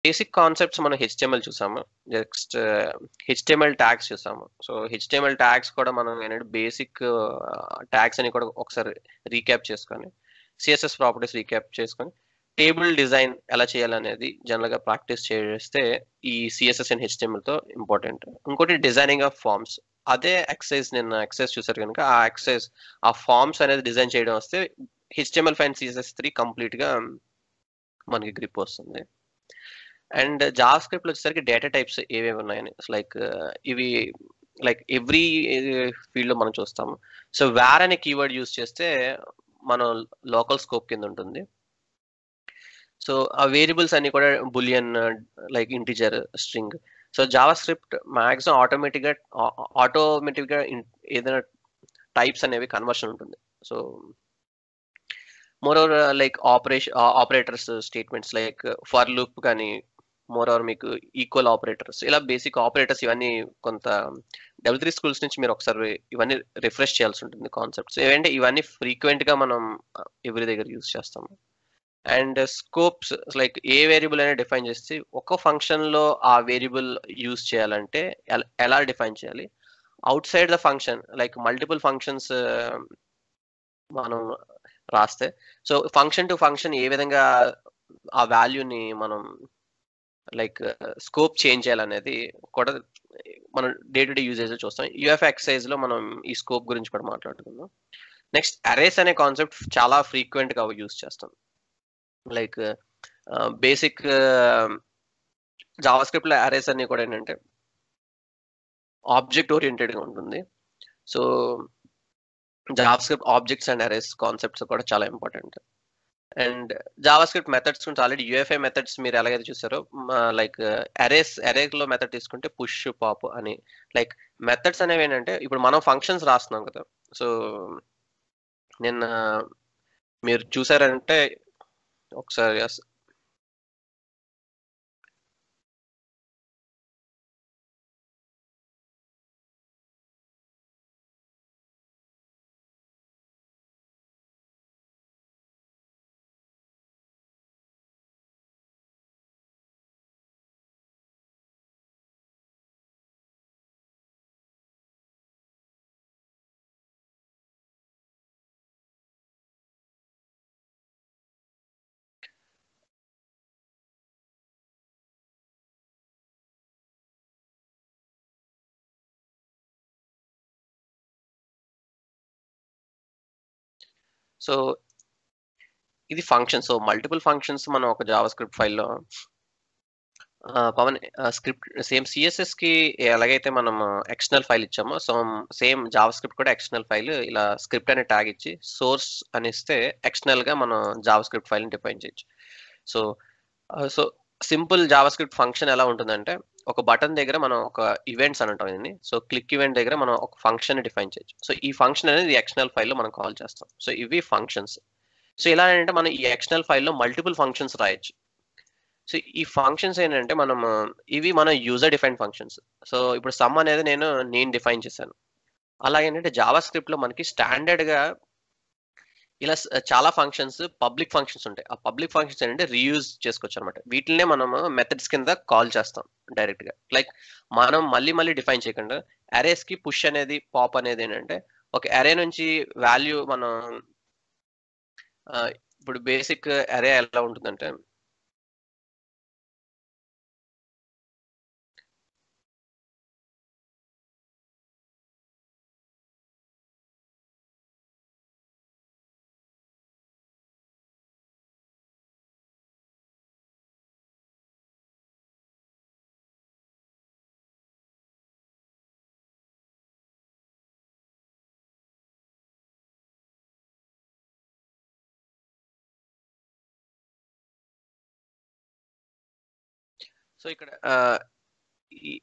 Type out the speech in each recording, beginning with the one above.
Basic concepts మనం HTML చూసాము next HTML tags చూసాము సో హెచ్టిఎంఎల్ ట్యాగ్స్ కూడా మనం ఏంటంటే బేసిక్ ట్యాగ్స్ అని కూడా ఒకసారి రీక్యాప్ చేసుకొని సిఎస్ఎస్ ప్రాపర్టీస్ రీక్యాప్ చేసుకొని టేబుల్ డిజైన్ ఎలా చేయాలనేది జనరల్గా ప్రాక్టీస్ చేస్తే ఈ సిఎస్ఎస్ అండ్ హెచ్టిఎంఎల్తో ఇంపార్టెంట్ ఇంకోటి డిజైనింగ్ ఆఫ్ ఫార్మ్స్ అదే ఎక్సైజ్ నిన్న ఎక్సైజ్ చూసారు కనుక ఆ ఎక్సైజ్ ఆ ఫార్మ్స్ అనేది డిజైన్ చేయడం వస్తే హెచ్టిఎంఎల్ ఫైన్ సిఎస్ఎస్ త్రీ కంప్లీట్గా మనకి గ్రిప్ వస్తుంది అండ్ జావా స్క్రిప్ట్ వచ్చేసరికి డేటా టైప్స్ ఏవేవి ఉన్నాయని లైక్ ఇవి లైక్ ఎవ్రీ ఫీల్డ్లో మనం చూస్తాము సో వేర్ అనే కీవర్డ్ యూస్ చేస్తే మనం లోకల్ స్కోప్ కింద ఉంటుంది సో ఆ వేరియబుల్స్ అన్ని కూడా boolean like integer string so JavaScript maximum ఆటోమేటిక్గా ఆటోమేటిక్గా ఏదైనా టైప్స్ అనేవి కన్వర్షన్ ఉంటుంది so moreover like operation operators statements like for loop కానీ మోర్ ఓవర్ మీకు ఈక్వల్ ఆపరేటర్స్ ఇలా బేసిక్ ఆపరేటర్స్ ఇవన్నీ కొంత డబుల్ త్రీ స్కూల్స్ నుంచి మీరు ఒకసారి ఇవన్నీ రిఫ్రెష్ చేయాల్సి ఉంటుంది కాన్సెప్ట్స్ ఏమంటే ఇవన్నీ ఫ్రీక్వెంట్గా మనం ఎవరి దగ్గర యూజ్ చేస్తాము అండ్ స్కోప్స్ లైక్ ఏ వేరియబుల్ అనేది డిఫైన్ చేస్తే ఒక ఫంక్షన్లో ఆ వేరియబుల్ యూజ్ చేయాలంటే ఎలా డిఫైన్ చేయాలి outside the function like multiple functions మనం రాస్తే సో ఫంక్షన్ టు ఫంక్షన్ ఏ విధంగా ఆ వాల్యూని మనం లైక్ స్కోప్ చేంజ్ చేయాలనేది కూడా మనం డే టు డే యూజేజ్ చూస్తాం యూఎఫ్ ఎక్సైజ్ లో మనం ఈ స్కోప్ గురించి కూడా మాట్లాడుకుందాం నెక్స్ట్ అరేస్ అనే కాన్సెప్ట్ చాలా ఫ్రీక్వెంట్ గా యూజ్ చేస్తాం లైక్ బేసిక్ జావా స్క్రిప్ట్ లో అరేస్ అన్ని కూడా ఏంటంటే ఆబ్జెక్ట్ ఓరియంటెడ్ గా ఉంటుంది so JavaScript objects and arrays concepts కూడా చాలా important and JavaScript methods గురించి ఆల్రెడీ యూఎఫ్ఐ మెథడ్స్ మీరు ఎలాగైతే చూసారో లైక్ అరేస్ అరేలో మెథడ్ తీసుకుంటే పుష్ పాప్ అని లైక్ మెథడ్స్ అనేవి ఏంటంటే ఇప్పుడు మనం ఫంక్షన్స్ రాస్తున్నాం కదా సో నిన్న మీరు చూసారంటే ఒకసారి సో ఇది ఫంక్షన్ సో మల్టిపుల్ ఫంక్షన్స్ మనం ఒక జావా స్క్రిప్ట్ ఫైల్లో పవన్ స్క్రిప్ట్ సేమ్ సిఎస్ఎస్ కి ఎలాగైతే మనం ఎక్స్టర్నల్ ఫైల్ ఇచ్చామో సో సేమ్ జావా స్క్రిప్ట్ కూడా ఎక్స్టర్నల్ ఫైల్ ఇలా స్క్రిప్ట్ అనే ట్యాగ్ ఇచ్చి సోర్స్ అని ఇస్తే ఎక్స్టర్నల్ గా మనం జావా స్క్రిప్ట్ ఫైల్ని డిఫైన్ చేయొచ్చు so so simple JavaScript function ఎలా ఉంటుందంటే ఒక బటన్ దగ్గర మనం ఒక ఈవెంట్స్ అని అంటాం దీన్ని సో క్లిక్ ఈవెంట్ దగ్గర మనం ఒక ఫంక్షన్ డిఫైన్ చేయొచ్చు సో ఈ ఫంక్షన్ అనేది ఎక్స్టర్నల్ ఫైల్లో మనం కాల్ చేస్తాం సో ఇవి ఫంక్షన్స్ సో ఇలా అంటే మనం ఈ ఎక్స్టర్నల్ ఫైల్లో మల్టిపుల్ ఫంక్షన్స్ రాయొచ్చు సో ఈ ఫంక్షన్స్ ఏంటంటే మనం ఇవి మన యూజర్ డిఫైన్ ఫంక్షన్స్ సో ఇప్పుడు సమ్ అనేది నేను నేను డిఫైన్ చేశాను అలాగేంటంటే జావా స్క్రిప్ట్లో మనకి స్టాండర్డ్గా ఇలా చాలా ఫంక్షన్స్ పబ్లిక్ ఫంక్షన్స్ ఉంటాయి ఆ పబ్లిక్ ఫంక్షన్స్ ఏంటంటే రీయూజ్ చేసుకోవచ్చు అనమాట వీటినే మనం మెథడ్స్ కింద కాల్ చేస్తాం డైరెక్ట్ గా లైక్ మనం మళ్ళీ మళ్ళీ డిఫైన్ చేయకుండా అరేస్ కి పుష్ అనేది పాప్ అనేది ఏంటంటే ఒక అరే నుంచి వాల్యూ మనం ఇప్పుడు బేసిక్ అరే ఎలా ఉంటుందంటే సో ఇక్కడ ఈ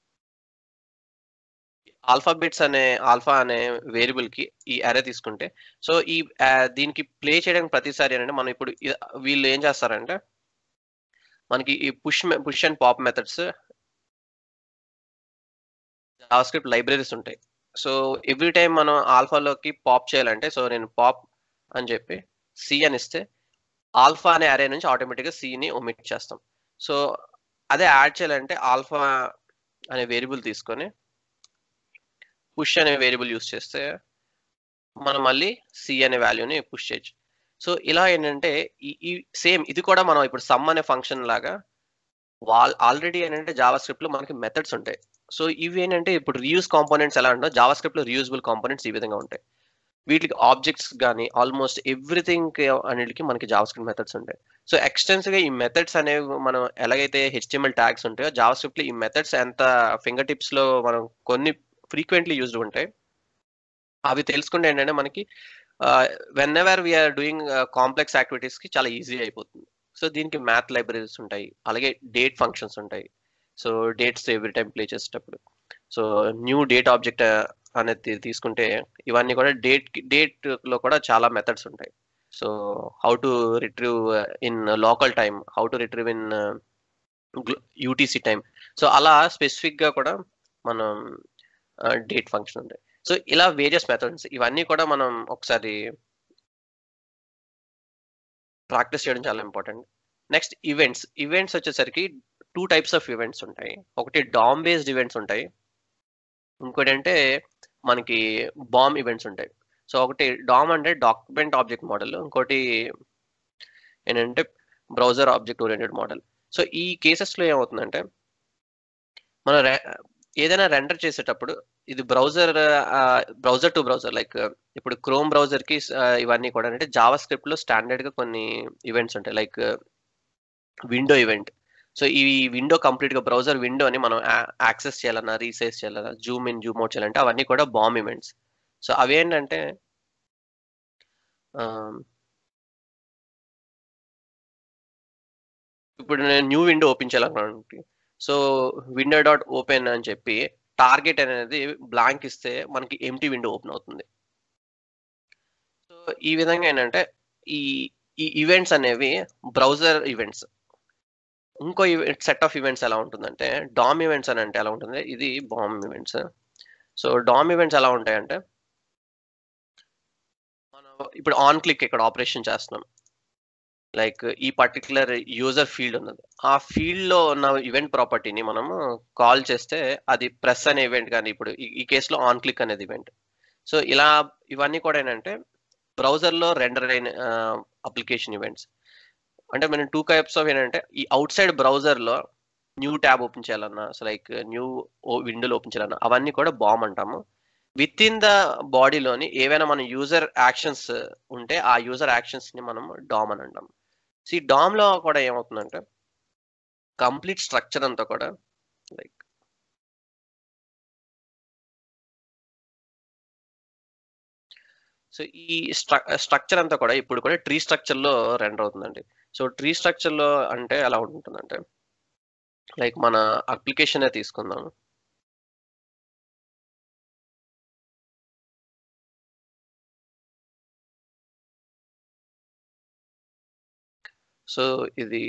ఆల్ఫాబెట్స్ అనే ఆల్ఫా అనే వేరియబుల్ కి ఈ అరే తీసుకుంటే సో ఈ దీనికి ప్లే చేయడానికి ప్రతిసారి అంటే మనం ఇప్పుడు వీళ్ళు ఏం చేస్తారంటే మనకి ఈ push push and pop methods JavaScript libraries ఉంటాయి సో ఎవ్రీ టైం మనం ఆల్ఫాలోకి పాప్ చేయాలంటే సో నేను పాప్ అని చెప్పి సి అని ఇస్తే ఆల్ఫా అనే అరే నుంచి ఆటోమేటిక్గా సిని ఒమిట్ చేస్తాం సో అదే యాడ్ చేయాలంటే ఆల్ఫా అనే వేరియబుల్ తీసుకొని పుష్ అనే వేరియబుల్ యూస్ చేస్తే మనం మళ్ళీ సి అనే వాల్యూని పుష్ చేయొచ్చు సో ఇలా ఏంటంటే ఈ సేమ్ ఇది కూడా మనం ఇప్పుడు సమ్ అనే ఫంక్షన్ లాగా వాల్ ఆల్రెడీ ఏంటంటే జావా స్క్రిప్ట్ లో మనకి మెథడ్స్ ఉంటాయి సో ఇవి ఏంటంటే ఇప్పుడు రియూజ్ కాంపోనెంట్స్ ఎలా ఉంటో జావా స్క్రిప్ట్ లో రియూజబుల్ కాంపోనెంట్స్ ఈ విధంగా ఉంటాయి వీటికి ఆబ్జెక్ట్స్ కానీ ఆల్మోస్ట్ ఎవ్రీథింగ్ అన్నిటికీ మనకి జావా స్క్రిప్ట్ మెథడ్స్ ఉంటాయి సో ఎక్స్టెన్సివ్ గా ఈ మెథడ్స్ అనేవి మనం ఎలాగైతే హెచ్టిఎంఎల్ ట్యాగ్స్ ఉంటాయో జావా స్క్రిప్ట్ లో ఈ మెథడ్స్ ఎంత ఫింగర్ టిప్స్ లో మనం కొన్ని ఫ్రీక్వెంట్లీ యూజ్డ్ ఉంటాయి అవి తెలుసుకుంటే ఏంటంటే మనకి whenever we are doing complex activities కి చాలా ఈజీ అయిపోతుంది సో దీనికి మ్యాథ్ లైబ్రరీస్ ఉంటాయి అలాగే డేట్ ఫంక్షన్స్ ఉంటాయి so dates every time play చేసేటప్పుడు సో న్యూ డేట్ ఆబ్జెక్ట్ అనేది తీసుకుంటే ఇవన్నీ కూడా డేట్ డేట్ లో కూడా చాలా మెథడ్స్ ఉంటాయి so how to retrieve in local time how to retrieve in UTC time so అలా స్పెసిఫిక్ గా కూడా మనం డేట్ ఫంక్షన్ ఉంటాయి సో ఇలా వేరియస్ మెథడ్స్ ఇవన్నీ కూడా మనం ఒకసారి ప్రాక్టీస్ చేయడం చాలా ఇంపార్టెంట్ నెక్స్ట్ ఈవెంట్స్ ఈవెంట్స్ వచ్చేసరికి టూ టైప్స్ ఆఫ్ ఈవెంట్స్ ఉంటాయి ఒకటి డామ్ బేస్డ్ ఈవెంట్స్ ఉంటాయి ఇంకోటి అంటే మనకి బాంబ్ ఈవెంట్స్ ఉంటాయి సో ఒకటి డామ్ అంటే డాక్యుమెంట్ ఆబ్జెక్ట్ మోడల్ ఇంకోటి ఏంటంటే browser object oriented model so ఈ కేసెస్లో ఏమవుతుందంటే మనం ఏదైనా రెండర్ చేసేటప్పుడు ఇది browser browser to browser like ఇప్పుడు క్రోమ్ బ్రౌజర్ కి ఇవన్నీ కూడా అంటే జావా స్క్రిప్ట్ లో స్టాండర్డ్ గా కొన్ని ఈవెంట్స్ ఉంటాయి లైక్ విండో ఈవెంట్ సో ఈ విండో కంప్లీట్ గా బ్రౌజర్ విండోని మనం యాక్సెస్ చేయాలన్నా రీసైజ్ చేయాలన్నా జూమ్ ఇన్ జూమ్ అవుట్ చేయాలంటే అవన్నీ కూడా బాంబ్ ఈవెంట్స్ సో అవి ఏంటంటే ఇప్పుడు నేను న్యూ విండో ఓపెన్ చేయాలనుకోండి సో విండో డాట్ ఓపెన్ అని చెప్పి టార్గెట్ అనేది బ్లాంక్ ఇస్తే మనకి ఎంటీ విండో ఓపెన్ అవుతుంది సో ఈ విధంగా ఏంటంటే ఈ ఈ ఈవెంట్స్ అనేవి బ్రౌజర్ ఈవెంట్స్ ఇంకో సెట్ ఆఫ్ ఈవెంట్స్ ఎలా ఉంటుందంటే డామ్ ఈవెంట్స్ అని అంటే ఎలా ఉంటుంది ఇది బాంబ్ ఈవెంట్స్ సో డామ్ ఈవెంట్స్ ఎలా ఉంటాయంటే మనం ఇప్పుడు ఆన్ క్లిక్ ఇక్కడ ఆపరేషన్ చేస్తున్నాం లైక్ ఈ పర్టికులర్ యూజర్ ఫీల్డ్ ఉన్నది ఆ ఫీల్డ్ లో ఉన్న ఈవెంట్ ప్రాపర్టీని మనము కాల్ చేస్తే అది ప్రెస్ అనే ఈవెంట్ కానీ ఇప్పుడు ఈ కేసులో ఆన్ క్లిక్ అనేది ఈవెంట్ సో ఇలా ఇవన్నీ కూడా ఏంటంటే బ్రౌజర్లో రెండర్ అయిన అప్లికేషన్ ఈవెంట్స్ అంటే మనం టూ టైప్స్ ఆఫ్ ఏంటంటే ఈ అవుట్ సైడ్ బ్రౌజర్లో న్యూ ట్యాబ్ ఓపెన్ చేయాలన్నా సో లైక్ న్యూ విండోలు ఓపెన్ చేయాలన్నా అవన్నీ కూడా బామ్ అంటాము విత్ ఇన్ ద బాడీలోని ఏవైనా మన యూజర్ యాక్షన్స్ ఉంటే ఆ యూజర్ యాక్షన్స్ ని మనం డామ్ అని అంటాం సో ఈ డామ్ లో కూడా ఏమవుతుందంటే కంప్లీట్ స్ట్రక్చర్ అంతా కూడా లైక్ సో ఈ స్ట్రక్చర్ అంతా కూడా ఇప్పుడు కూడా ట్రీ స్ట్రక్చర్ లో రెండర్ అవుతుందండి సో ట్రీ స్ట్రక్చర్ లో అంటే ఎలా ఉంటుందంటే లైక్ మన అప్లికేషన్ తీసుకుందాం సో ఇది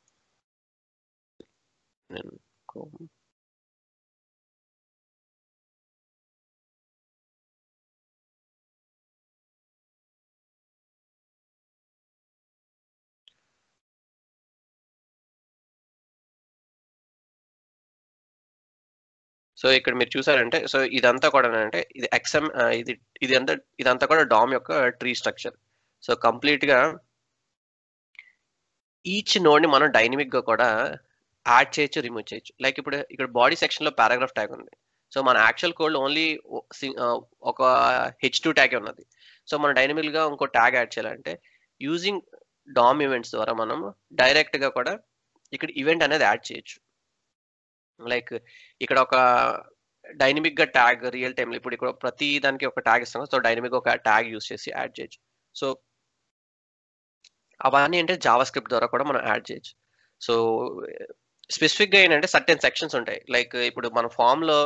నేను సో ఇక్కడ మీరు చూసారంటే సో ఇదంతా కూడా అంటే ఇది ఎక్స్ఎం ఇది ఇది అంతా ఇదంతా కూడా డామ్ యొక్క ట్రీ స్ట్రక్చర్ సో కంప్లీట్ గా ఈచ్ నోడ్ ని మనం డైనమిక్ గా కూడా యాడ్ చేయొచ్చు రిమూవ్ చేయొచ్చు లైక్ ఇప్పుడు ఇక్కడ బాడీ సెక్షన్ లో పారాగ్రాఫ్ ట్యాగ్ ఉంది సో మన యాక్చువల్ కోడ్ ఓన్లీ ఒక హెచ్ టూ ట్యాగ్ ఉన్నది సో మనం డైనమిక్ గా ఇంకో ట్యాగ్ యాడ్ చేయాలంటే యూజింగ్ డామ్ ఈవెంట్స్ ద్వారా మనం డైరెక్ట్ గా కూడా ఇక్కడ ఈవెంట్ అనేది యాడ్ చేయొచ్చు లైక్ ఇక్కడ ఒక డైనమిక్ గా ట్యాగ్ రియల్ టైంలో ఇప్పుడు ఇక్కడ ప్రతి దానికి ఒక ట్యాగ్ ఇస్తాం సో డైనమిక్ ఒక ట్యాగ్ యూస్ చేసి యాడ్ చేయొచ్చు సో అవన్నీ అంటే జావా స్క్రిప్ట్ ద్వారా కూడా మనం యాడ్ చేయొచ్చు సో స్పెసిఫిక్ గా ఏంటంటే సర్టెన్ సెక్షన్స్ ఉంటాయి లైక్ ఇప్పుడు మన ఫామ్ లో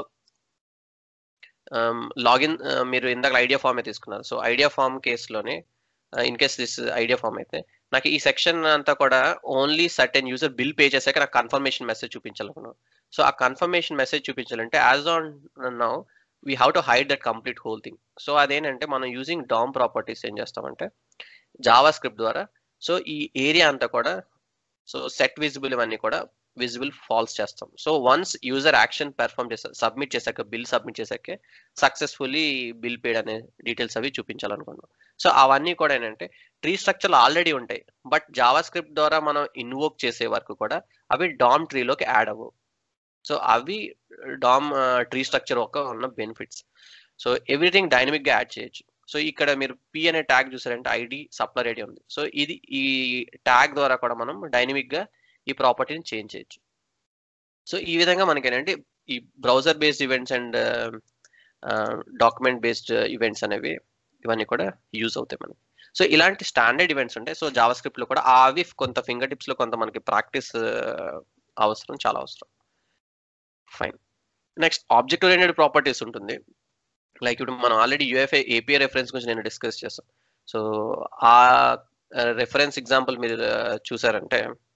లాగిన్ మీరు ఇందాక ఐడియా ఫామ్ తీసుకున్నారు సో ఐడియా ఫామ్ కేసులోనే in case this idea form అయితే నాకు ఈ సెక్షన్ అంతా కూడా only certain user bill pay చేశాక నాకు కన్ఫర్మేషన్ మెసేజ్ చూపించాలనుకున్నాను సో ఆ కన్ఫర్మేషన్ మెసేజ్ చూపించాలంటే as on now we have to hide that complete whole thing so అదేంటంటే మనం యూజింగ్ డామ్ ప్రాపర్టీస్ ఏం చేస్తామంటే జావా స్క్రిప్ట్ ద్వారా సో ఈ ఏరియా అంతా కూడా సో సెట్ విజిబుల్ ఇవన్నీ కూడా విజిబుల్ ఫాల్స్ చేస్తాం so once user action perform చేసా సబ్మిట్ చేశాక బిల్ సబ్మిట్ చేశాకే సక్సెస్ఫుల్లీ బిల్ పేడ్ అనే డీటెయిల్స్ అవి చూపించాలనుకున్నాం సో అవన్నీ కూడా ఏంటంటే ట్రీ స్ట్రక్చర్ ఆల్రెడీ ఉంటాయి బట్ జావా స్క్రిప్ట్ ద్వారా మనం ఇన్వోక్ చేసే వరకు కూడా అవి డామ్ ట్రీలోకి యాడ్ అవ్వవు సో అవి డామ్ ట్రీ స్ట్రక్చర్ ఒక ఉన్న బెనిఫిట్స్ సో ఎవ్రీథింగ్ డైనమిక్ గా యాడ్ చేయొచ్చు సో ఇక్కడ మీరు పి అనే ట్యాగ్ చూసారంటే ఐడి సప్లర్ ఐడి ఉంది సో ఇది ఈ ట్యాగ్ ద్వారా కూడా మనం డైనమిక్ గా ఈ ప్రాపర్టీని చేంజ్ చేయొచ్చు సో ఈ విధంగా మనకి ఏంటంటే ఈ browser based events and document based events అనేవి ఇవన్నీ కూడా యూజ్ అవుతాయి మనకి సో ఇలాంటి స్టాండర్డ్ ఈవెంట్స్ ఉంటాయి సో జావా స్క్రిప్ట్ లో కూడా అవి కొంత ఫింగర్ టిప్స్ లో కొంత మనకి ప్రాక్టీస్ అవసరం చాలా అవసరం fine next object oriented properties ఉంటుంది లైక్ ఇప్పుడు మనం ఆల్రెడీ యూఎఫ్ఐ ఏపీఐ రెఫరెన్స్ గురించి నేను డిస్కస్ చేస్తాను సో ఆ రెఫరెన్స్ ఎగ్జాంపుల్ మీరు చూసారంటే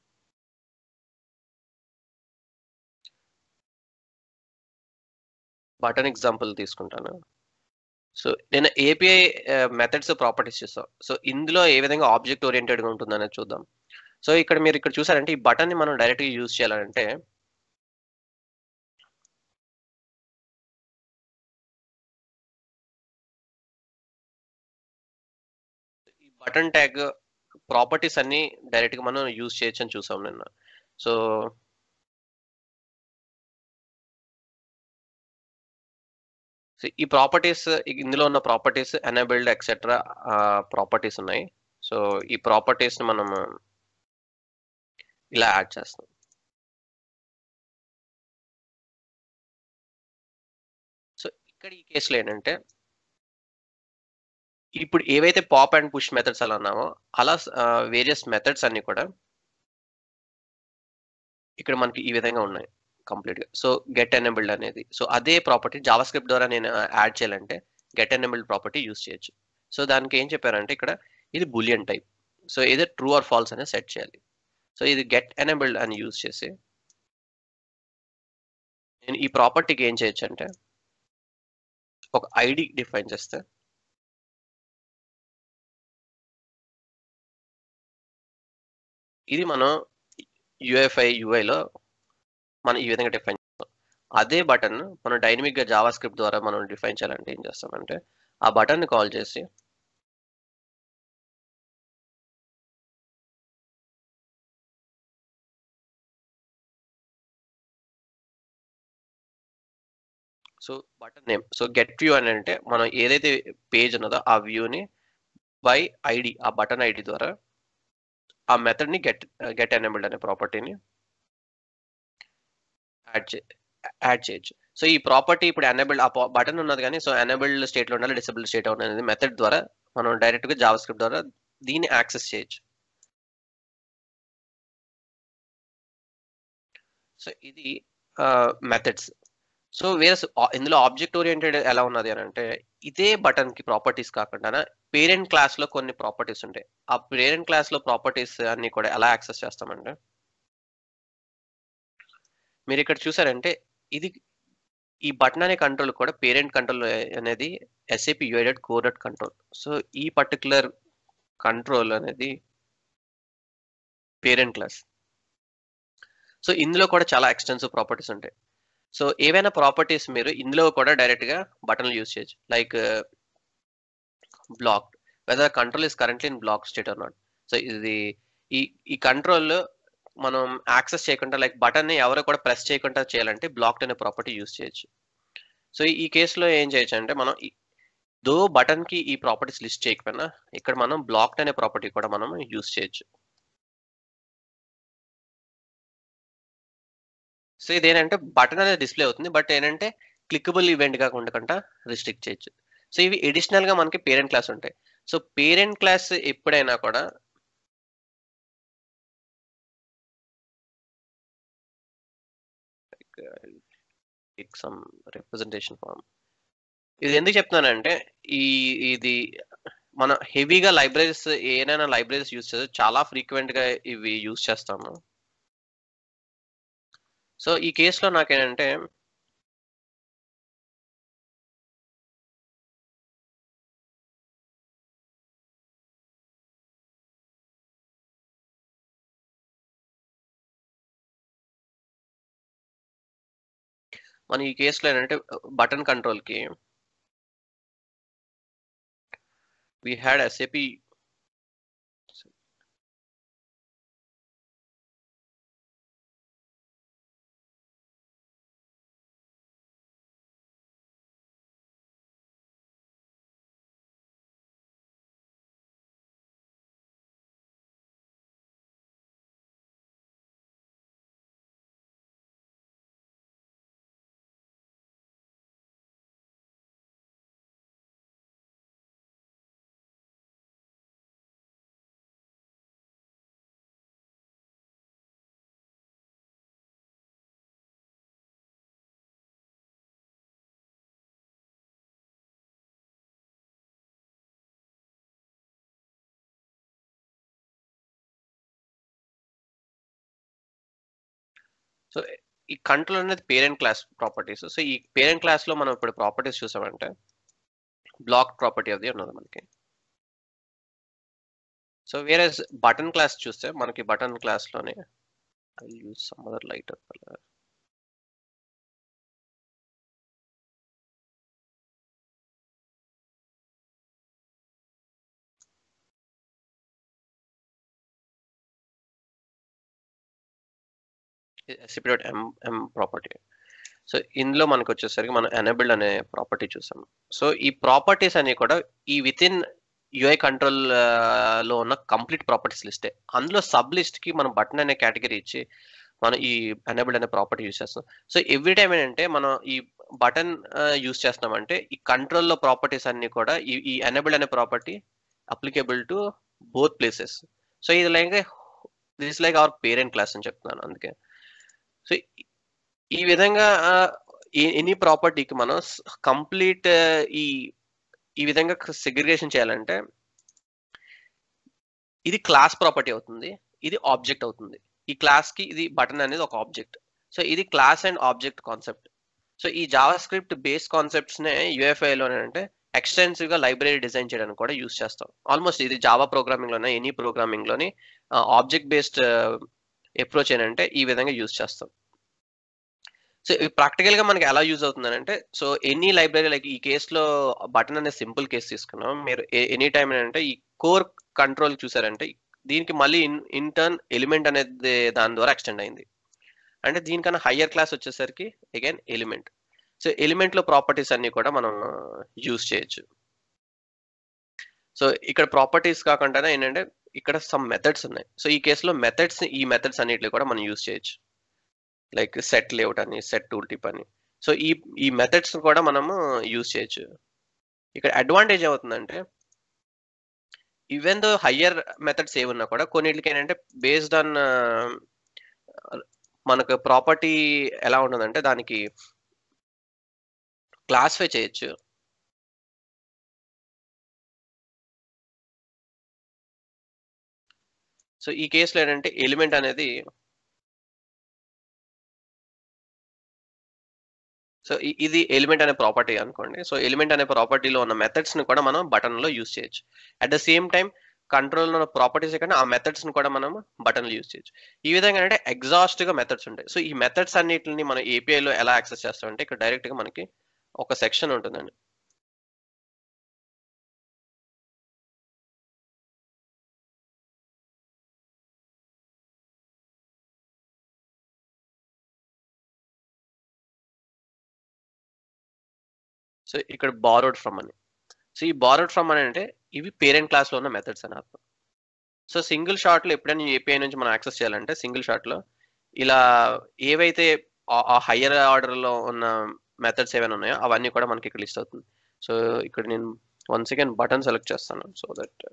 బటన్ ఎగ్జాంపుల్ తీసుకుంటాను సో నేను ఏపీఐ మెథడ్స్ ప్రాపర్టీస్ చూస్తాం సో ఇందులో ఏ విధంగా ఆబ్జెక్ట్ ఓరియంటెడ్గా ఉంటుందనేది చూద్దాం సో ఇక్కడ మీరు ఇక్కడ చూసారంటే ఈ బటన్ని మనం డైరెక్ట్గా యూజ్ చేయాలంటే ఈ బటన్ ట్యాగ్ ప్రాపర్టీస్ అన్ని డైరెక్ట్ గా మనం యూజ్ చేయొచ్చు అని చూసాం నిన్న సో ఈ ప్రాపర్టీస్ ఇందులో ఉన్న ప్రాపర్టీస్ ఎనేబుల్డ్ ఎక్సెట్రా ప్రాపర్టీస్ ఉన్నాయి సో ఈ ప్రాపర్టీస్ ని మనం ఇలా యాడ్ చేస్తాం సో ఇక్కడ ఈ కేసులో ఏంటంటే ఇప్పుడు ఏవైతే పాప్ అండ్ పుష్ మెథడ్స్ అలా ఉన్నామో అలా వేరియస్ మెథడ్స్ అన్ని కూడా ఇక్కడ మనకి ఈ విధంగా ఉన్నాయి కంప్లీట్ గా సో గెట్ ఎనేబుల్డ్ అనేది సో అదే ప్రాపర్టీ జావా స్క్రిప్ట్ ద్వారా నేను యాడ్ చేయాలంటే గెట్ ఎనేబుల్డ్ ప్రాపర్టీ యూస్ చేయొచ్చు సో దానికి ఏం చెప్పారంటే ఇక్కడ ఇది బులియన్ టైప్ సో ఇది ట్రూ ఆర్ ఫాల్స్ అనేది సెట్ చేయాలి సో ఇది గెట్ ఎనేబుల్డ్ అని యూస్ చేసి నేను ఈ ప్రాపర్టీకి ఏం చేయొచ్చు అంటే ఒక ఐడి డిఫైన్ చేస్తే ఇది మనం యుఎఫ్ఐ యుఐలో మనం ఈ విధంగా డిఫైన్ చేస్తాం అదే బటన్ మనం డైనమిక్ గా జావా స్క్రిప్ట్ ద్వారా మనం డిఫైన్ చేయాలంటే ఏం చేస్తామంటే ఆ బటన్ ని కాల్ చేసి so button name so get view అని అంటే మనం ఏదైతే పేజ్ ఉన్నదో ఆ వ్యూని బై ఐడి ఆ బటన్ ఐడి ద్వారా ఆ మెథడ్ ని గెట్ గెట్ ఎనేబుల్డ్ అనే ప్రాపర్టీని యాడ్ చే యాడ్ చేయొచ్చు సో ఈ ప్రాపర్టీ ఇప్పుడు ఎనేబుల్డ్ ఆ బటన్ ఉన్నది కానీ సో ఎనేబుల్డ్ స్టేట్ లో ఉండాలి డిసేబుల్డ్ స్టేట్ అనేది మెథడ్ ద్వారా మనం డైరెక్ట్ గా జావా స్క్రిప్ట్ ద్వారా దీన్ని యాక్సెస్ చేయొచ్చు సో ఇది మెథడ్స్ సో వేరే ఇందులో ఆబ్జెక్ట్ ఓరియంటెడ్ ఎలా ఉన్నది అని అంటే ఇదే బటన్ కి ప్రాపర్టీస్ కాకుండా పేరెంట్ క్లాస్ లో కొన్ని ప్రాపర్టీస్ ఉంటాయి ఆ పేరెంట్ క్లాస్ లో ప్రాపర్టీస్ అన్ని కూడా ఎలా యాక్సెస్ చేస్తామంటే మీరు ఇక్కడ చూసారంటే ఇది ఈ బటన్ అనే కంట్రోల్ కూడా పేరెంట్ కంట్రోల్ అనేది ఎస్ఏపి యూఐడెడ్ కోడెడ్ కంట్రోల్ సో ఈ పర్టికులర్ కంట్రోల్ అనేది పేరెంట్ క్లాస్ సో ఇందులో కూడా చాలా ఎక్స్టెన్సివ్ ప్రాపర్టీస్ ఉంటాయి సో ఏవైనా ప్రాపర్టీస్ మీరు ఇందులో కూడా డైరెక్ట్ గా బటన్లు యూజ్ చేయొచ్చు like block whether control is currently in block state or not so ఇది ఈ ఈ కంట్రోల్ మనం యాక్సెస్ చేయకుండా లైక్ బటన్ ని ఎవరు కూడా ప్రెస్ చేయకుండా చేయాలంటే బ్లాక్డ్ అనే ప్రాపర్టీ యూజ్ చేయొచ్చు సో ఈ కేసులో ఏం చేయొచ్చు అంటే మనం దో బటన్ కి ఈ ప్రాపర్టీస్ లిస్ట్ చేయకపోయినా ఇక్కడ మనం బ్లాక్డ్ అనే ప్రాపర్టీ కూడా మనం యూజ్ చేయొచ్చు సో ఇది ఏంటంటే బటన్ అనేది డిస్ప్లే అవుతుంది బట్ ఏంటంటే క్లికబుల్ ఈవెంట్ గా ఉండకుండా రిస్ట్రిక్ట్ చేయొచ్చు సో ఇవి ఎడిషనల్ గా మనకి పేరెంట్ క్లాస్ ఉంటాయి సో పేరెంట్ క్లాస్ ఎప్పుడైనా కూడా సమ్ రిప్రజెంటేషన్ ఫార్మ్ ఇది ఎందుకు చెప్తున్నానంటే ఈ ఇది మన హెవీగా లైబ్రరీస్ ఏదైనా లైబ్రరీస్ యూజ్ చేస్తే చాలా ఫ్రీక్వెంట్ గా ఇవి యూజ్ చేస్తాము సో ఈ కేసులో నాకేంటంటే మన ఈ కేసులో ఏంటంటే బటన్ కంట్రోల్ కి we had SAP సో ఈ కంట్రోల్ అనేది పేరెంట్ క్లాస్ ప్రాపర్టీస్ సో ఈ పేరెంట్ క్లాస్ లో మనం ఇప్పుడు ప్రాపర్టీస్ చూసామంటే బ్లాక్ ప్రాపర్టీ అది ఉన్నది మనకి సో వేరే బటన్ క్లాస్ చూస్తే మనకి బటన్ క్లాస్ లోనే I use some other lighter colour సిపిడోట్ ఎం ఎం ప్రాపర్టీ సో ఇందులో మనకు వచ్చేసరికి మనం ఎనేబుల్డ్ అనే ప్రాపర్టీ చూసాం సో ఈ ప్రాపర్టీస్ అన్ని కూడా ఈ విత్ ఇన్ యుఐ కంట్రోల్ లో ఉన్న కంప్లీట్ ప్రాపర్టీస్ లిస్టే అందులో సబ్ లిస్ట్ కి మనం బటన్ అనే కేటగిరీ ఇచ్చి మనం ఈ ఎనేబుల్డ్ అనే ప్రాపర్టీ యూస్ చేస్తాం సో ఎవ్రీ టైం ఏంటంటే మనం ఈ బటన్ యూస్ చేస్తున్నామంటే ఈ కంట్రోల్లో ప్రాపర్టీస్ అన్ని కూడా ఈ ఈ ఎనేబుల్డ్ అనే property applicable to both places so ఇది like this like our parent class అని చెప్తున్నాను అందుకే సో ఈ విధంగా ఎనీ ప్రాపర్టీకి మనం కంప్లీట్ ఈ ఈ విధంగా సెగ్రిగేషన్ చేయాలంటే ఇది క్లాస్ ప్రాపర్టీ అవుతుంది ఇది ఆబ్జెక్ట్ అవుతుంది ఈ క్లాస్ కి ఇది బటన్ అనేది ఒక ఆబ్జెక్ట్ సో ఇది class and object concept so ఈ జావా స్క్రిప్ట్ బేస్ కాన్సెప్ట్స్ నే యూఎఫ్ఐలో అంటే ఎక్స్టెన్సివ్ గా లైబ్రరీ డిజైన్ చేయడానికి కూడా యూస్ చేస్తాం ఆల్మోస్ట్ ఇది జావా ప్రోగ్రామింగ్ లోనే ఎనీ ప్రోగ్రామింగ్ లోని ఆబ్జెక్ట్ బేస్డ్ అప్రోచ్ ఏంటంటే ఈ విధంగా యూస్ చేస్తాం సో ప్రాక్టికల్ గా మనకి ఎలా యూజ్ అవుతుంది అంటే సో ఎనీ లైబ్రరీ లైక్ ఈ కేసులో బటన్ అనే సింపుల్ కేసు తీసుకున్నాం మీరు ఎనీ టైం ఏంటంటే ఈ కోర్ కంట్రోల్ చూసారంటే దీనికి మళ్ళీ ఇన్ ఇంటర్న్ ఎలిమెంట్ అనేది దాని ద్వారా ఎక్స్టెండ్ అయింది అంటే దీనికన్నా హయ్యర్ క్లాస్ వచ్చేసరికి అగైన్ ఎలిమెంట్ సో ఎలిమెంట్ లో ప్రాపర్టీస్ అన్ని కూడా మనం యూజ్ చేయొచ్చు సో ఇక్కడ ప్రాపర్టీస్ కాకుండా ఏంటంటే ఇక్కడ సమ్ మెథడ్స్ ఉన్నాయి సో ఈ కేసులో మెథడ్స్ ఈ మెథడ్స్ అన్నిటిని కూడా మనం యూజ్ చేయొచ్చు లైక్ సెట్ లేఅవుట్ అని సెట్ టూల్ టిప్ అని సో ఈ ఈ మెథడ్స్ కూడా మనము యూజ్ చేయొచ్చు ఇక్కడ అడ్వాంటేజ్ ఏమవుతుందంటే ఈవెన్ దో హయ్యర్ మెథడ్స్ ఏమున్నా కూడా కొన్నిటికి ఏంటంటే బేస్డ్ ఆన్ మనకు ప్రాపర్టీ ఎలా ఉంటుందంటే దానికి క్లాసిఫై చేయొచ్చు సో ఈ కేసులో ఏంటంటే ఎలిమెంట్ అనేది సో ఇది ఎలిమెంట్ అనే ప్రాపర్టీ అనుకోండి సో ఎలిమెంట్ అనే ప్రాపర్టీలో ఉన్న మెథడ్స్ ని కూడా మనం బటన్ లో యూస్ చేయొచ్చు at the same time control ఉన్న ప్రాపర్టీస్ కంటే ఆ మెథడ్స్ ని కూడా మనం బటన్ యూస్ చేయొచ్చు ఈ విధంగా అంటే ఎగ్జాస్ట్ గా మెథడ్స్ ఉంటాయి సో ఈ మెథడ్స్ అన్నిటిని మనం API లో ఎలా యాక్సెస్ చేస్తామంటే ఇక్కడ డైరెక్ట్ గా మనకి ఒక సెక్షన్ ఉంటుందండి సో ఇక్కడ బారోడ్ ఫ్రమ్ అని సో ఈ బారోడ్ ఫ్రమ్ అని అంటే ఇవి పేరెంట్ క్లాస్ లో ఉన్న మెథడ్స్ అని అర్థం సో సింగిల్ షాట్ లో ఎప్పుడైనా ఏపీఐ నుంచి మనం యాక్సెస్ చేయాలంటే సింగిల్ షాట్ లో ఇలా ఏవైతే ఆ హయ్యర్ ఆర్డర్ లో ఉన్న మెథడ్స్ ఏమైనా ఉన్నాయో అవన్నీ కూడా మనకి ఇక్కడ లిస్ట్ అవుతుంది సో ఇక్కడ నేను వన్ సెకండ్ బటన్ సెలెక్ట్ చేస్తాను సో దట్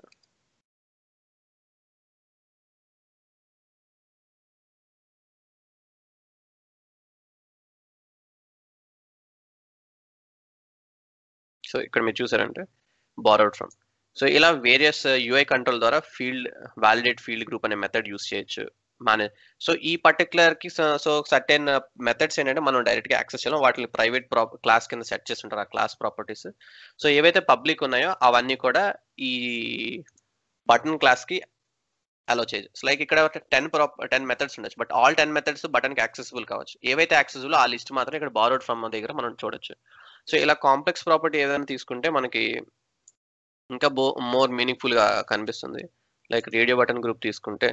సో ఇక్కడ మీరు చూసారంటే బారోడ్ ఫ్రమ్ సో ఇలా వేరియస్ యూఐ కంట్రోల్ ద్వారా ఫీల్డ్ వ్యాలిడేట్ ఫీల్డ్ గ్రూప్ అనే మెథడ్ యూస్ చేయొచ్చు మేనేజ్ సో ఈ పర్టికులర్ కి సో సర్టెన్ మెథడ్స్ ఏంటంటే మనం డైరెక్ట్ గా యాక్సెస్ చేయాలి వాటిని ప్రైవేట్ క్లాస్ కింద సెట్ చేస్తుంటారు ఆ క్లాస్ ప్రాపర్టీస్ సో ఏవైతే పబ్లిక్ ఉన్నాయో అవన్నీ కూడా ఈ బటన్ క్లాస్ కి అలో చేయొచ్చు లైక్ ఇక్కడ టెన్ ప్రాప్ టెన్ మెథడ్స్ ఉండొచ్చు బట్ ఆల్ టెన్ మెథడ్స్ బటన్కి యాక్సెసిబుల్ కావచ్చు ఏవైతే యాక్సెసిబుల్ ఆ లిస్ట్ మాత్రం ఇక్కడ బారోడ్ ఫ్రమ్ దగ్గర మనం చూడొచ్చు సో ఇలా కాంప్లెక్స్ ప్రాపర్టీ ఏదైనా తీసుకుంటే మనకి ఇంకా బో మోర్ మీనింగ్ఫుల్ గా కనిపిస్తుంది లైక్ రేడియో బటన్ గ్రూప్ తీసుకుంటే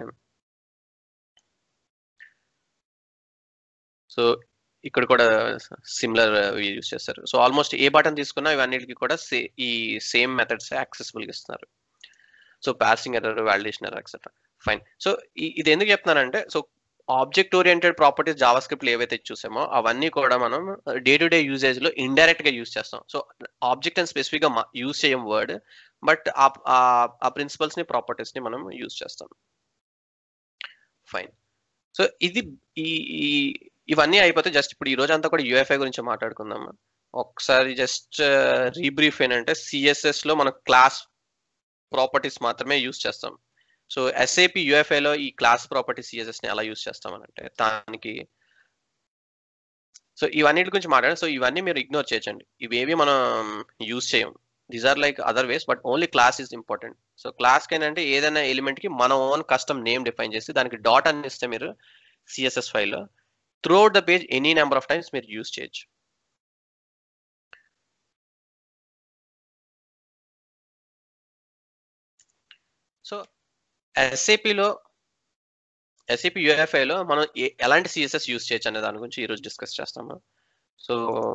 సో ఇక్కడ కూడా సిమిలర్ యూజ్ చేస్తారు సో ఆల్మోస్ట్ ఏ బటన్ తీసుకున్నా ఇవన్నిటికి కూడా సే ఈ సేమ్ మెథడ్స్ యాక్సెసిబుల్గా ఇస్తున్నారు so passing error validation error etcetera fine so ఇది ఎందుకు చెప్తున్నానంటే so object oriented properties JavaScript ఏవైతే చూసామో అవన్నీ కూడా మనం డే టు డే యూజేజ్ లో ఇండైరెక్ట్ గా యూజ్ చేస్తాం సో ఆబ్జెక్ట్ అని స్పెసిఫిక్ గా యూజ్ చేయం వర్డ్ బట్ ఆ ప్రిన్సిపల్స్ ని ప్రాపర్టీస్ ని మనం యూజ్ చేస్తాం ఫైన్ సో ఇది ఈ ఇవన్నీ అయిపోతే జస్ట్ ఇప్పుడు ఈ రోజు అంతా కూడా యూఎఫ్ఐ గురించి మాట్లాడుకుందాం ఒకసారి జస్ట్ రీబ్రీఫ్ ఏంటంటే సిఎస్ఎస్ లో మనం క్లాస్ ప్రాపర్టీస్ మాత్రమే యూజ్ చేస్తాం సో ఎస్ఏపి యూఎఫ్ఐలో ఈ క్లాస్ ప్రాపర్టీ సిఎస్ఎస్ ని ఎలా యూజ్ చేస్తామనంటే దానికి సో ఇవన్నిటి గురించి మాట్లాడాలి సో ఇవన్నీ మీరు ఇగ్నోర్ చేయొచ్చండి ఇవేవి మనం యూజ్ చేయం these are like other ways but only class is important so class ఏంటంటే ఏదైనా ఎలిమెంట్ కి మన ఓన్ కస్టమ్ నేమ్ డిఫైన్ చేసి దానికి డాట్ అని ఇస్తే మీరు సిఎస్ఎస్ ఫైల్లో throughout the page any number of times మీరు యూజ్ చేయొచ్చు సో ఎస్ఏపిలో ఎస్ఏపి యూఎఫ్ఐలో మనం ఎలాంటి సిఎస్ఎస్ యూజ్ చేయొచ్చు అనే దాని గురించి ఈరోజు డిస్కస్ చేస్తాము so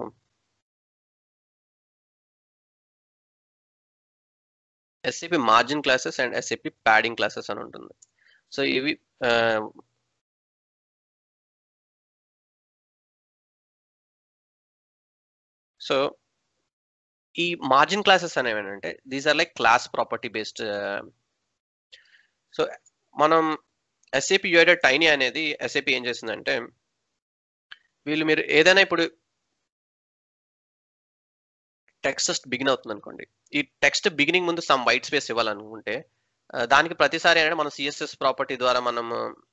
SAP margin classes and SAP padding classes అని ఉంటుంది సో ఇవి సో ఈ మార్జిన్ క్లాసెస్ అనేవి ఏంటంటే these are like class property based so మనం ఎస్ఏపి యూఐడెడ్ టైనీ అనేది ఎస్ఏపి ఏం చేసిందంటే వీళ్ళు మీరు ఏదైనా ఇప్పుడు టెక్స్ట్ బిగిన్ అవుతుంది అనుకోండి ఈ టెక్స్ట్ బిగినింగ్ ముందు సమ్ వైట్ స్పేస్ ఇవ్వాలనుకుంటే దానికి ప్రతిసారి అంటే మనం సిఎస్ఎస్ ప్రాపర్టీ ద్వారా మనం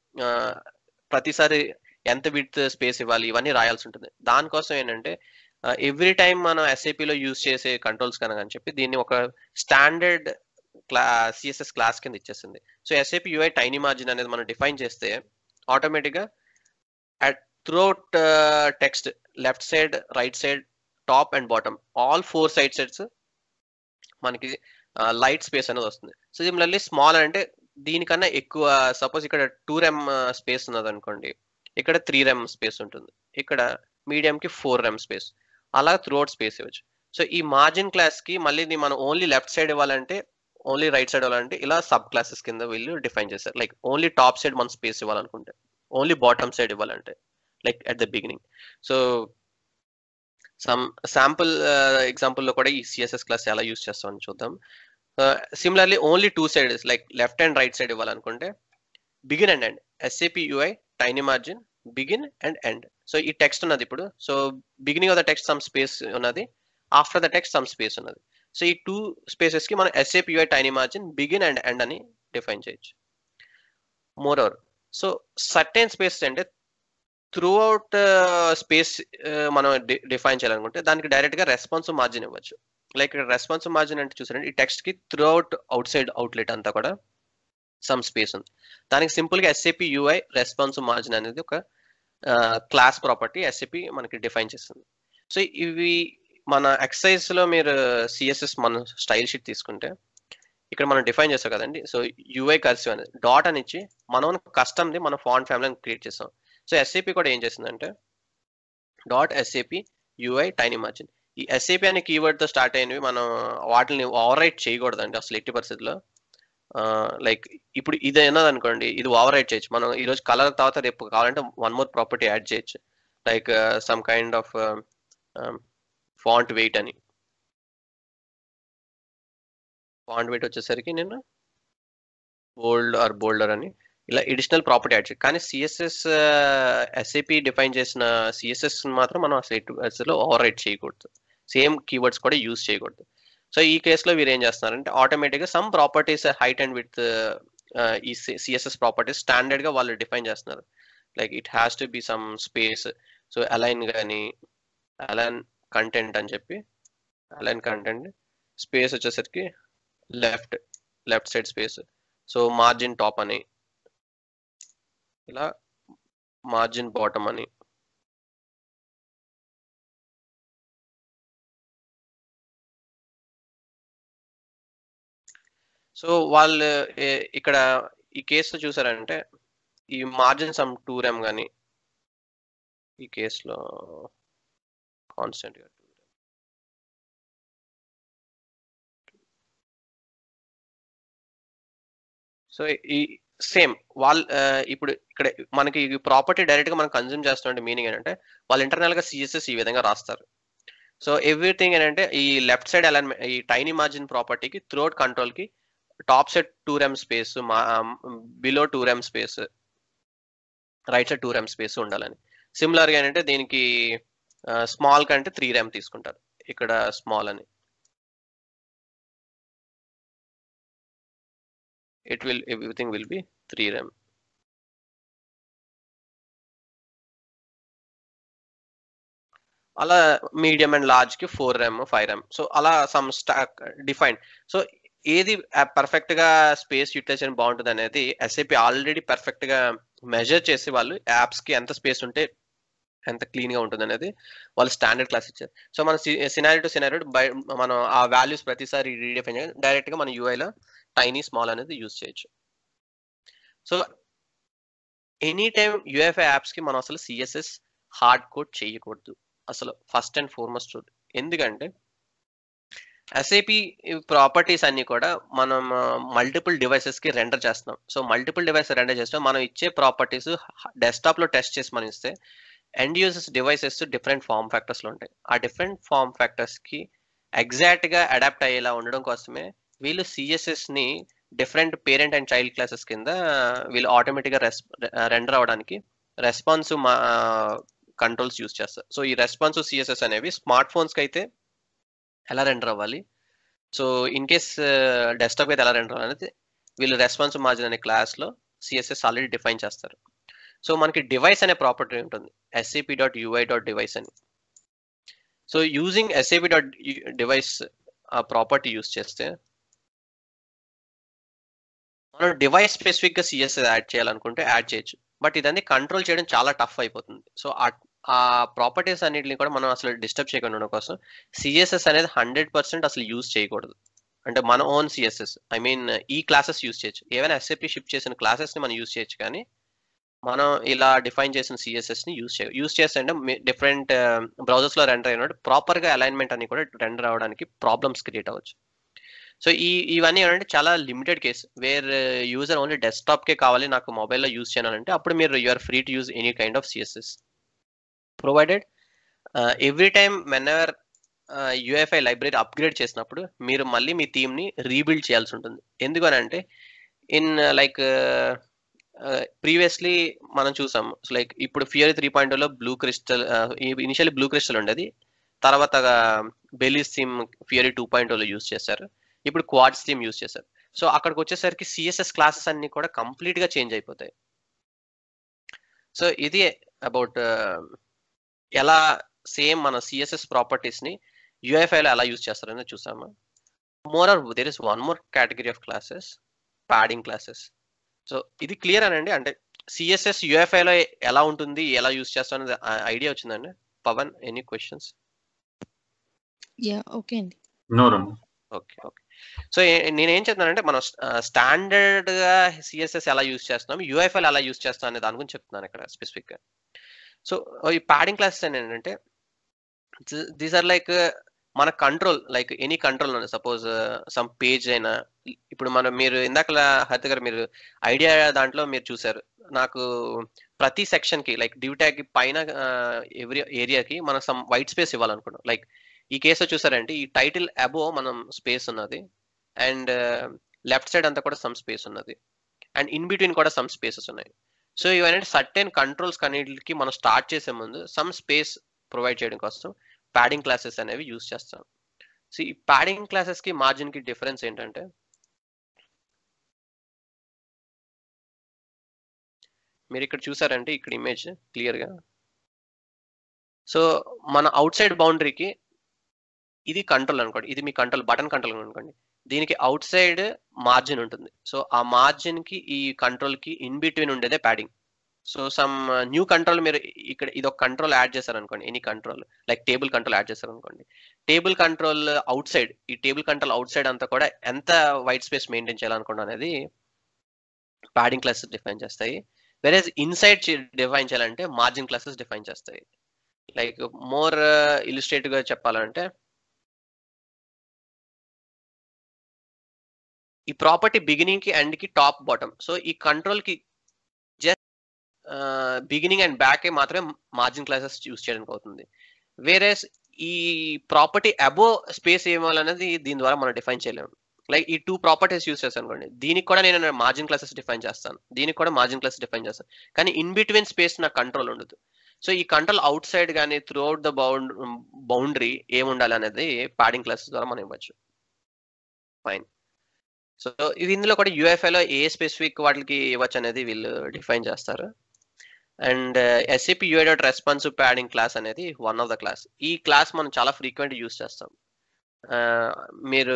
ప్రతిసారి ఎంత విత్ స్పేస్ ఇవ్వాలి ఇవన్నీ రాయాల్సి ఉంటుంది దానికోసం ఏంటంటే ఎవ్రీ టైం మనం ఎస్ఏపిలో యూజ్ చేసే కంట్రోల్స్ కనుక అని చెప్పి దీన్ని ఒక స్టాండర్డ్ క్లా సిఎస్ఎస్ క్లాస్ కింద ఇచ్చేసింది so SAP UI tiny margin అనేది మనం డిఫైన్ చేస్తే ఆటోమేటిక్గా at throughout text left side right side top and bottom all four side sets మనకి లైట్ స్పేస్ అనేది వస్తుంది సో సిమిలర్లీ స్మాల్ అంటే దీనికన్నా ఎక్కువ సపోజ్ ఇక్కడ టూ రెమ్ స్పేస్ ఉన్నది అనుకోండి ఇక్కడ త్రీ రెమ్ స్పేస్ ఉంటుంది ఇక్కడ మీడియంకి ఫోర్ రెమ్ స్పేస్ అలా త్రూఅవుట్ స్పేస్ ఇవ్వచ్చు సో ఈ మార్జిన్ క్లాస్ కి మళ్ళీ మనం ఓన్లీ లెఫ్ట్ సైడ్ ఇవ్వాలంటే ఓన్లీ రైట్ సైడ్ ఇవ్వాలంటే ఇలా సబ్ క్లాసెస్ కింద వీళ్ళు డిఫైన్ చేస్తారు లైక్ ఓన్లీ టాప్ సైడ్ మన స్పేస్ ఇవ్వాలనుకుంటే ఓన్లీ బాటమ్ సైడ్ ఇవ్వాలంటే like at the beginning so some sample ఎగ్జాంపుల్లో కూడా ఈ సిఎస్ఎస్ క్లాస్ ఎలా యూస్ చేస్తామని చూద్దాం similarly only two sides like left and right side ఇవ్వాలనుకుంటే begin and end SAP UI tiny margin begin and end so ఈ text ఉన్నది ఇప్పుడు so beginning of the text some space ఉన్నది after the text some space ఉన్నది so ఈ two spaces కి మనం SAP UI tiny margin begin and end అని define చేయొచ్చు moreover so certain space అంటే త్రూ అవుట్ స్పేస్ మనం define చేయాలనుకుంటే దానికి డైరెక్ట్ గా రెస్పాన్స్ మార్జిన్ ఇవ్వచ్చు లైక్ రెస్పాన్స్ మార్జిన్ అంటే చూసారంటే ఈ టెక్స్ట్ కి throughout outside outlet అంతా కూడా సమ్ స్పేస్ ఉంది దానికి సింపుల్ గా ఎస్ఏపి యూఐ రెస్పాన్స్ మార్జిన్ అనేది ఒక క్లాస్ ప్రాపర్టీ ఎస్ఏపి మనకి డిఫైన్ చేస్తుంది సో ఇవి మన ఎక్సైజ్ లో మీరు సిఎస్ఎస్ మన స్టైల్ షీట్ తీసుకుంటే ఇక్కడ మనం డిఫైన్ చేస్తాం కదండి సో యూఐ కర్సివ్ అనేది డాట్ అని ఇచ్చి మనం కస్టమ్ది మన ఫాంట్ ఫ్యామిలీని క్రియేట్ చేస్తాం సో ఎస్ఏపి కూడా ఏం చేసిందంటే dot SAP UI tiny margin ఈ ఎస్ఏపి అనే కీవర్డ్తో స్టార్ట్ అయినవి మనం వాటిని ఓవర్ రైట్ చేయకూడదండి అసలు ఎట్టి పరిస్థితిలో లైక్ ఇప్పుడు ఇది ఉన్నది అనుకోండి ఇది ఓవర్ రైట్ చేయొచ్చు మనం ఈరోజు కలర్ తర్వాత రేపు కావాలంటే వన్ మోర్ ప్రాపర్టీ యాడ్ చేయొచ్చు like some kind of font weight అని ఫాంట్ వెయిట్ వచ్చేసరికి నేను బోల్డ్ ఆర్ బోల్డర్ అని ఇలా ఎడిషనల్ ప్రాపర్టీ యాడ్ చేయాలి కానీ సిఎస్ఎస్ ఎస్ఏపి డిఫైన్ చేసిన సిఎస్ఎస్ మాత్రం మనం అసలు ఓవర్ రైట్ చేయకూడదు సేమ్ కీవర్డ్స్ కూడా యూజ్ చేయకూడదు సో ఈ కేసులో వీరు ఏం చేస్తున్నారంటే ఆటోమేటిక్గా some properties height and width ఈ సిఎస్ఎస్ ప్రాపర్టీస్ స్టాండర్డ్గా వాళ్ళు డిఫైన్ చేస్తున్నారు like it has to be some space so align కానీ అలైన్ కంటెంట్ అని చెప్పి అలైన్ కంటెంట్ స్పేస్ వచ్చేసరికి left left side space so margin top అని ఇలా మార్జిన్ బాటమ్ అని సో వాళ్ళు ఏ- ఇక్కడ ఈ కేసులో చూసారంటే ఈ మార్జిన్ సమ్ టూ రెమ్ కానీ ఈ కేసులో కాన్స్టెంట్ గా సో ఈ సేమ్ వాళ్ళు ఇప్పుడు ఇక్కడ మనకి ఈ ప్రాపర్టీ డైరెక్ట్ గా మనం కన్జ్యూమ్ చేస్తున్న మీనింగ్ ఏంటంటే వాళ్ళు ఇంటర్నల్ గా సిఎస్ఎస్ ఈ విధంగా రాస్తారు సో ఎవ్రీథింగ్ ఏంటంటే ఈ లెఫ్ట్ సైడ్ అలైన్మెంట్ ఈ టైనీ మార్జిన్ ప్రాపర్టీకి త్రోట్ కంట్రోల్ కి top side two rem space below two rem space right side two rem space ఉండాలని సిమిలర్ గా ఏంటంటే దీనికి స్మాల్ కంటే త్రీ రెమ్ తీసుకుంటారు ఇక్కడ స్మాల్ అని it will everything will be 3 rem అలా మీడియం అండ్ లార్జ్ కి four rem five rem so అలా సమ్ స్టాక్ డిఫైన్ సో ఏది పర్ఫెక్ట్ గా స్పేస్ యూటిలైజేషన్ బాగుంటుంది అనేది ఎస్ఏపి ఆల్రెడీ పర్ఫెక్ట్ గా మెజర్ చేసి వాళ్ళు యాప్స్ కి ఎంత స్పేస్ ఉంటే ఎంత క్లీన్ గా ఉంటుంది అనేది వాళ్ళు స్టాండర్డ్ క్లాస్ ఇచ్చారు సో మన సినారీ టు సినారీ బై మనం ఆ వాల్యూస్ ప్రతిసారి రీడిఫైన్ చేయాలి డైరెక్ట్ గా మన యూఐలో టైనీ స్మాల్ అనేది యూజ్ చేయొచ్చు so any time UFI apps కి మనం అసలు సిఎస్ఎస్ హార్డ్ కోడ్ చేయకూడదు అసలు ఫస్ట్ అండ్ ఫార్మోస్ట్ రూల్ ఎందుకంటే ఎస్ఏపి ప్రాపర్టీస్ అన్ని కూడా మనం మల్టిపుల్ డివైసెస్ కి రెండర్ చేస్తున్నాం సో మల్టిపుల్ డివైస్ రెండర్ చేస్తాం మనం ఇచ్చే ప్రాపర్టీస్ డెస్క్టాప్ లో టెస్ట్ చేసి మనం ఇస్తే end users devices different form factors లో ఉంటాయి ఆ డిఫరెంట్ ఫార్మ్ ఫ్యాక్టర్స్ కి ఎగ్జాక్ట్ గా అడాప్ట్ అయ్యేలా ఉండడం కోసమే వీళ్ళు సిఎస్ఎస్ ని different parent and child classes కింద వీళ్ళు ఆటోమేటిక్ గా రెస్ రెండర్ అవడానికి రెస్పాన్స్ కంట్రోల్స్ యూస్ చేస్తారు సో ఈ రెస్పాన్స్ సిఎస్ఎస్ అనేవి స్మార్ట్ ఫోన్స్ కి అయితే ఎలా రెండర్ అవ్వాలి సో ఇన్ కేస్ డెస్క్టాప్ అయితే ఎలా రెండర్ అనేది వీళ్ళు రెస్పాన్స్ మార్జిన్ అనే క్లాస్ లో సిఎస్ఎస్ ఆల్రెడీ డిఫైన్ చేస్తారు సో మనకి డివైస్ అనే ప్రాపర్టీ ఉంటుంది SAP dot UI dot device అని so using SAP dot device ఆ ప్రాపర్టీ యూస్ చేస్తే మనం డివైస్ స్పెసిఫిక్ గా సిఎస్ఎస్ యాడ్ చేయాలనుకుంటే యాడ్ చేయొచ్చు బట్ ఇదన్నీ కంట్రోల్ చేయడం చాలా టఫ్ అయిపోతుంది సో ఆ ప్రాపర్టీస్ అన్నిటిని కూడా మనం అసలు డిస్టర్బ్ చేయకుండా ఉండడం కోసం సిఎస్ఎస్ అనేది హండ్రెడ్ పర్సెంట్ అసలు యూజ్ చేయకూడదు అంటే మన ఓన్ సిఎస్ఎస్ ఐ మీన్ ఈ క్లాసెస్ యూజ్ చేయొచ్చు ఏమైనా ఎస్ఏపి షిఫ్ట్ చేసిన క్లాసెస్ ని మనం యూజ్ చేయొచ్చు కానీ మనం ఇలా డిఫైన్ చేసిన సిఎస్ఎస్ ని యూజ్ చేయ యూజ్ చేస్తే డిఫరెంట్ బ్రౌజర్స్ లో రెండర్ అయినట్టు ప్రాపర్ గా అలైన్మెంట్ అని కూడా రెండర్ అవడానికి ప్రాబ్లమ్స్ క్రియేట్ అవ్వచ్చు సో ఈ ఇవన్నీ ఏంటంటే చాలా limited case where user only desktop కే కావాలి నాకు మొబైల్లో యూజ్ చేయాలంటే అప్పుడు మీరు you're free to use any kind of CSS provided every time whenever UFI library upgrade చేసినప్పుడు మీరు మళ్ళీ మీ థీమ్ ని రీబిల్డ్ చేయాల్సి ఉంటుంది ఎందుకనంటే ఇన్ లైక్ ప్రీవియస్లీ మనం చూసాం లైక్ ఇప్పుడు ఫియర్ త్రీ పాయింట్ లో blue crystal initially blue crystal ఉండేది తర్వాత Belize theme Fiori two point లో యూస్ చేశారు ఇప్పుడు క్వాడ్స్ థీమ్ యూస్ చేశారు సో అక్కడికి వచ్చేసరికి సిఎస్ఎస్ క్లాసెస్ అన్ని కూడా కంప్లీట్ గా చేంజ్ అయిపోతాయి సో ఇది అబౌట్ ఎలా సేమ్ మన సిఎస్ఎస్ ప్రాపర్టీస్ ని యూఎఫ్ఐలో ఎలా యూజ్ చేస్తారని చూసాము more are there is one more category of classes padding classes so ఇది క్లియర్ అనండి అంటే సిఎస్ఎస్ యూఎఫ్ఐలో ఎలా ఉంటుంది ఎలా యూజ్ చేస్తాం అనేది ఐడియా వచ్చిందండి Pavan any questions yeah okay అండి నో రమ్మ ఓకే ఓకే సో నేనేం చెప్తున్నానంటే మనం స్టాండర్డ్ గా సిఎస్ఎస్ ఎలా యూజ్ చేస్తున్నాం యూఎఫ్ఎల్ ఎలా యూజ్ చేస్తాం అనే దాని గురించి చెప్తున్నాను ఇక్కడ స్పెసిఫిక్ గా సో ఈ ప్యాడింగ్ క్లాసెస్ ఏంటంటే దీస్ ఆర్ లైక్ మన కంట్రోల్ లైక్ ఎనీ కంట్రోల్ ఉంది సపోజ్ సమ్ పేజ్ అయినా ఇప్పుడు మనం మీరు ఇందాక హరిత గారు మీరు ఐడియా దాంట్లో మీరు చూసారు నాకు ప్రతి సెక్షన్ కి లైక్ డ్యూ ట్యాగ్ పైన ఎవ్రీ ఏరియాకి మనం సమ్ వైట్ స్పేస్ ఇవ్వాలనుకుంటాం లైక్ ఈ కేసులో చూసారంటే ఈ టైటిల్ అబో మనం స్పేస్ ఉన్నది అండ్ లెఫ్ట్ సైడ్ అంతా కూడా సమ్ స్పేస్ ఉన్నది అండ్ ఇన్ బిట్వీన్ కూడా సమ్ స్పేసెస్ ఉన్నాయి సో ఇవన్నీ సర్టెన్ కంట్రోల్స్ కన్నిటికి మనం స్టార్ట్ చేసే ముందు సమ్ స్పేస్ ప్రొవైడ్ చేయడం కోసం ప్యాడింగ్ క్లాసెస్ అనేవి యూజ్ చేస్తాం సో ఈ ప్యాడింగ్ క్లాసెస్ కి మార్జిన్ కి డిఫరెన్స్ ఏంటంటే మీరు ఇక్కడ చూసారంటే ఇక్కడ ఇమేజ్ క్లియర్ గా సో మన అవుట్ సైడ్ బౌండరీకి ఇది కంట్రోల్ అనుకోండి ఇది మీ కంట్రోల్ బటన్ కంట్రోల్ అనుకోండి దీనికి అవుట్ సైడ్ మార్జిన్ ఉంటుంది సో ఆ మార్జిన్ కి ఈ కంట్రోల్ కి ఇన్ బిట్వీన్ ఉండేదే padding so some new control మీరు ఇక్కడ ఇది ఒక కంట్రోల్ యాడ్ చేశారనుకోండి any control like table control add చేశారనుకోండి టేబుల్ కంట్రోల్ అవుట్ సైడ్ ఈ టేబుల్ కంట్రోల్ అవుట్ సైడ్ అంతా కూడా ఎంత వైట్ స్పేస్ మెయింటైన్ చేయాలనుకోండి అనేది ప్యాడింగ్ క్లాసెస్ డిఫైన్ చేస్తాయి వేరే ఇన్సైడ్ డిఫైన్ చేయాలంటే మార్జిన్ క్లాసెస్ డిఫైన్ చేస్తాయి లైక్ మోర్ ఇలిస్ట్రేటివ్ గా చెప్పాలంటే ఈ ప్రాపర్టీ బిగినింగ్ కి ఎండ్ కి టాప్ బాటమ్ సో ఈ కంట్రోల్ కి జస్ట్ బిగినింగ్ అండ్ బ్యాక్ మాత్రమే మార్జిన్ క్లాసెస్ యూస్ చేయడానికి అవుతుంది వేరే ఈ ప్రాపర్టీ అబో స్పేస్ ఏమోలనేది దీని ద్వారా మనం డిఫైన్ చేయలేము లైక్ ఈ టూ ప్రాపర్టీస్ యూస్ చేస్తాను అనుకోండి దీనికి కూడా నేను మార్జిన్ క్లాసెస్ డిఫైన్ చేస్తాను దీనికి కూడా మార్జిన్ క్లాసెస్ డిఫైన్ చేస్తాను కానీ ఇన్ బిట్వీన్ స్పేస్ నాకు కంట్రోల్ ఉండదు సో ఈ కంట్రోల్ అవుట్ సైడ్ కానీ throughout the bound boundary ఏముండాలి అనేది ప్యాడింగ్ క్లాసెస్ ద్వారా మనం ఇవ్వచ్చు ఫైన్ సో ఇది ఇందులో కూడా యూఎఫ్ఐలో ఏ స్పెసిఫిక్ వాటికి ఇవ్వచ్చు అనేది వీళ్ళు డిఫైన్ చేస్తారు and SAP UI dot responsive padding class అనేది వన్ ఆఫ్ ద క్లాస్ ఈ క్లాస్ మనం చాలా ఫ్రీక్వెంట్ యూస్ చేస్తాం మీరు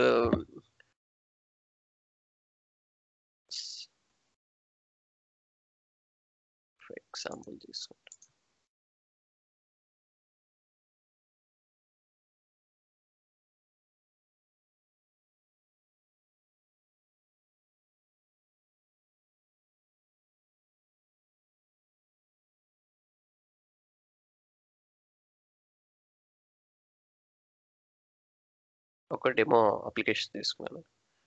ఎగ్జాంపుల్ తీసుకుంటాం ఒక డెమో అప్లికేషన్ తీసుకున్నాను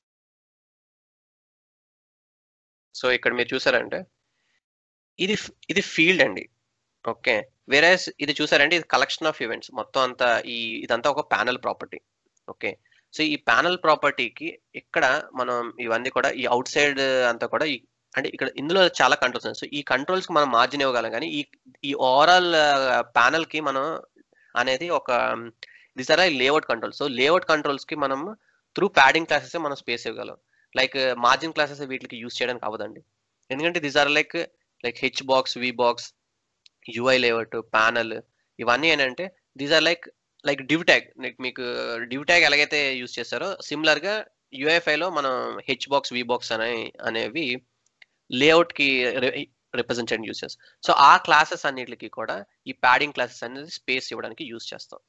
సో ఇక్కడ మీరు చూసారంటే ఇది ఇది ఫీల్డ్ అండి ఓకే వేరే ఇది చూసారంటే ఇది కలెక్షన్ ఆఫ్ ఈవెంట్స్ మొత్తం అంతా ఈ ఇదంతా ఒక ప్యానల్ ప్రాపర్టీ ఓకే సో ఈ ప్యానల్ ప్రాపర్టీకి ఇక్కడ మనం ఇవన్నీ కూడా ఈ అవుట్ సైడ్ అంతా కూడా ఈ అంటే ఇక్కడ ఇందులో చాలా కంట్రోల్స్ ఉన్నాయి సో ఈ కంట్రోల్స్ కి మనం మార్జిన్ ఇవ్వగలం కానీ ఈ ఈ ఓవరాల్ ప్యానల్ కి మనం అనేది ఒక this are layout control so layout controls కి మనం త్రూ ప్యాడింగ్ క్లాసెస్ మనం స్పేస్ ఇవ్వగలం లైక్ మార్జిన్ క్లాసెస్ వీటికి యూస్ చేయడానికి అవ్వదండి ఎందుకంటే this are like like H box V box UI layout panel ఇవన్నీ ఏంటంటే these are like like div tag like మీకు డివ్ ట్యాగ్ ఎలాగైతే యూస్ చేస్తారో సిమిలర్ గా యూఎఫ్ఐలో మనం హెచ్ బాక్స్ వి బాక్స్ అనే అనేవి లేఅవుట్ కి రిప్రజెంట్ చేయడానికి యూస్ చేస్తాం సో ఆ క్లాసెస్ అన్నిటికి కూడా ఈ ప్యాడింగ్ క్లాసెస్ అనేది స్పేస్ ఇవ్వడానికి యూస్ చేస్తాం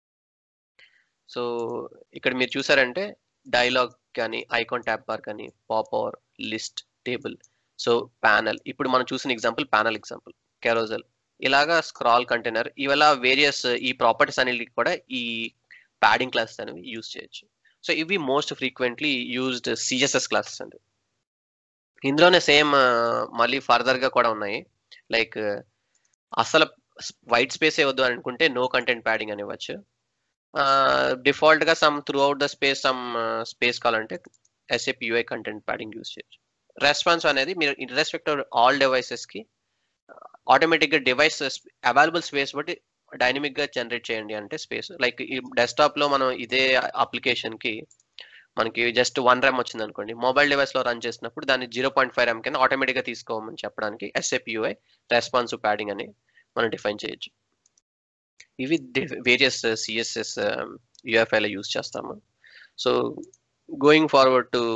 సో ఇక్కడ మీరు చూసారంటే డైలాగ్ కానీ ఐకాన్ ట్యాబ్ బార్ కానీ popover list table so panel ఇప్పుడు మనం చూసిన ఎగ్జాంపుల్ ప్యానల్ ఎగ్జాంపుల్ కెరోజల్ ఇలాగా స్క్రాల్ కంటైనర్ ఇవాళ వేరియస్ ఈ ప్రాపర్టీస్ అన్నిటికి కూడా ఈ ప్యాడింగ్ క్లాసెస్ అనేవి యూజ్ చేయొచ్చు సో ఇవి most frequently used CSS classes అండి ఇందులోనే సేమ్ మళ్ళీ ఫర్దర్ గా కూడా ఉన్నాయి లైక్ అసలు వైట్ స్పేస్ వద్దు అనుకుంటే నో కంటెంట్ ప్యాడింగ్ అని ఇవ్వచ్చు డిఫాల్ట్ గా some throughout the space some space కావాలంటే SAP UI content padding use చేయొచ్చు రెస్పాన్స్ అనేది మీరు ఇర్రెస్పెక్ట్ ఆల్ డివైసెస్ కి ఆటోమేటిక్ గా డివైస్ అవైలబుల్ స్పేస్ బట్టి డైనమిక్ గా జనరేట్ చేయండి అంటే స్పేస్ లైక్ ఈ డెస్క్టాప్ లో మనం ఇదే అప్లికేషన్ కి మనకి జస్ట్ వన్ ర్యామ్ వచ్చింది అనుకోండి మొబైల్ డివైస్ లో రన్ చేసినప్పుడు దాన్ని జీరో పాయింట్ ఫైవ్ ర్యామ్ కింద ఆటోమేటిక్ గా తీసుకోమని చెప్పడానికి ఎస్ఏపియుఐ రెస్పాన్సివ్ ప్యాడింగ్ అని మనం డిఫైన్ చేయొచ్చు ఇవి వేరియస్ సిఎస్ఎస్ యూఎఫ్ఐలో యూస్ చేస్తాము so going forward to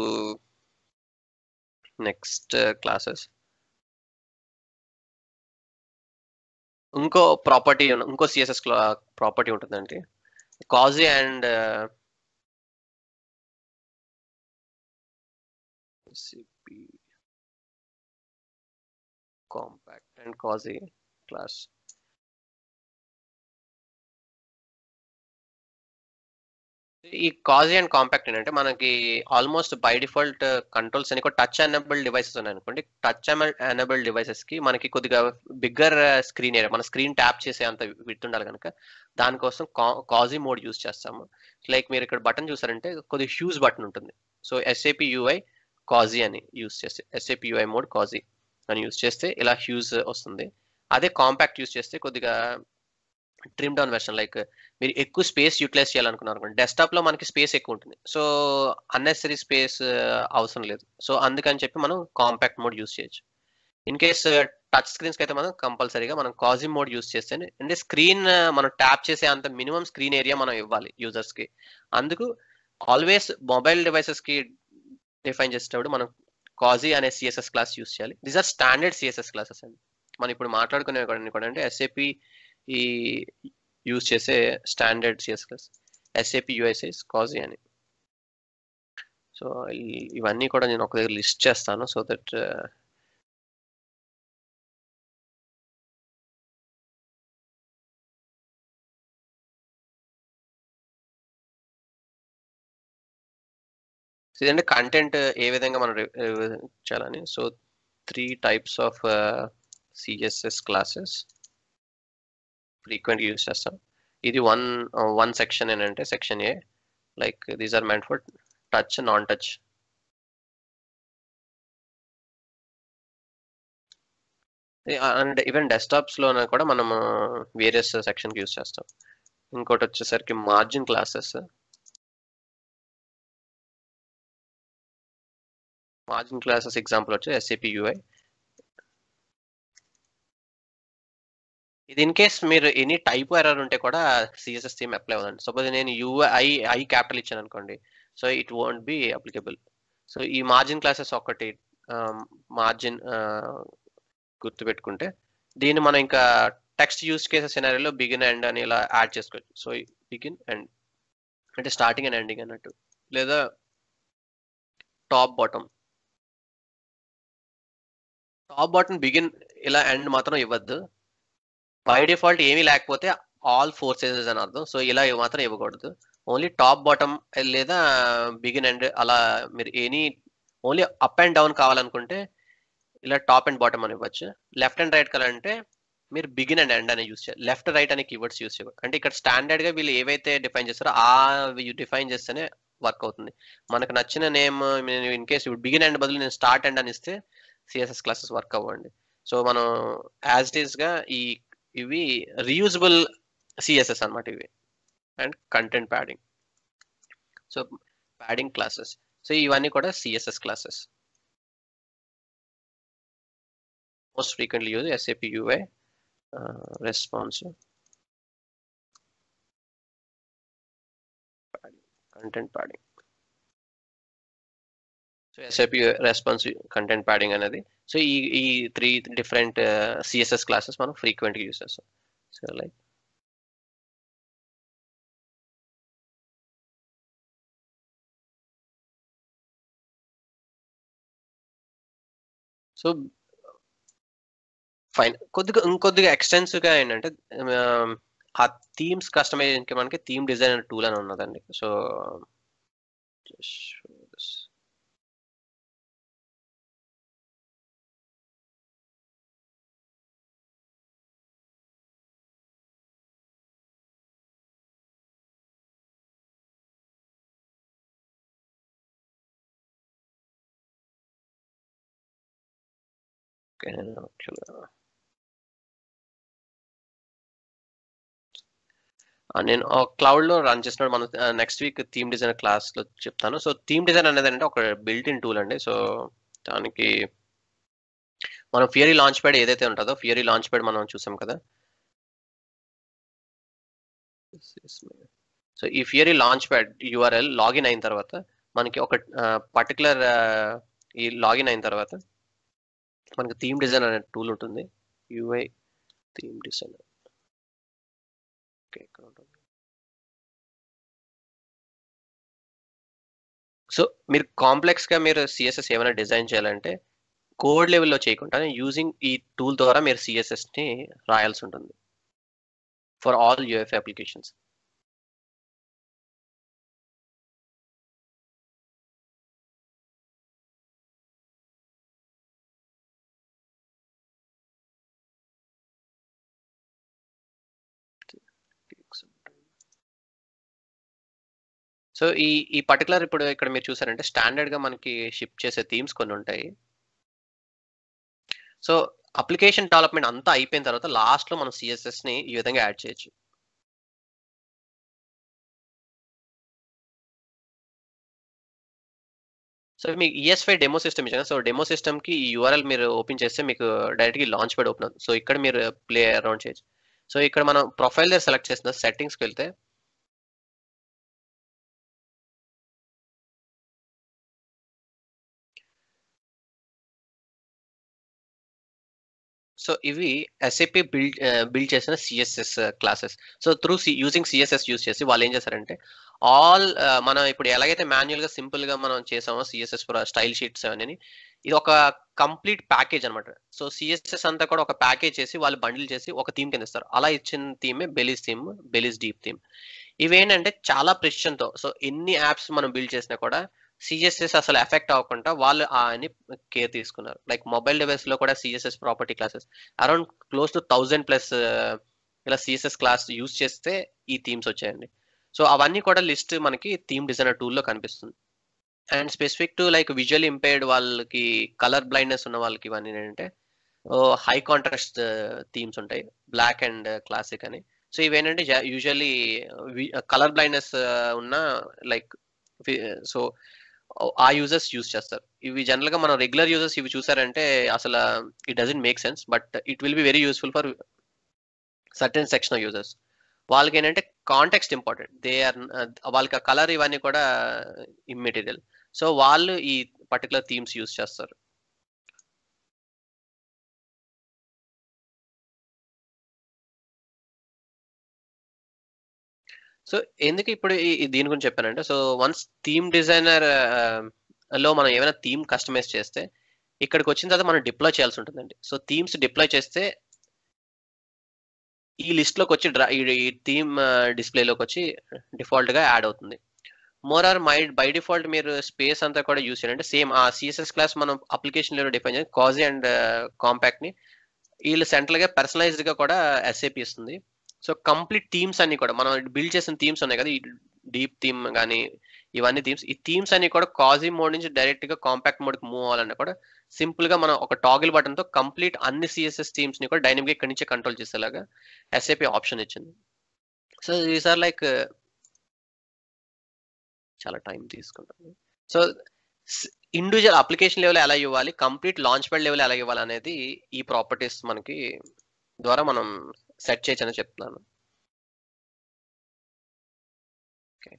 next classes ఇంకో ప్రాపర్టీ ఇంకో సిఎస్ఎస్ ప్రాపర్టీ ఉంటుందండి కాజీ అండ్ సిపి కాంపాక్ట్ అండ్ కాజీ క్లాస్ ఈ కాజీ అండ్ కాంపాక్ట్ ఏంటంటే మనకి ఆల్మోస్ట్ బై డిఫాల్ట్ కంట్రోల్స్ అని టచ్ ఎనబుల్ డివైసెస్ ఉన్నాయి అనుకోండి టచ్ ఎనబుల్ డివైసెస్ కి మనకి కొద్దిగా బిగ్గర్ స్క్రీన్ ఏరియా మన స్క్రీన్ ట్యాప్ చేసే అంత విత్ ఉండాలి కనుక దానికోసం కాజీ మోడ్ యూస్ చేస్తాము లైక్ మీరు ఇక్కడ బటన్ చూసారంటే కొద్దిగా హ్యూజ్ బటన్ ఉంటుంది సో ఎస్ఏపి యూఐ కాజీ అని యూస్ చేస్తే ఎస్ఏపి యూఐ మోడ్ కాజీ అని యూస్ చేస్తే ఇలా హ్యూజ్ వస్తుంది అదే కాంపాక్ట్ యూస్ చేస్తే కొద్దిగా ట్రిమ్ డౌన్ వెర్షన్ లైక్ మీరు ఎక్కువ స్పేస్ యూటిలైజ్ చేయాలనుకున్నారు అనుకోండి డెస్క్టాప్ లో మనకి స్పేస్ ఎక్కువ ఉంటుంది సో అన్నెసరీ స్పేస్ అవసరం లేదు సో అందుకని చెప్పి మనం కాంపాక్ట్ మోడ్ యూస్ చేయొచ్చు ఇన్ కేస్ టచ్ స్క్రీన్స్ అయితే మనం కంపల్సరీగా మనం కాజీ మోడ్ యూస్ చేస్తే అంటే స్క్రీన్ మనం ట్యాప్ చేసే అంత మినిమం స్క్రీన్ ఏరియా మనం ఇవ్వాలి యూజర్స్ కి అందుకు ఆల్వేస్ మొబైల్ డివైసెస్ కి డిఫైన్ చేసేటప్పుడు మనం కాజీ అనే సిఎస్ఎస్ క్లాస్ యూస్ చేయాలి these are standard CSS classes అండి మనం ఇప్పుడు మాట్లాడుకునే కూడా అంటే ఎస్ఏపి ఈ యూస్ చేసే standard CS class SAP USS cozy అని సో ఇవన్నీ కూడా నేను ఒక దగ్గర లిస్ట్ చేస్తాను సో దట్ ఇదంటే కంటెంట్ ఏ విధంగా మనం చేయాలని so three types of CSS classes frequent use చేస్తాం ఇది వన్ వన్ సెక్షన్ ఏంటంటే సెక్షన్ ఏ like these are meant for touch non touch and even desktops లో కూడా మనం వేరియస్ సెక్షన్ యూస్ చేస్తాం ఇంకోటి వచ్చేసరికి margin classes margin classes example వచ్చి ఎస్ఏపి యూఐ ఇది ఇన్ కేస్ మీరు ఎనీ టైప్ ఎర్రర్ ఉంటే కూడా సిఎస్ఎస్ థీమ్ అప్లై అవుతుంది సపోజ్ నేను యూఐ ఐ క్యాపిటల్ ఇచ్చాను అనుకోండి so it won't be applicable so ఈ మార్జిన్ క్లాసెస్ ఒకటి మార్జిన్ గుర్తుపెట్టుకుంటే దీన్ని మనం ఇంకా టెక్స్ట్ యూస్ కేసెస్ సినారీలో బిగిన్ ఎండ్ అని ఇలా యాడ్ చేసుకోవచ్చు సో బిగిన్ ఎండ్ అంటే స్టార్టింగ్ అండ్ ఎండింగ్ అన్నట్టు లేదా top bottom top bottom begin ఇలా ఎండ్ మాత్రం ఇవ్వద్దు బై డిఫాల్ట్ ఏమీ లేకపోతే ఆల్ ఫోర్ సైజెస్ అని అర్థం సో ఇలా మాత్రం ఇవ్వకూడదు ఓన్లీ టాప్ బాటమ్ లేదా బిగిన్ అండ్ అలా మీరు any only up and down కావాలనుకుంటే ఇలా టాప్ అండ్ బాటమ్ అని ఇవ్వచ్చు లెఫ్ట్ అండ్ రైట్ కలర్ అంటే మీరు బిగిన్ అండ్ ఎండ్ అని యూస్ చేయాలి లెఫ్ట్ రైట్ అనే కీవర్డ్స్ యూస్ చేయాలి అంటే ఇక్కడ స్టాండర్డ్ గా వీళ్ళు ఏవైతే డిఫైన్ చేస్తారో ఆ డిఫైన్ చేస్తేనే వర్క్ అవుతుంది మనకు నచ్చిన name in case begin and బదులు నేను స్టార్ట్ అండ్ అని ఇస్తే సిఎస్ఎస్ క్లాసెస్ వర్క్ అవ్వండి సో మనం యాజ్ ఇట్ ఈస్ గా ఈ ఇవి రీయూజబుల్ సిఎస్ఎస్ అనమాట ఇవి and content padding so padding classes so ఇవన్నీ కూడా CSS classes most frequently use SAP UI response content padding so SIP response content padding అనేది సో ఈ ఈ త్రీ డిఫరెంట్ సిఎస్ఎస్ క్లాసెస్ మనం ఫ్రీక్వెంట్గా యూస్ చేస్తాం సో లైక్ సో ఫైన్ కొద్దిగా ఇంకొద్దిగా ఎక్స్టెన్సివ్గా ఏంటంటే ఆ థీమ్స్ కస్టమైజేషన్కి మనకి థీమ్ డిజైనర్ టూల్ అని ఉన్నదండి సో నేను క్లౌడ్ లో రన్ చేసినప్పుడు మనం next week theme design class లో చెప్తాను సో థీమ్ డిజైన్ అనేది అంటే ఒక బిల్ట్ ఇన్ టూల్ అండి సో దానికి మనం ఫియరీ లాంచ్ ప్యాడ్ ఏదైతే ఉంటుందో ఫియరీ లాంచ్ ప్యాడ్ మనం చూసాం కదా సో ఈ Fiori launch pad URL login అయిన తర్వాత మనకి ఒక పర్టికులర్ ఈ లాగిన్ అయిన తర్వాత మనకి థీమ్ డిజైన్ అనే టూల్ ఉంటుంది యూఐ థీమ్ డిజైన్ సో మీరు కాంప్లెక్స్ గా మీరు సిఎస్ఎస్ ఏమైనా డిజైన్ చేయాలంటే కోడ్ లెవెల్లో చేయకుండా యూజింగ్ ఈ టూల్ ద్వారా మీరు సిఎస్ఎస్ ని రాయాల్సి ఉంటుంది for all UF applications so ఈ ఈ పర్టికులర్ ఇప్పుడు ఇక్కడ మీరు చూసారంటే స్టాండర్డ్ గా మనకి షిప్ చేసే థీమ్స్ కొన్ని ఉంటాయి సో అప్లికేషన్ డెవలప్మెంట్ అంతా అయిపోయిన తర్వాత లాస్ట్ లో మనం సిఎస్ఎస్ ని ఈ విధంగా యాడ్ చేయొచ్చు సో మీకు ఈఎస్ఫై డెమో సిస్టమ్ ఇచ్చాను సో డెమో సిస్టమ్ కి ఈ యూఆర్ఎల్ మీరు ఓపెన్ చేస్తే మీకు డైరెక్ట్ గా లాంచ్ ప్యాడ్ ఓపెన్ అవుతుంది సో ఇక్కడ మీరు ప్లే అరౌండ్ చేయొచ్చు సో ఇక్కడ మనం ప్రొఫైల్ దగ్గర సెలెక్ట్ చేసిన సెట్టింగ్స్కి వెళ్తే సో ఇవి ఎస్ఏపి బిల్డ్ బిల్డ్ చేసిన CSS classes so through C using CSS use చేసి వాళ్ళు ఏం చేస్తారంటే ఆల్ మనం ఇప్పుడు ఎలాగైతే మాన్యువల్ గా సింపుల్ గా మనం చేసామో సిఎస్ఎస్ స్టైల్ షీట్స్ అని ఇది ఒక కంప్లీట్ ప్యాకేజ్ అనమాట సో సిఎస్ఎస్ అంతా కూడా ఒక ప్యాకేజ్ చేసి వాళ్ళు బండిల్ చేసి ఒక థీమ్ కింద ఇస్తారు అలా ఇచ్చిన థీమే Belize theme Belize deep theme ఇవేంటంటే చాలా precision తో సో ఎన్ని యాప్స్ మనం బిల్డ్ చేసినా కూడా సిఎస్ఎస్ అసలు ఎఫెక్ట్ అవ్వకుండా వాళ్ళు అని కేర్ తీసుకున్నారు లైక్ మొబైల్ డివైస్ లో కూడా CSS property classes around close to thousand plus ఇలా సిఎస్ఎస్ క్లాస్ యూజ్ చేస్తే ఈ థీమ్స్ వచ్చాయండి సో అవన్నీ కూడా లిస్ట్ మనకి థీమ్ డిజైనర్ టూల్లో కనిపిస్తుంది and specific to like visual impaired వాళ్ళకి కలర్ బ్లైండ్నెస్ ఉన్న వాళ్ళకి ఇవన్నీ ఏంటంటే హై కాంట్రాస్ట్ థీమ్స్ ఉంటాయి బ్లాక్ అండ్ క్లాసిక్ అని సో ఇవేంటంటే యూజువల్లీ కలర్ బ్లైండ్నెస్ ఉన్న లైక్ సో ఆ యూజర్స్ యూజ్ చేస్తారు ఇవి జనరల్ గా మనం రెగ్యులర్ యూజర్స్ ఇవి చూసారంటే అసలు it doesn't make sense but it will be very useful for certain section of users వాళ్ళకి ఏంటంటే కాంటెక్స్ట్ ఇంపార్టెంట్ దే ఆర్ వాళ్ళకి ఆ కలర్ ఇవన్నీ కూడా ఇమ్మెటీరియల్ సో వాళ్ళు ఈ పర్టికులర్ థీమ్స్ యూజ్ చేస్తారు సో ఎందుకు ఇప్పుడు ఈ- ఈ దీని గురించి చెప్పానంటే సో వన్స్ థీమ్ డిజైనర్ లో మనం ఏమైనా థీమ్ కస్టమైజ్ చేస్తే ఇక్కడికి వచ్చిన తర్వాత మనం డిప్లాయ్ చేయాల్సి ఉంటుందండి సో థీమ్స్ డిప్లాయ్ చేస్తే ఈ లిస్ట్ లోకి వచ్చి డ్రా ఈ థీమ్ డిస్ప్లేలోకి వచ్చి డిఫాల్ట్ గా యాడ్ అవుతుంది more or my by default మీరు స్పేస్ అంతా కూడా యూస్ చేయాలంటే సేమ్ ఆ సిఎస్ఎస్ క్లాస్ మనం అప్లికేషన్ లో డిఫైన్ చేయాలి కాజీ అండ్ కాంపాక్ట్ ని వీళ్ళు సెంట్రల్ గా పర్సనలైజ్డ్ గా కూడా ఎస్ఏపి ఇస్తుంది సో కంప్లీట్ థీమ్స్ అన్ని కూడా మనం బిల్డ్ చేసిన థీమ్స్ ఉన్నాయి కదా ఈ డీప్ థీమ్ కానీ ఇవన్నీ థీమ్స్ ఈ థీమ్స్ అన్ని కూడా కాజీ మోడ్ నుంచి డైరెక్ట్ గా కాంపాక్ట్ మోడ్ కి మూవ్ అవ్వాలన్నా కూడా సింపుల్ గా మనం ఒక టాగిల్ బటన్ తో కంప్లీట్ అన్ని సిఎస్ఎస్ థీమ్స్ ని కూడా డైనమిక్ ఇక్కడి నుంచే కంట్రోల్ చేసేలాగా ఎస్ఏపి ఆప్షన్ ఇచ్చింది సో దీస్ ఆర్ లైక్ చాలా టైం తీసుకుంటుంది సో ఇండివిజువల్ అప్లికేషన్ లెవెల్ ఎలా ఇవ్వాలి కంప్లీట్ లాంచ్ ప్యాడ్ లెవెల్ ఎలా ఇవ్వాలి అనేది ఈ ప్రాపర్టీస్ మనకి ద్వారా మనం సెట్ చేయొచ్చని చెప్తున్నాను Okay.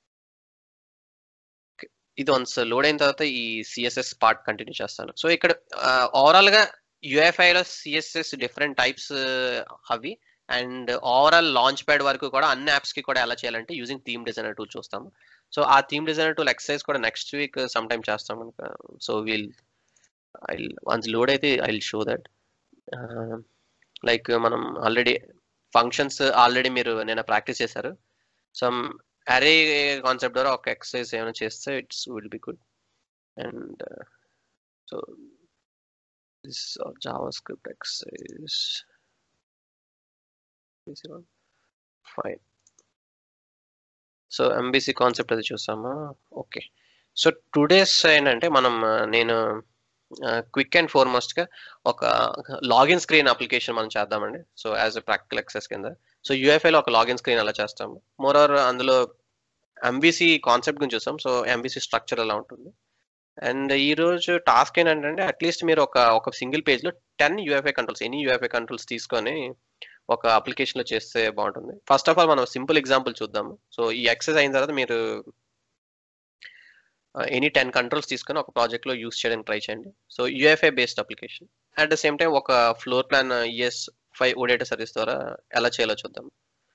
Okay. ఇది వన్స్ లోడ్ అయిన తర్వాత ఈ సిఎస్ఎస్ పార్ట్ కంటిన్యూ చేస్తాను సో ఇక్కడ ఓవరాల్ గా UEFI లో సిఎస్ఎస్ డిఫరెంట్ టైప్స్ అవి అండ్ ఓవరాల్ లాంచ్ ప్యాడ్ వరకు కూడా అన్ని యాప్స్ కి కూడా ఎలా చేయాలంటే యూజింగ్ థీమ్ డిజైనర్ టూల్ చూస్తాము సో ఆ థీమ్ డిజైనర్ టూల్ ఎక్సర్సైజ్ కూడా నెక్స్ట్ వీక్ సమ్ టైమ్ చేస్తాం కనుక so we'll I once load అయితే ఐ షో దట్ లైక్ మనం ఆల్రెడీ ఫంక్షన్స్ ఆల్రెడీ మీరు నేను ప్రాక్టీస్ చేశారు సమ్ అరే కాన్సెప్ట్ ద్వారా ఒక ఎక్సర్సైజ్ ఏమైనా చేస్తే it's will be good and so this JavaScript exercise fine so MVC concept అది చూసామా ఓకే సో టుడేస్ ఏంటంటే మనం ఆ, నేను క్విక్ అండ్ ఫార్మోస్ట్ గా ఒక లాగిన్ స్క్రీన్ అప్లికేషన్ మనం చేద్దామండి so as a practical excess కింద సో UEFI లో ఒక లాగిన్ స్క్రీన్ అలా చేస్తాము మోర్ ఆర్ అందులో ఎంబీసీ కాన్సెప్ట్ గురించి చూసాం సో ఎంబీసీ స్ట్రక్చర్ ఎలా ఉంటుంది అండ్ ఈ రోజు టాస్క్ ఏంటంటే అట్లీస్ట్ మీరు ఒక ఒక సింగిల్ పేజ్ లో ten UFI controls any UFI controls తీసుకొని ఒక అప్లికేషన్ లో చేస్తే బాగుంటుంది ఫస్ట్ ఆఫ్ ఆల్ మనం సింపుల్ ఎగ్జాంపుల్ చూద్దాము సో ఈ ఎక్సెస్ అయిన తర్వాత మీరు ఎనీ టెన్ కంట్రోల్స్ తీసుకొని ఒక ప్రాజెక్ట్ లో యూస్ చేయడానికి ట్రై చేయండి so UFI based application at the same time ఒక floor plan ES five OData service ద్వారా ఎలా చేయాలో చూద్దాం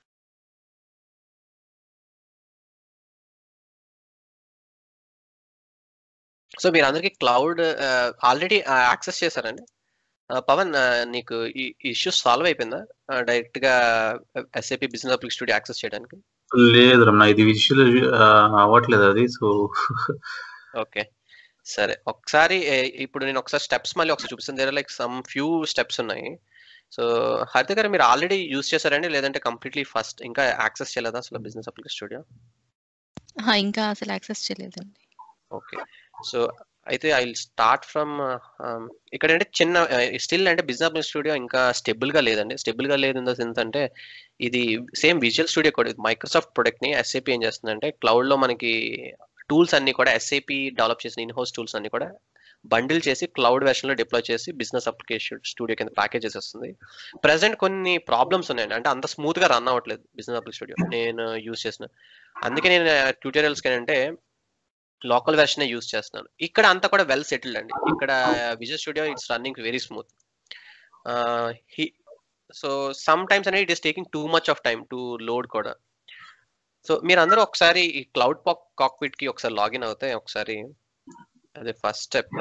సో మీరు అందరికీ క్లౌడ్ ఆల్రెడీ యాక్సెస్ చేశారండి ఆ, పవన్ ఆ, నీకు ఈ ఇష్యూ సాల్వ్ అయిపోయిందా డైరెక్ట్ గా SAP business application studio access చేయడానికి లేదు రమణ ఇది విజువల్ అవ్వట్లేదు అది సో ఓకే సరే ఒకసారి ఏ, ఇప్పుడు నేను ఒకసారి స్టెప్స్ మళ్ళీ ఒకసారి చూపిస్తాను there like some few steps ఉన్నాయి సో హరిత గారు మీరు ఆల్రెడీ యూస్ చేశారండి లేదంటే కంప్లీట్లీ ఫస్ట్ ఇంకా యాక్సెస్ చేయలేదా అసలు బిజినెస్ అప్లిక్ స్టూడియో ఆహా, ఇంకా అసలు యాక్సెస్ చేయలేదండి ఓకే సో అయితే ఐ స్టార్ట్ ఫ్రమ్ ఇక్కడ అంటే చిన్న స్టిల్ అంటే బిజినెస్ స్టూడియో ఇంకా స్టెబుల్ గా లేదండి స్టెబుల్ గా లేదు ఇన్ ద సెన్స్ అంటే ఇది సేమ్ విజువల్ స్టూడియో కూడా మైక్రోసాఫ్ట్ ప్రొడక్ట్ ని ఎస్ఏపి ఏం చేస్తుందంటే క్లౌడ్ లో మనకి టూల్స్ అన్ని కూడా ఎస్ఏపి డెవలప్ చేసిన ఇన్ హౌస్ టూల్స్ అన్ని కూడా బండిల్ చేసి క్లౌడ్ వెర్షన్ లో డిప్లాయ్ చేసి బిజినెస్ అప్లికేషన్ స్టూడియో కింద ప్యాకేజెస్ వస్తుంది ప్రెసెంట్ కొన్ని ప్రాబ్లమ్స్ ఉన్నాయండి అంటే అంత స్మూత్ గా రన్ అవ్వట్లేదు బిజినెస్ అప్లిక్ స్టూడియో నేను యూస్ చేసిన అందుకే నేను ట్యూటోరియల్స్ ఏంటంటే లోకల్ వెర్షన్ యూస్ చేస్తున్నాను ఇక్కడ అంతా కూడా వెల్ సెటిల్డ్ అండి ఇక్కడ Vijay studio it's running very smooth so some times అనేది it is taking too much of time to load కూడా సో మీరు అందరూ ఒకసారి ఈ క్లౌడ్ పాక్ కాక్పిట్ కి ఒకసారి లాగిన్ అవుతే ఒకసారి అదే ఫస్ట్ స్టెప్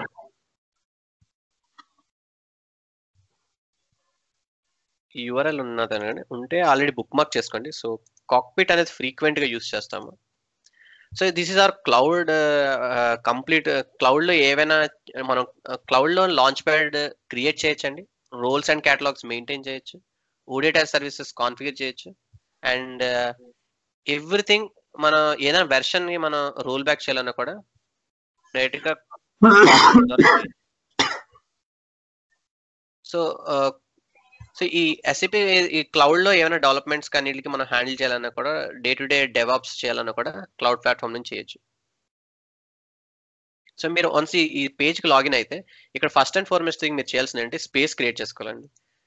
ఈ యూఆర్ఎల్ ఉన్నదని ఉంటే ఆల్రెడీ బుక్ మార్క్ చేసుకోండి సో కాక్పిట్ అనేది ఫ్రీక్వెంట్ గా యూస్ చేస్తాము so this is or cloud complete cloud లో ఏవైనా మనం క్లౌడ్ లో లాంచ్ ప్యాడ్ క్రియేట్ చేయొచ్చండి రోల్స్ అండ్ క్యాటలాగ్స్ మెయింటైన్ చేయొచ్చు ఓడిటర్ సర్వీసెస్ కాన్ఫిగర్ చేయొచ్చు అండ్ ఎవ్రీథింగ్ మన ఏదైనా వెర్షన్ ని మనం రోల్ బ్యాక్ చేయాలన్నా కూడా డైరెక్ట్ గా సో సో ఈ ఎస్ఏపి ఈ క్లౌడ్ లో ఏమైనా డెవలప్మెంట్స్ కానీ వీటికి మనం హ్యాండిల్ చేయాలన్నా కూడా డే టు డే డెవాప్స్ చేయాలన్నా కూడా క్లౌడ్ ప్లాట్ఫామ్ నుంచి చేయొచ్చు సో మీరు వన్స్ ఈ పేజ్ కి లాగిన్ అయితే ఇక్కడ ఫస్ట్ అండ్ ఫార్మోస్ట్ థింగ్ మీరు చేయాల్సింది అంటే స్పేస్ క్రియేట్ చేసుకోవాలండి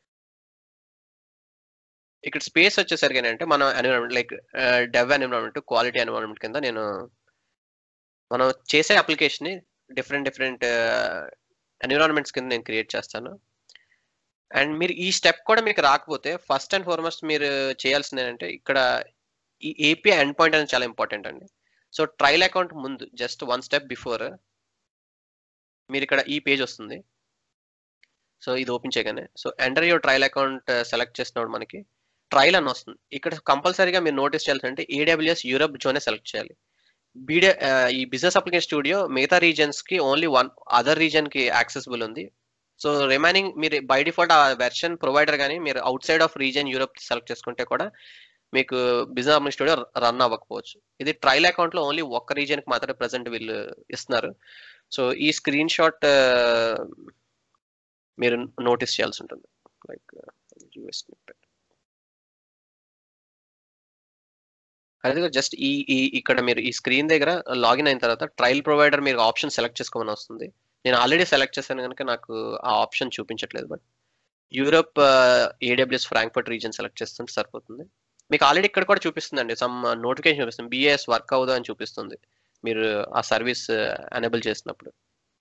ఇక్కడ స్పేస్ వచ్చేసరికి ఏంటంటే మనం environment like dev environment quality environment కింద నేను మనం చేసే అప్లికేషన్ ని డిఫరెంట్ డిఫరెంట్ ఎన్విరాన్మెంట్స్ కింద నేను క్రియేట్ చేస్తాను అండ్ మీరు ఈ స్టెప్ కూడా మీకు రాకపోతే ఫస్ట్ అండ్ ఫార్మోస్ట్ మీరు చేయాల్సింది ఏంటంటే ఇక్కడ ఈ ఏపీఐ ఎండ్ పాయింట్ అనేది చాలా ఇంపార్టెంట్ అండి సో ట్రయల్ అకౌంట్ ముందు జస్ట్ వన్ స్టెప్ బిఫోర్ మీరు ఇక్కడ ఈ పేజ్ వస్తుంది సో ఇది ఓపెన్ చేయగానే so enter your trial account select చేసినప్పుడు మనకి ట్రయల్ అని వస్తుంది ఇక్కడ కంపల్సరీగా మీరు నోటీస్ చేయాల్సిందంటే ఏడబ్ల్యూఎస్ యూరప్ జోనే సెలెక్ట్ చేయాలి బీడే ఈ బిజినెస్ అప్లికేషన్ స్టూడియో మిగతా రీజన్స్ కి ఓన్లీ వన్ అదర్ రీజన్ కి యాక్సెసిబుల్ ఉంది సో రిమైనింగ్ మీరు బై డిఫాల్ట్ ఆ వెర్షన్ ప్రొవైడర్ కానీ మీరు outside of reason Europe select చేసుకుంటే కూడా మీకు బిజినెస్ అప్లికేషన్ స్టూడియో రన్ అవ్వకపోవచ్చు ఇది ట్రయల్ అకౌంట్ లో ఓన్లీ ఒక్క రీజన్ కి మాత్రమే ప్రజెంట్ వీళ్ళు ఇస్తున్నారు సో ఈ స్క్రీన్ షాట్ మీరు నోటీస్ చేయాల్సి ఉంటుంది లైక్ అదే జస్ట్ ఈ ఈ ఇక్కడ మీరు ఈ స్క్రీన్ దగ్గర లాగిన్ అయిన తర్వాత ట్రయల్ ప్రొవైడర్ మీరు ఆప్షన్ సెలెక్ట్ చేసుకోమని వస్తుంది నేను ఆల్రెడీ సెలెక్ట్ చేశాను కనుక నాకు ఆ ఆప్షన్ చూపించట్లేదు but Europe AWS Frankfurt region select చేస్తుంటే సరిపోతుంది మీకు ఆల్రెడీ ఇక్కడ కూడా చూపిస్తుందండి సమ్ నోటిఫికేషన్ చూపిస్తుంది బిఏఎస్ వర్క్ అవ్వదు అని చూపిస్తుంది మీరు ఆ సర్వీస్ ఎనేబుల్ చేసినప్పుడు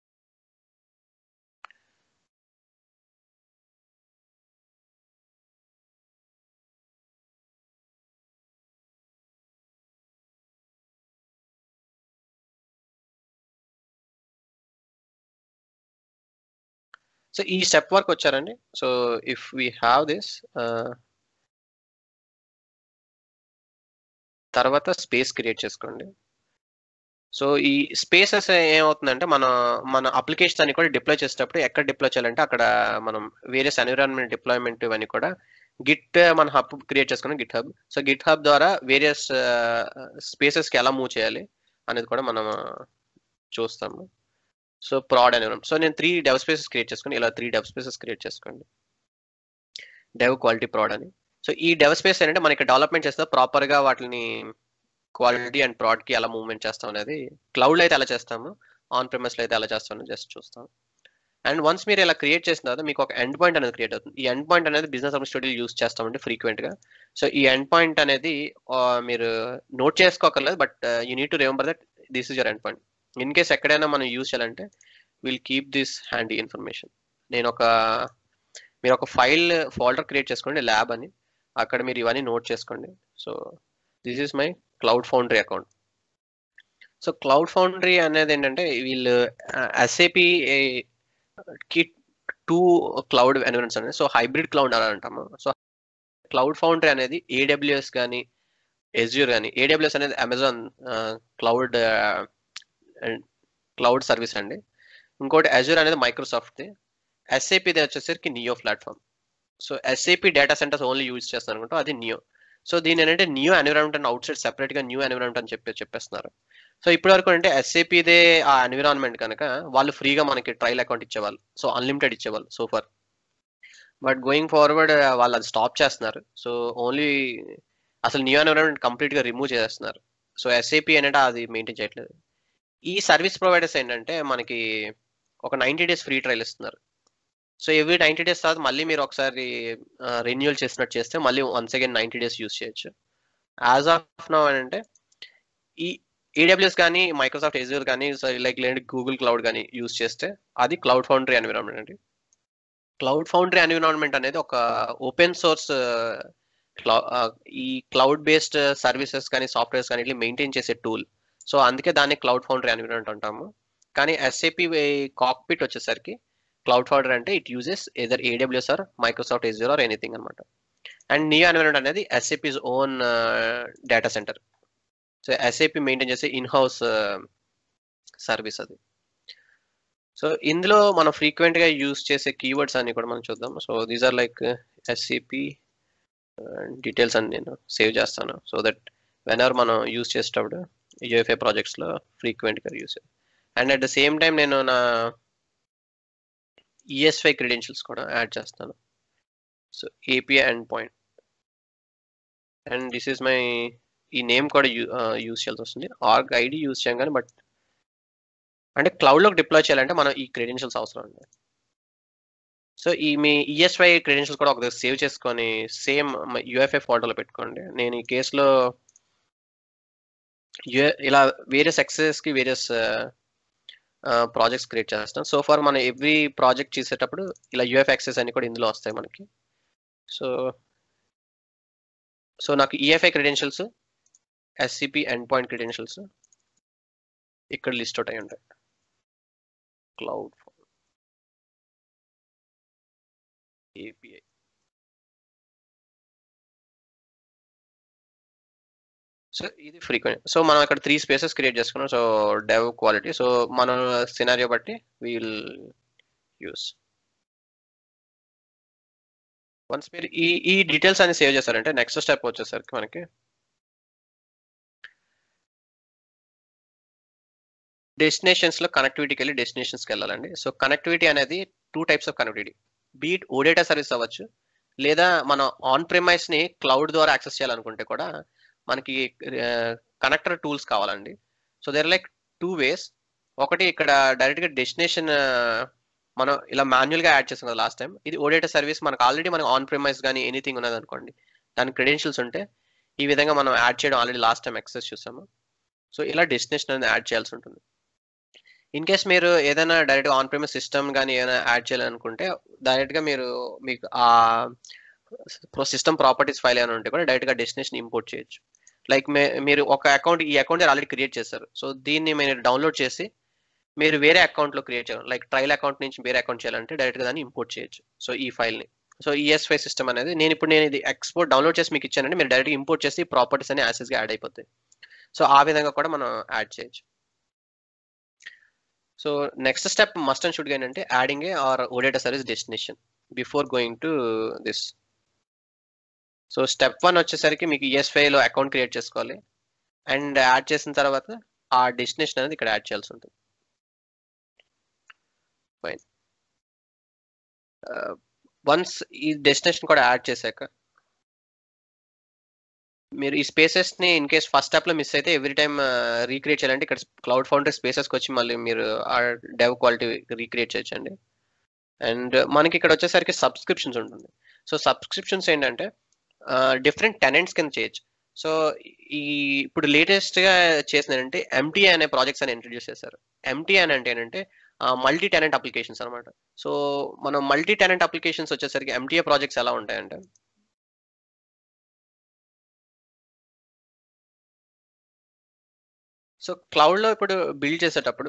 సో ఈ స్టెప్ వరకు వచ్చారండి so if we have this తర్వాత స్పేస్ క్రియేట్ చేసుకోండి సో ఈ స్పేసెస్ ఏమవుతుందంటే మన మన అప్లికేషన్ అన్ని కూడా డిప్లాయ్ చేసేటప్పుడు ఎక్కడ డిప్లాయ్ చేయాలంటే అక్కడ మనం వేరియస్ ఎన్విరాన్మెంట్ డిప్లాయ్మెంట్ ఇవన్నీ కూడా గిట్ మన హబ్ క్రియేట్ చేసుకున్నాం GitHub so GitHub ద్వారా వేరియస్ స్పేసెస్కి ఎలా మూవ్ చేయాలి అనేది కూడా మనం చూస్తాము సో ప్రాడ్ ఎన్విరాన్మెంట్ సో నేను త్రీ డెవ్ స్పేసెస్ క్రియేట్ చేసుకుని ఇలా త్రీ డెవ్ స్పేసెస్ క్రియేట్ చేసుకోండి డెవ్ క్వాలిటీ ప్రాడ్ అని సో ఈ డెవ్ స్పేస్ ఏంటంటే మనకి డెవలప్మెంట్ చేస్తే ప్రాపర్గా వాటిని క్వాలిటీ అండ్ ప్రాడ్కి ఎలా మూవ్మెంట్ చేస్తాం అనేది క్లౌడ్లో అయితే ఎలా చేస్తాము ఆన్ ప్రిమస్లో అయితే ఎలా చేస్తామని జస్ట్ చూస్తాం అండ్ వన్స్ మీరు ఇలా క్రియేట్ చేసిన తర్వాత మీకు ఒక ఎండ్ పాయింట్ అనేది క్రియేట్ అవుతుంది ఈ ఎండ్ పాయింట్ అనేది బిజినెస్ స్టడీలు యూస్ చేస్తామంటే ఫ్రీక్వెంట్గా సో ఈ ఎండ్ పాయింట్ అనేది మీరు నోట్ చేసుకోకర్లేదు but you need to remember that this is your end point in case ఎక్కడైనా మనం యూజ్ చేయాలంటే will keep this handy information నేను ఒక మీరు ఒక ఫైల్ ఫోల్డర్ క్రియేట్ చేసుకోండి ల్యాబ్ అని అక్కడ మీరు ఇవన్నీ నోట్ చేసుకోండి so this is my Cloud Foundry account so Cloud Foundry అనేది ఏంటంటే వీళ్ళు ఎస్ఏపి కి టూ క్లౌడ్ ఎన్విరాన్స్ అనేది సో హైబ్రిడ్ క్లౌడ్ అని అంటాము సో క్లౌడ్ ఫౌండరీ అనేది ఏడబ్ల్యూఎస్ కానీ ఎజ్యూర్ కానీ ఏడబ్ల్యూఎస్ అనేది అమెజాన్ క్లౌడ్ క్లౌడ్ సర్వీస్ అండి ఇంకోటి అజూర్ అనేది మైక్రోసాఫ్ట్ది ఎస్ఏపిది వచ్చేసరికి Neo platform so SAP data centres only use చేస్తారు అనుకుంటా అది నియో సో దీని ఏంటంటే న్యూ ఎన్విరాన్మెంట్ అని అవుట్ సైడ్ సెపరేట్ గా న్యూ ఎన్విరాన్మెంట్ అని చెప్పి చెప్పేస్తున్నారు సో ఇప్పటి వరకు అంటే ఎస్ఏపిదే ఆ ఎన్విరాన్మెంట్ కనుక వాళ్ళు ఫ్రీగా మనకి ట్రయల్ అకౌంట్ ఇచ్చేవాళ్ళు సో అన్లిమిటెడ్ ఇచ్చేవాళ్ళు so for but going forward వాళ్ళు అది స్టాప్ చేస్తున్నారు సో ఓన్లీ అసలు న్యూ ఎన్విరాన్మెంట్ కంప్లీట్ గా రిమూవ్ చేస్తున్నారు సో ఎస్ఏపి అనేది అది మెయింటైన్ చేయట్లేదు ఈ సర్వీస్ ప్రొవైడర్స్ ఏంటంటే మనకి ఒక నైంటీ డేస్ ఫ్రీ ట్రయల్ ఇస్తున్నారు సో ఎవ్రీ నైంటీ డేస్ తర్వాత మళ్ళీ మీరు ఒకసారి రెన్యూవల్ చేసినట్టు చేస్తే మళ్ళీ once again ninety days use చేయొచ్చు యాజ్ ఆఫ్ నౌ అంటే ఈ ఏడబ్ల్యూఎస్ కానీ మైక్రోసాఫ్ట్ ఎజూర్ కానీ లైక్ లేదంటే గూగుల్ క్లౌడ్ కానీ యూస్ చేస్తే అది క్లౌడ్ ఫౌండరీ ఎన్విరాన్మెంట్ అండి క్లౌడ్ ఫౌండరీ ఎన్విరాన్మెంట్ అనేది ఒక ఓపెన్ సోర్స్ ఈ క్లౌడ్ బేస్డ్ సర్వీసెస్ కానీ సాఫ్ట్వేర్స్ కానీ ఇట్లా మెయింటైన్ చేసే టూల్ సో అందుకే దాన్ని క్లౌడ్ ఫౌండరీ ఎన్విరాన్మెంట్ అంటాము కానీ ఎస్ఏపి కాక్పిట్ వచ్చేసరికి క్లౌడ్ ఫౌండర్ అంటే it uses either AWS or Microsoft Azure or anything అనమాట అండ్ నియో ఎన్విరాన్మెంట్ అనేది SAP's own data centre so SAP maintain చేసే ఇన్ హౌస్ సర్వీస్ అది సో ఇందులో మనం ఫ్రీక్వెంట్ గా యూస్ చేసే కీవర్డ్స్ అన్ని కూడా మనం చూద్దాం so these are like SCP details అని నేను సేవ్ చేస్తాను సో దట్ వెన్ ఎవర్ మనం యూస్ చేసేటప్పుడు యూఎఫ్ఏ ప్రాజెక్ట్స్ లో ఫ్రీక్వెంట్ గా use and at the same time నేను నా ఈఎస్ఐ క్రెడెన్షియల్స్ కూడా యాడ్ చేస్తాను so API end point and this is my ఈ నేమ్ కూడా యూస్ చేయాల్సి వస్తుంది ఆర్గ్ ఐడి యూస్ చేయం కానీ బట్ అంటే క్లౌడ్లోకి డిప్లాయ్ చేయాలంటే మనం ఈ క్రెడెన్షియల్స్ అవసరం అండి సో ఈ మీ ఈఎస్వై క్రెడెన్షియల్స్ కూడా ఒక సేవ్ చేసుకొని సేమ్ యూఎఫ్ఐ ఫోటోలో పెట్టుకోండి నేను ఈ కేసులో ఇలా వేరియస్ ఎక్సెస్కి వేరియస్ ప్రాజెక్ట్స్ క్రియేట్ చేస్తాం సో ఫార్ మనం ఎవ్రీ ప్రాజెక్ట్ చేసేటప్పుడు ఇలా యూఎఫ్ యాక్సెస్ అని కూడా ఇందులో వస్తాయి మనకి సో సో నాకు EFI credentials SCP end point credentials ఇక్కడ లిస్ట్ అవుట్ అయి ఉంటాయి క్లౌడ్ ఏపీఐ సో ఇది ఫ్రీక్వెంట్ సో మనం ఇక్కడ త్రీ స్పేసెస్ క్రియేట్ చేసుకున్నాం సో డెవ్ క్వాలిటీ సో మన సినారియో బట్టి వీల్ యూస్ వన్స్ మీరు ఈ ఈ డీటెయిల్స్ అన్ని సేవ్ చేస్తారంటే నెక్స్ట్ స్టెప్ వచ్చేసరికి మనకి డెస్టినేషన్స్ లో కనెక్టివిటీకి వెళ్ళి డెస్టినేషన్స్కి వెళ్ళాలండి సో కనెక్టివిటీ అనేది two types of connectivity be it OData service అవ్వచ్చు లేదా మనం ఆన్ ప్రిమైస్ ని క్లౌడ్ ద్వారా యాక్సెస్ చేయాలనుకుంటే కూడా మనకి కనెక్టర్ టూల్స్ కావాలండి so there like two ways ఒకటి ఇక్కడ డైరెక్ట్ గా డెస్టినేషన్ మనం ఇలా మాన్యువల్ గా యాడ్ చేసాం కదా లాస్ట్ టైం ఇది ఓడేటా సర్వీస్ మనకు ఆల్రెడీ మనకు ఆన్ ప్రిమైస్ కానీ ఎనీథింగ్ ఉన్నది అనుకోండి దాని క్రెడెన్షియల్స్ ఉంటే ఈ విధంగా మనం యాడ్ చేయడం ఆల్రెడీ లాస్ట్ టైం ఎక్సెస్ చూసాము సో ఇలా డెస్టినేషన్ అనేది యాడ్ చేయాల్సి ఉంటుంది ఇన్ కేస్ మీరు ఏదైనా డైరెక్ట్ ఆన్ ప్రిమైస్ సిస్టమ్ కానీ ఏదైనా యాడ్ చేయాలనుకుంటే డైరెక్ట్ గా మీరు మీకు ఆ సిస్టమ్ ప్రాపర్టీస్ ఫైల్ ఏమైనా ఉంటే కూడా డైరెక్ట్ గా డెస్టినేషన్ ఇంపోర్ట్ చేయొచ్చు లైక్ మీరు ఒక అకౌంట్ ఈ అకౌంట్ ఆల్రెడీ క్రియేట్ చేస్తారు సో దీన్ని మీరు డౌన్లోడ్ చేసి మీరు వేరే అకౌంట్ లో క్రియేట్ చేయాలి లైక్ ట్రయల్ అకౌంట్ నుంచి వేరే అకౌంట్ చేయాలంటే డైరెక్ట్ గా దాన్ని ఇంపోర్ట్ చేయొచ్చు సో ఈ ఫైల్ ని సో ఈఎస్ఫై సిస్టమ్ అనేది నేను ఇప్పుడు నేను ఇది ఎక్స్పోర్ట్ డౌన్లోడ్ చేసి మీకు ఇచ్చానంటే మీరు డైరెక్ట్ ఇంపోర్ట్ చేసి ప్రాపర్టీస్ అన్ని యాసెస్ గా యాడ్ అయిపోతాయి సో ఆ విధంగా కూడా మనం యాడ్ చేయొచ్చు so next step must and should ఏంటంటే adding a or OData service destination before going to this so step one వచ్చేసరికి మీకు ఈఎస్ఫైలో అకౌంట్ క్రియేట్ చేసుకోవాలి అండ్ యాడ్ చేసిన తర్వాత ఆ డెస్టినేషన్ అనేది ఇక్కడ యాడ్ చేయాల్సి ఉంటుంది ఫైన్ వన్స్ ఈ డెస్టినేషన్ కూడా యాడ్ చేశాక మీరు ఈ స్పేసెస్ ని ఇన్ కేస్ ఫస్ట్ స్టెప్ లో మిస్ అయితే ఎవ్రీ టైమ్ రీక్రియేట్ చేయాలంటే ఇక్కడ క్లౌడ్ ఫౌండర్ స్పేసెస్కి వచ్చి మళ్ళీ మీరు ఆ డెవ్ క్వాలిటీ రీక్రియేట్ చేయొచ్చండి అండ్ మనకి ఇక్కడ వచ్చేసరికి సబ్స్క్రిప్షన్స్ ఉంటుంది సో సబ్స్క్రిప్షన్స్ ఏంటంటే డిఫరెంట్ టెనెంట్స్ కింద చేయొచ్చు సో ఈ ఇప్పుడు లేటెస్ట్ గా చేసిందంటే ఎంటీ అనే ప్రాజెక్ట్స్ అని ఇంట్రడ్యూస్ చేశారు ఎంటీ అని అంటే ఏంటంటే మల్టీ టెనెంట్ అప్లికేషన్స్ అనమాట సో మనం మల్టీ టెనెంట్ అప్లికేషన్స్ వచ్చేసరికి ఎంటీఏ ప్రాజెక్ట్స్ ఎలా ఉంటాయంటే సో క్లౌడ్ లో ఇప్పుడు బిల్డ్ చేసేటప్పుడు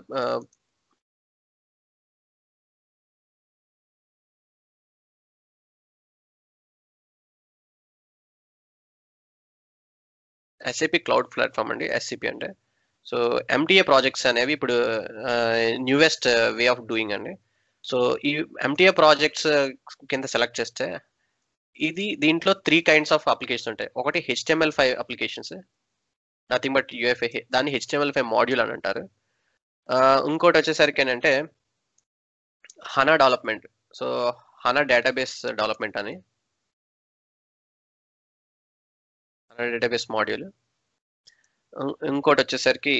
ఎస్ఏపి క్లౌడ్ ప్లాట్ఫామ్ అండి ఎస్సిపి అంటే సో ఎంటీఏ ప్రాజెక్ట్స్ అనేవి ఇప్పుడు న్యూవెస్ట్ వే ఆఫ్ డూయింగ్ అండి సో ఈ ఎంటీఏ ప్రాజెక్ట్స్ కింద సెలెక్ట్ చేస్తే ఇది దీంట్లో త్రీ కైండ్స్ ఆఫ్ అప్లికేషన్ ఉంటాయి ఒకటి HTML five applications nothing but UFI దాన్ని హెచ్టిఎంఎల్ ఫైవ్ మాడ్యూల్ అని అంటారు ఇంకోటి వచ్చేసరికి ఏంటంటే హనా development so HANA database development అని హనా డేటాబేస్ మాడ్యూల్ ఇంకోటి వచ్చేసరికి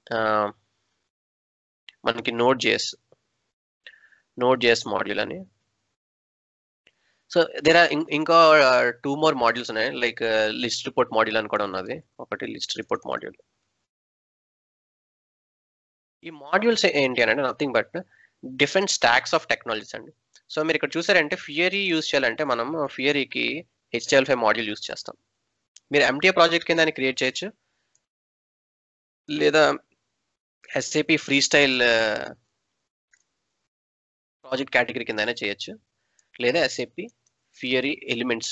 మనకి node JS node JS module అని సో దేర్ ఆర్ ఇంకా టూ మోర్ మాడ్యూల్స్ ఉన్నాయి లైక్ లిస్ట్ రిపోర్ట్ మాడ్యూల్ అని కూడా ఉన్నది ఒకటి లిస్ట్ రిపోర్ట్ మాడ్యూల్ ఈ మాడ్యూల్స్ ఏంటి అని అంటే nothing but different stacks of technologies అండి సో మీరు ఇక్కడ చూసారంటే ఫియరీ యూజ్ చేయాలంటే మనం ఫియరీకి హెచ్టిఎల్ ఫైవ్ మాడ్యూల్ యూజ్ చేస్తాం మీరు ఎంటీఏ ప్రాజెక్ట్ కింద క్రియేట్ చేయొచ్చు లేదా SAP free style project category కింద అయినా చేయొచ్చు లేదా ఎస్ఏపి ఫియరీ ఎలిమెంట్స్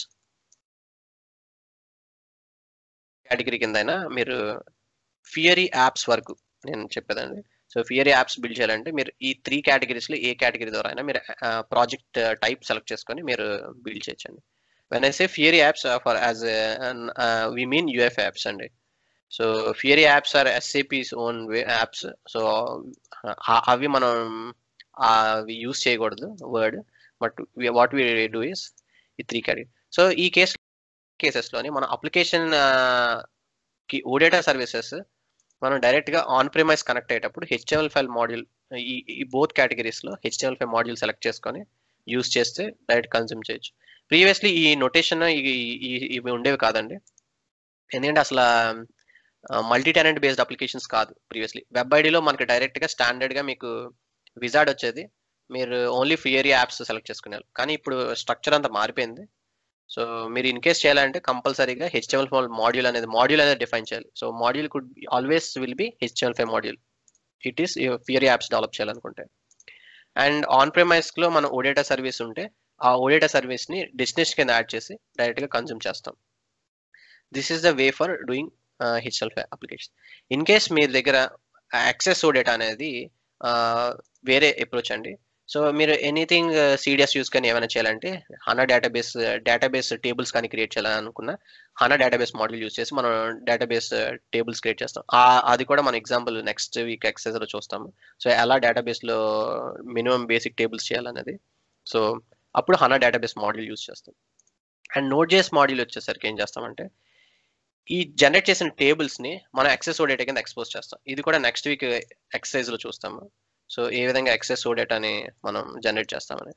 కేటగిరీ కింద అయినా మీరు ఫియరీ యాప్స్ వరకు నేను చెప్పేదండి సో ఫియరీ యాప్స్ బిల్డ్ చేయాలంటే మీరు ఈ త్రీ కేటగిరీస్లో ఏ కేటగిరీ ద్వారా అయినా మీరు ప్రాజెక్ట్ టైప్ సెలెక్ట్ చేసుకొని మీరు బిల్డ్ చేయొచ్చండి when I say Fiori apps for as we mean UF apps అండి so Fiori apps are SAP's own apps so అవి మనం అవి యూస్ చేయకూడదు word but what we do is ఈ త్రీ కేటగిరీ సో ఈ కేస్ కేసెస్లోని మన అప్లికేషన్ కి ఓడేటా సర్వీసెస్ మనం డైరెక్ట్గా ఆన్ ప్రిమైస్ కనెక్ట్ అయ్యేటప్పుడు హెచ్ఎంఎల్ ఫైల్ మాడ్యూల్ ఈ ఈ బోత్ కేటగిరీస్లో హెచ్ఎంఎల్ ఫైల్ మాడ్యూల్ సెలెక్ట్ చేసుకొని యూస్ చేస్తే డైరెక్ట్ కన్జ్యూమ్ చేయొచ్చు ప్రీవియస్లీ ఈ నొటేషన్ ఇవి ఉండేవి కాదండి ఎందుకంటే అసలు మల్టీ టెనెంట్ బేస్డ్ అప్లికేషన్స్ కాదు ప్రీవియస్లీ వెబ్ ఐడిలో మనకి డైరెక్ట్గా స్టాండర్డ్గా మీకు విజార్డ్ వచ్చేది మీరు ఓన్లీ ఫియరీ యాప్స్ సెలెక్ట్ చేసుకునేవారు కానీ ఇప్పుడు స్ట్రక్చర్ అంతా మారిపోయింది సో మీరు ఇన్ కేస్ చేయాలంటే కంపల్సరీగా హెచ్ఎంఎల్ ఫైవ్ మాడ్యూల్ అనేది మాడ్యూల్ అనేది డిఫైన్ చేయాలి so module could always will be HTML five module it is Fiori apps develop చేయాలనుకుంటే అండ్ ఆన్ ప్రిమైస్లో మన ఓడేటా సర్వీస్ ఉంటే ఆ ఓడేటా సర్వీస్ని డెస్టినేషన్ కింద యాడ్ చేసి డైరెక్ట్గా కన్జ్యూమ్ చేస్తాం this is the way for doing HTML five application in case మీ దగ్గర యాక్సెస్ ఓడేటా అనేది వేరే అప్రోచ్ అండి సో మీరు ఎనీథింగ్ సిడిఎస్ యూస్ కానీ ఏమైనా చేయాలంటే హనా డేటాబేస్ డేటాబేస్ టేబుల్స్ కానీ క్రియేట్ చేయాలనుకున్న హనా డేటాబేస్ మోడల్ యూస్ చేసి మనం డేటాబేస్ టేబుల్స్ క్రియేట్ చేస్తాం అది కూడా మన ఎగ్జాంపుల్ నెక్స్ట్ వీక్ ఎక్సైజ్లో చూస్తాము సో ఎలా డేటాబేస్లో మినిమం బేసిక్ టేబుల్స్ చేయాలనేది సో అప్పుడు హనా డేటాబేస్ మోడల్ యూస్ చేస్తాం అండ్ నోట్ జేస్ మోడల్ వచ్చేసరికి ఏం చేస్తామంటే ఈ జనరేట్ చేసిన టేబుల్స్ని మనం ఎక్సెస్ ఓ డేటా కింద ఎక్స్పోజ్ చేస్తాం ఇది కూడా నెక్స్ట్ వీక్ ఎక్సైజ్లో చూస్తాము సో ఏ విధంగా ఎక్సెస్ ఓ డేటాని మనం జనరేట్ చేస్తామని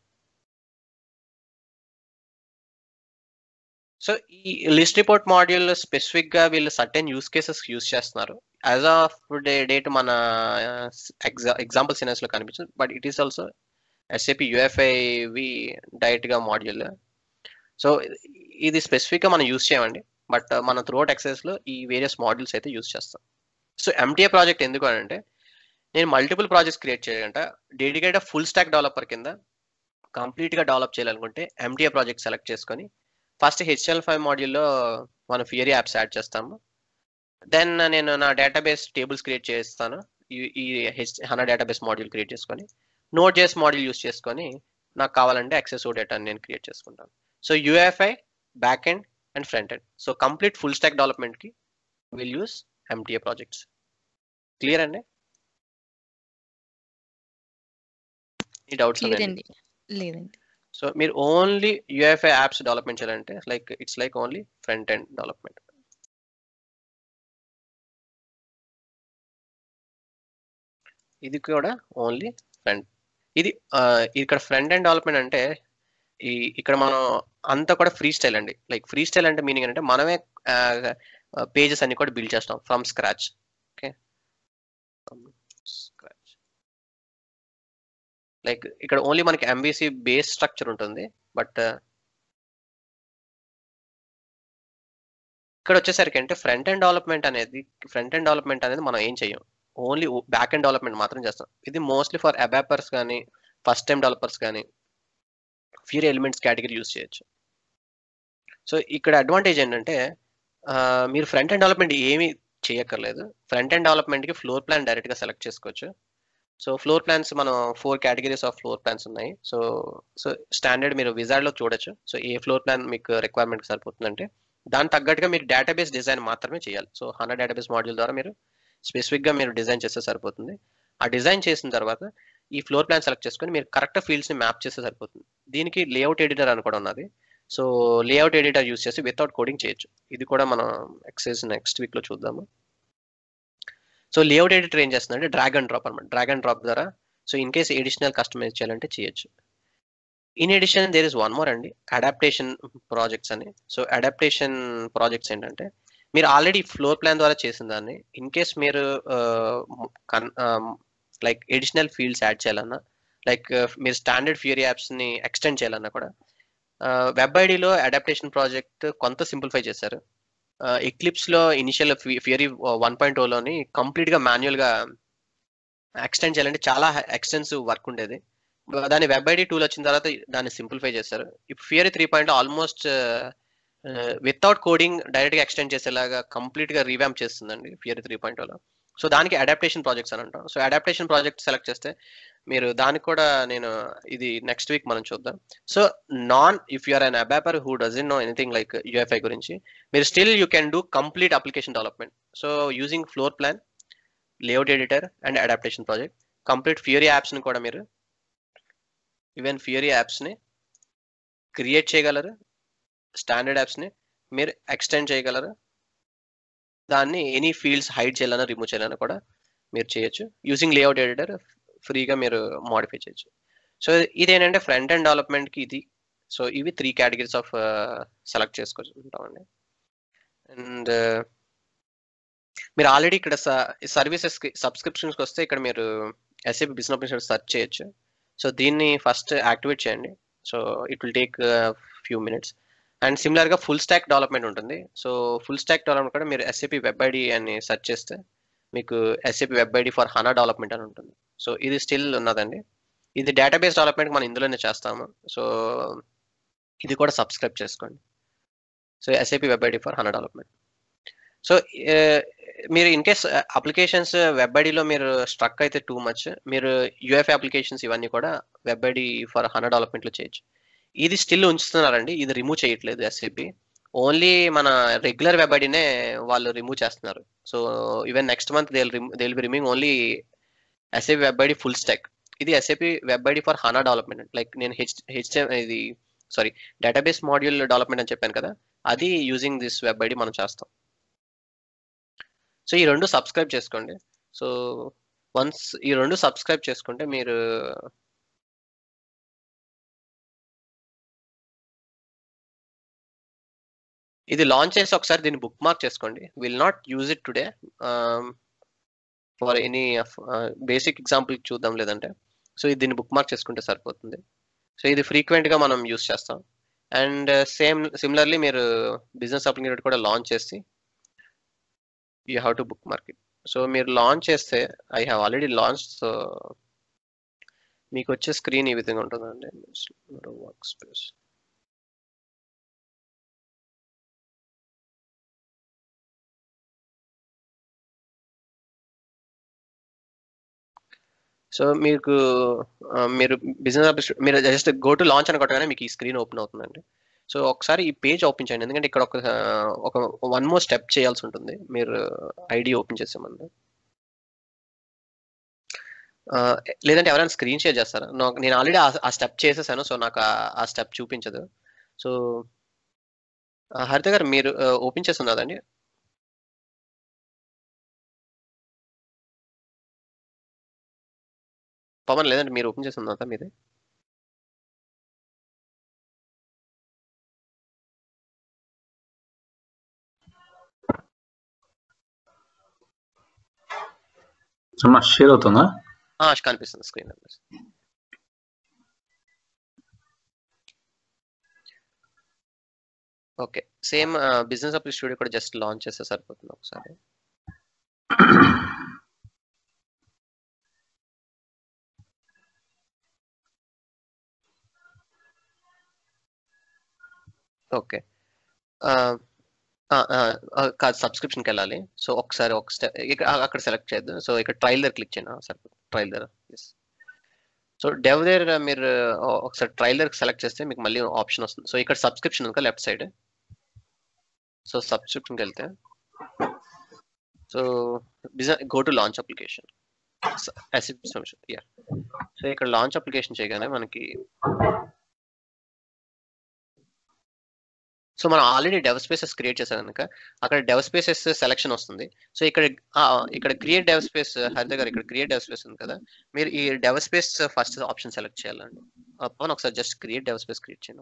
సో ఈ లిస్ట్ రిపోర్ట్ మాడ్యూల్ స్పెసిఫిక్గా వీళ్ళు సర్టెన్ యూస్ కేసెస్ యూస్ చేస్తున్నారు యాజ్ ఆఫ్ డే డేట్ మన ఎగ్జా ఎగ్జాంపుల్ సినర్స్లో కనిపించదు but it is also SAP యుఎఫ్ఐవి డైరెక్ట్గా మాడ్యూల్ సో ఇది స్పెసిఫిక్గా మనం యూస్ చేయమండి బట్ మన త్రూఅవుట్ ఎక్సెస్లో ఈ వేరియస్ మాడ్యూల్స్ అయితే యూస్ చేస్తాం సో ఎంటీఏ ప్రాజెక్ట్ ఎందుకు అంటే నేను మల్టిపుల్ ప్రాజెక్ట్స్ క్రియేట్ చేయాలంట డెడికేటెడ్ ఫుల్ స్టాక్ డెవలపర్ కింద కంప్లీట్గా డెవలప్ చేయాలనుకుంటే ఎంటీఏ ప్రాజెక్ట్ సెలెక్ట్ చేసుకొని ఫస్ట్ హెచ్ఎల్ ఫైవ్ మాడ్యూల్లో మనం ఫియరీ యాప్స్ యాడ్ చేస్తాము దెన్ నేను నా డేటాబేస్ టేబుల్స్ క్రియేట్ చేస్తాను ఈ H HANA database module create చేసుకొని నోట్ జేస్ మాడ్యూల్ యూస్ చేసుకొని నాకు కావాలంటే యాక్సెస్ ఓ డేటాని నేను క్రియేట్ చేసుకుంటాను so UFI back end and front end so complete full stack డెవలప్మెంట్కి will use MTA projects clear అండి ఈ డౌట్స్ లేదండి లేదండి సో మీరు ఓన్లీ యూఎఫ్ఐ యాప్స్ డెవలప్మెంట్ చేయాలంటే like it's like only front end development ఇది కూడా ఓన్లీ ఫ్రంట్ ఇది ఇక్కడ ఫ్రంట్ ఎండ్ డెవలప్మెంట్ అంటే ఈ ఇక్కడ మనం అంతా కూడా ఫ్రీ స్టైల్ అండి లైక్ ఫ్రీ స్టైల్ అంటే మీనింగ్ అంటే మనమే పేజెస్ అన్ని కూడా బిల్డ్ చేస్తాం from scratch okay scratch like ఇక్కడ ఓన్లీ మనకి ఎంబీసీ బేస్ స్ట్రక్చర్ ఉంటుంది బట్ ఇక్కడ వచ్చేసరికి అంటే ఫ్రంట్ ఎండ్ డెవలప్మెంట్ అనేది ఫ్రంట్ ఎండ్ డెవలప్మెంట్ అనేది మనం ఏం చెయ్యం ఓన్లీ బ్యాక్ ఎండ్ డెవలప్మెంట్ మాత్రం చేస్తాం ఇది మోస్ట్లీ ఫర్ అబాపర్స్ కానీ ఫస్ట్ టైం డెవలపర్స్ కానీ ఫ్యూర్ ఎలిమెంట్స్ కేటగిరీ యూస్ చేయొచ్చు సో ఇక్కడ అడ్వాంటేజ్ ఏంటంటే మీరు ఫ్రంట్ ఎండ్ డెవలప్మెంట్ ఏమీ చేయక్కర్లేదు ఫ్రంట్ ఎండ్ డెవలప్మెంట్కి ఫ్లోర్ ప్లాన్ డైరెక్ట్గా సెలెక్ట్ చేసుకోవచ్చు సో ఫ్లోర్ ప్లాన్స్ మనం four categories of floor plans ఉన్నాయి సో సో స్టాండర్డ్ మీరు విజార్డ్లో చూడొచ్చు సో ఏ ఫ్లోర్ ప్లాన్ మీకు రిక్వైర్మెంట్ సరిపోతుందంటే దాని తగ్గట్టుగా మీరు డేటాబేస్ డిజైన్ మాత్రమే చేయాలి సో హండ్రా డేటాబేస్ మాడ్యూల్ ద్వారా మీరు స్పెసిఫిక్గా మీరు డిజైన్ చేస్తే సరిపోతుంది ఆ డిజైన్ చేసిన తర్వాత ఈ ఫ్లోర్ ప్లాన్ సెలెక్ట్ చేసుకొని మీరు కరెక్ట్ ఫీల్డ్స్ని మ్యాప్ చేస్తే సరిపోతుంది దీనికి లేఅవుట్ ఎడిటర్ అని కూడా ఉన్నది సో లేఅవుట్ ఎడిటర్ యూస్ చేసి వితౌట్ కోడింగ్ చేయొచ్చు ఇది కూడా మనం ఎక్సైజ్ నెక్స్ట్ వీక్లో చూద్దాము సో లేఅవుట్ ఎడిటర్ ఏం చేస్తుందంటే డ్రాగ్ అండ్ డ్రాప్ అనమాట డ్రాగ్ అండ్ డ్రాప్ ద్వారా so in case additional customize చేయాలంటే చేయొచ్చు in addition there is one more అండి అడాప్టేషన్ ప్రాజెక్ట్స్ అని సో అడాప్టేషన్ ప్రాజెక్ట్స్ ఏంటంటే మీరు ఆల్రెడీ ఫ్లోర్ ప్లాన్ ద్వారా చేసిన దాన్ని ఇన్ కేస్ మీరు లైక్ ఎడిషనల్ ఫీల్డ్స్ యాడ్ చేయాలన్నా లైక్ మీరు స్టాండర్డ్ ఫ్యూరీ యాప్స్ ని ఎక్స్టెండ్ చేయాలన్నా కూడా వెబ్ ఐడిలో అడాప్టేషన్ ప్రాజెక్ట్ కొంత సింప్లిఫై చేశారు ఎక్లిప్స్ లో ఇనిషియల్ ఫ్యూరీ వన్ పాయింట్ లోని కంప్లీట్ గా మాన్యువల్ గా ఎక్స్టెండ్ చేయాలంటే చాలా ఎక్స్టెన్సివ్ వర్క్ ఉండేది దాని వెబ్ ఐడి టూల్ వచ్చిన తర్వాత దాన్ని సింప్లిఫై చేశారు ఇప్పుడు Fiori three point almost without coding direct గా ఎక్స్టెండ్ చేసేలాగా కంప్లీట్ గా రీవ్యాంప్ చేస్తుందండి ఫియరీ త్రీ పాయింట్ లో సో దానికి అడాప్టేషన్ ప్రాజెక్ట్స్ అని అంటాం సో అడాప్టేషన్ ప్రాజెక్ట్ సెలెక్ట్ చేస్తే మీరు దానికి కూడా నేను ఇది నెక్స్ట్ వీక్ మనం చూద్దాం so non if you're an abaper who doesn't know anything like UFI గురించి మీరు still you can do complete application development so using floor plan layout editor and adaptation project complete Fiori యాప్స్ని కూడా మీరు even Fiori యాప్స్ని create చేయగలరు standard యాప్స్ని మీరు extend చేయగలరు దాన్ని ఎనీ ఫీల్డ్స్ హైడ్ చేయాలన్నా రిమూవ్ చేయాలన్నా కూడా మీరు చేయొచ్చు యూజింగ్ లేఅవుట్ ఎడిటర్ ఫ్రీగా మీరు మోడిఫై చేయొచ్చు సో ఇదేంటంటే ఫ్రంట్ అండ్ డెవలప్మెంట్కి ఇది సో ఇవి త్రీ కేటగిరీస్ ఆఫ్ సెలెక్ట్ చేసుకుంటామండి అండ్ మీరు ఆల్రెడీ ఇక్కడ సర్వీసెస్కి సబ్స్క్రిప్షన్స్కి వస్తే ఇక్కడ మీరు ఎస్ఏపి బిజినెస్ ఆపరేషన్ సెర్చ్ చేయొచ్చు సో దీన్ని ఫస్ట్ యాక్టివేట్ చేయండి so it will take few minutes and సిమిలర్గా ఫుల్ స్టాక్ డెవలప్మెంట్ ఉంటుంది సో ఫుల్ స్టాక్ డెవలప్మెంట్ కూడా మీరు ఎస్ఏపి వెబ్ ఐడి అని సెర్చ్ చేస్తే మీకు SAP web ID for HANA development అని ఉంటుంది సో ఇది స్టిల్ ఉన్నదండి ఇది డేటాబేస్ డెవలప్మెంట్ మనం ఇందులోనే చేస్తాము సో ఇది కూడా సబ్స్క్రైబ్ చేసుకోండి so SAP web ID for HANA development so మీరు ఇన్ కేస్ అప్లికేషన్స్ వెబ్ ఐడిలో మీరు స్ట్రక్ అయితే టూ మచ్ మీరు యూఎఫ్ అప్లికేషన్స్ ఇవన్నీ కూడా వెబ్ ఐడి ఫర్ హనా డెవలప్మెంట్లో చేయొచ్చు ఇది స్టిల్ ఉంచుతున్నారండి ఇది రిమూవ్ చేయట్లేదు ఎస్ఏపి ఓన్లీ మన రెగ్యులర్ వెబ్ ఐడినే వాళ్ళు రిమూవ్ చేస్తున్నారు so even next month they they will be removing only SAP web ID full stack ఇది SAP web ID for HANA development like నేను హెచ్ హెచ్ ఇది sorry database module development అని చెప్పాను కదా అది యూజింగ్ దిస్ వెబ్ ఐడి మనం చేస్తాం so ఈ రెండు సబ్స్క్రైబ్ చేసుకోండి సో వన్స్ ఈ రెండు సబ్స్క్రైబ్ చేసుకుంటే మీరు ఇది లాంచ్ చేసి ఒకసారి దీన్ని బుక్ మార్క్ చేసుకోండి will not use it today for any basic example చూద్దాం లేదంటే సో ఇది దీన్ని బుక్ మార్క్ చేసుకుంటే సరిపోతుంది సో ఇది ఫ్రీక్వెంట్గా మనం యూస్ చేస్తాం అండ్ సేమ్ సిమిలర్లీ మీరు బిజినెస్ అప్లికేట్ కూడా లాంచ్ చేసి you have to book market so మీరు లాంచ్ చేస్తే I have already launch so మీకు వచ్చే స్క్రీన్ ఈ విధంగా ఉంటుందండి వర్క్ స్పేస్ సో మీకు మీరు బిజినెస్ మీరు జస్ట్ గో టు లాంచ్ అని కొట్టగానే మీకు ఈ స్క్రీన్ ఓపెన్ అవుతుందండి సో ఒకసారి ఈ పేజ్ ఓపెన్ చేయండి ఎందుకంటే ఇక్కడ ఒక ఒక వన్ మోర్ స్టెప్ చేయాల్సి ఉంటుంది మీరు ఐడి ఓపెన్ చేసే ముందు లేదంటే ఎవరైనా స్క్రీన్ షేర్ చేస్తారా నేను ఆల్రెడీ ఆ స్టెప్ చేసేసాను సో నాకు ఆ స్టెప్ చూపించదు సో హరిత గారు మీరు ఓపెన్ చేస్తున్నదండి పవన్ లేదంటే మీరు ఓపెన్ చేసి ఉన్నదా మీది అమ్మా షేర్ అవుతుందా కనిపిస్తుంది స్క్రీన్ ఓకే సేమ్ బిజినెస్ అప్లి స్టూడియో కూడా జస్ట్ లాంచ్ చేస్తే సరిపోతుంది ఒకసారి ఓకే కాదు సబ్స్క్రిప్షన్కి వెళ్ళాలి సో ఒకసారి ఒక స్టెప్ అక్కడ సెలెక్ట్ చేద్దాం సో ఇక్కడ ట్రైల్ దగ్గర క్లిక్ చేయండి సరిపోతుంది ట్రైల్ దగ్గర ఎస్ సో డెవ్ దగ్గర మీరు ఒకసారి ట్రైల్ దగ్గర సెలెక్ట్ చేస్తే మీకు మళ్ళీ ఆప్షన్ వస్తుంది సో ఇక్కడ సబ్స్క్రిప్షన్ ఉంది లెఫ్ట్ సైడ్ సో సబ్స్క్రిప్షన్కి వెళ్తే so business go to launch application yeah so ఇక్కడ లాంచ్ అప్లికేషన్ చేయగానే మనకి సో మనం ఆల్రెడీ డెవ్ స్పేసెస్ క్రియేట్ చేసాం కనుక అక్కడ డెవ్ స్పేసెస్ సెలెక్షన్ వస్తుంది సో ఇక్కడ ఇక్కడ క్రియేట్ డెవ్ స్పేస్ హరిత గారు ఇక్కడ క్రియేట్ డెవ్ స్పేస్ ఉంది కదా మీరు ఈ dev space first option select చేయాలండి పవన్ ఒకసారి just create dev space create చేయండి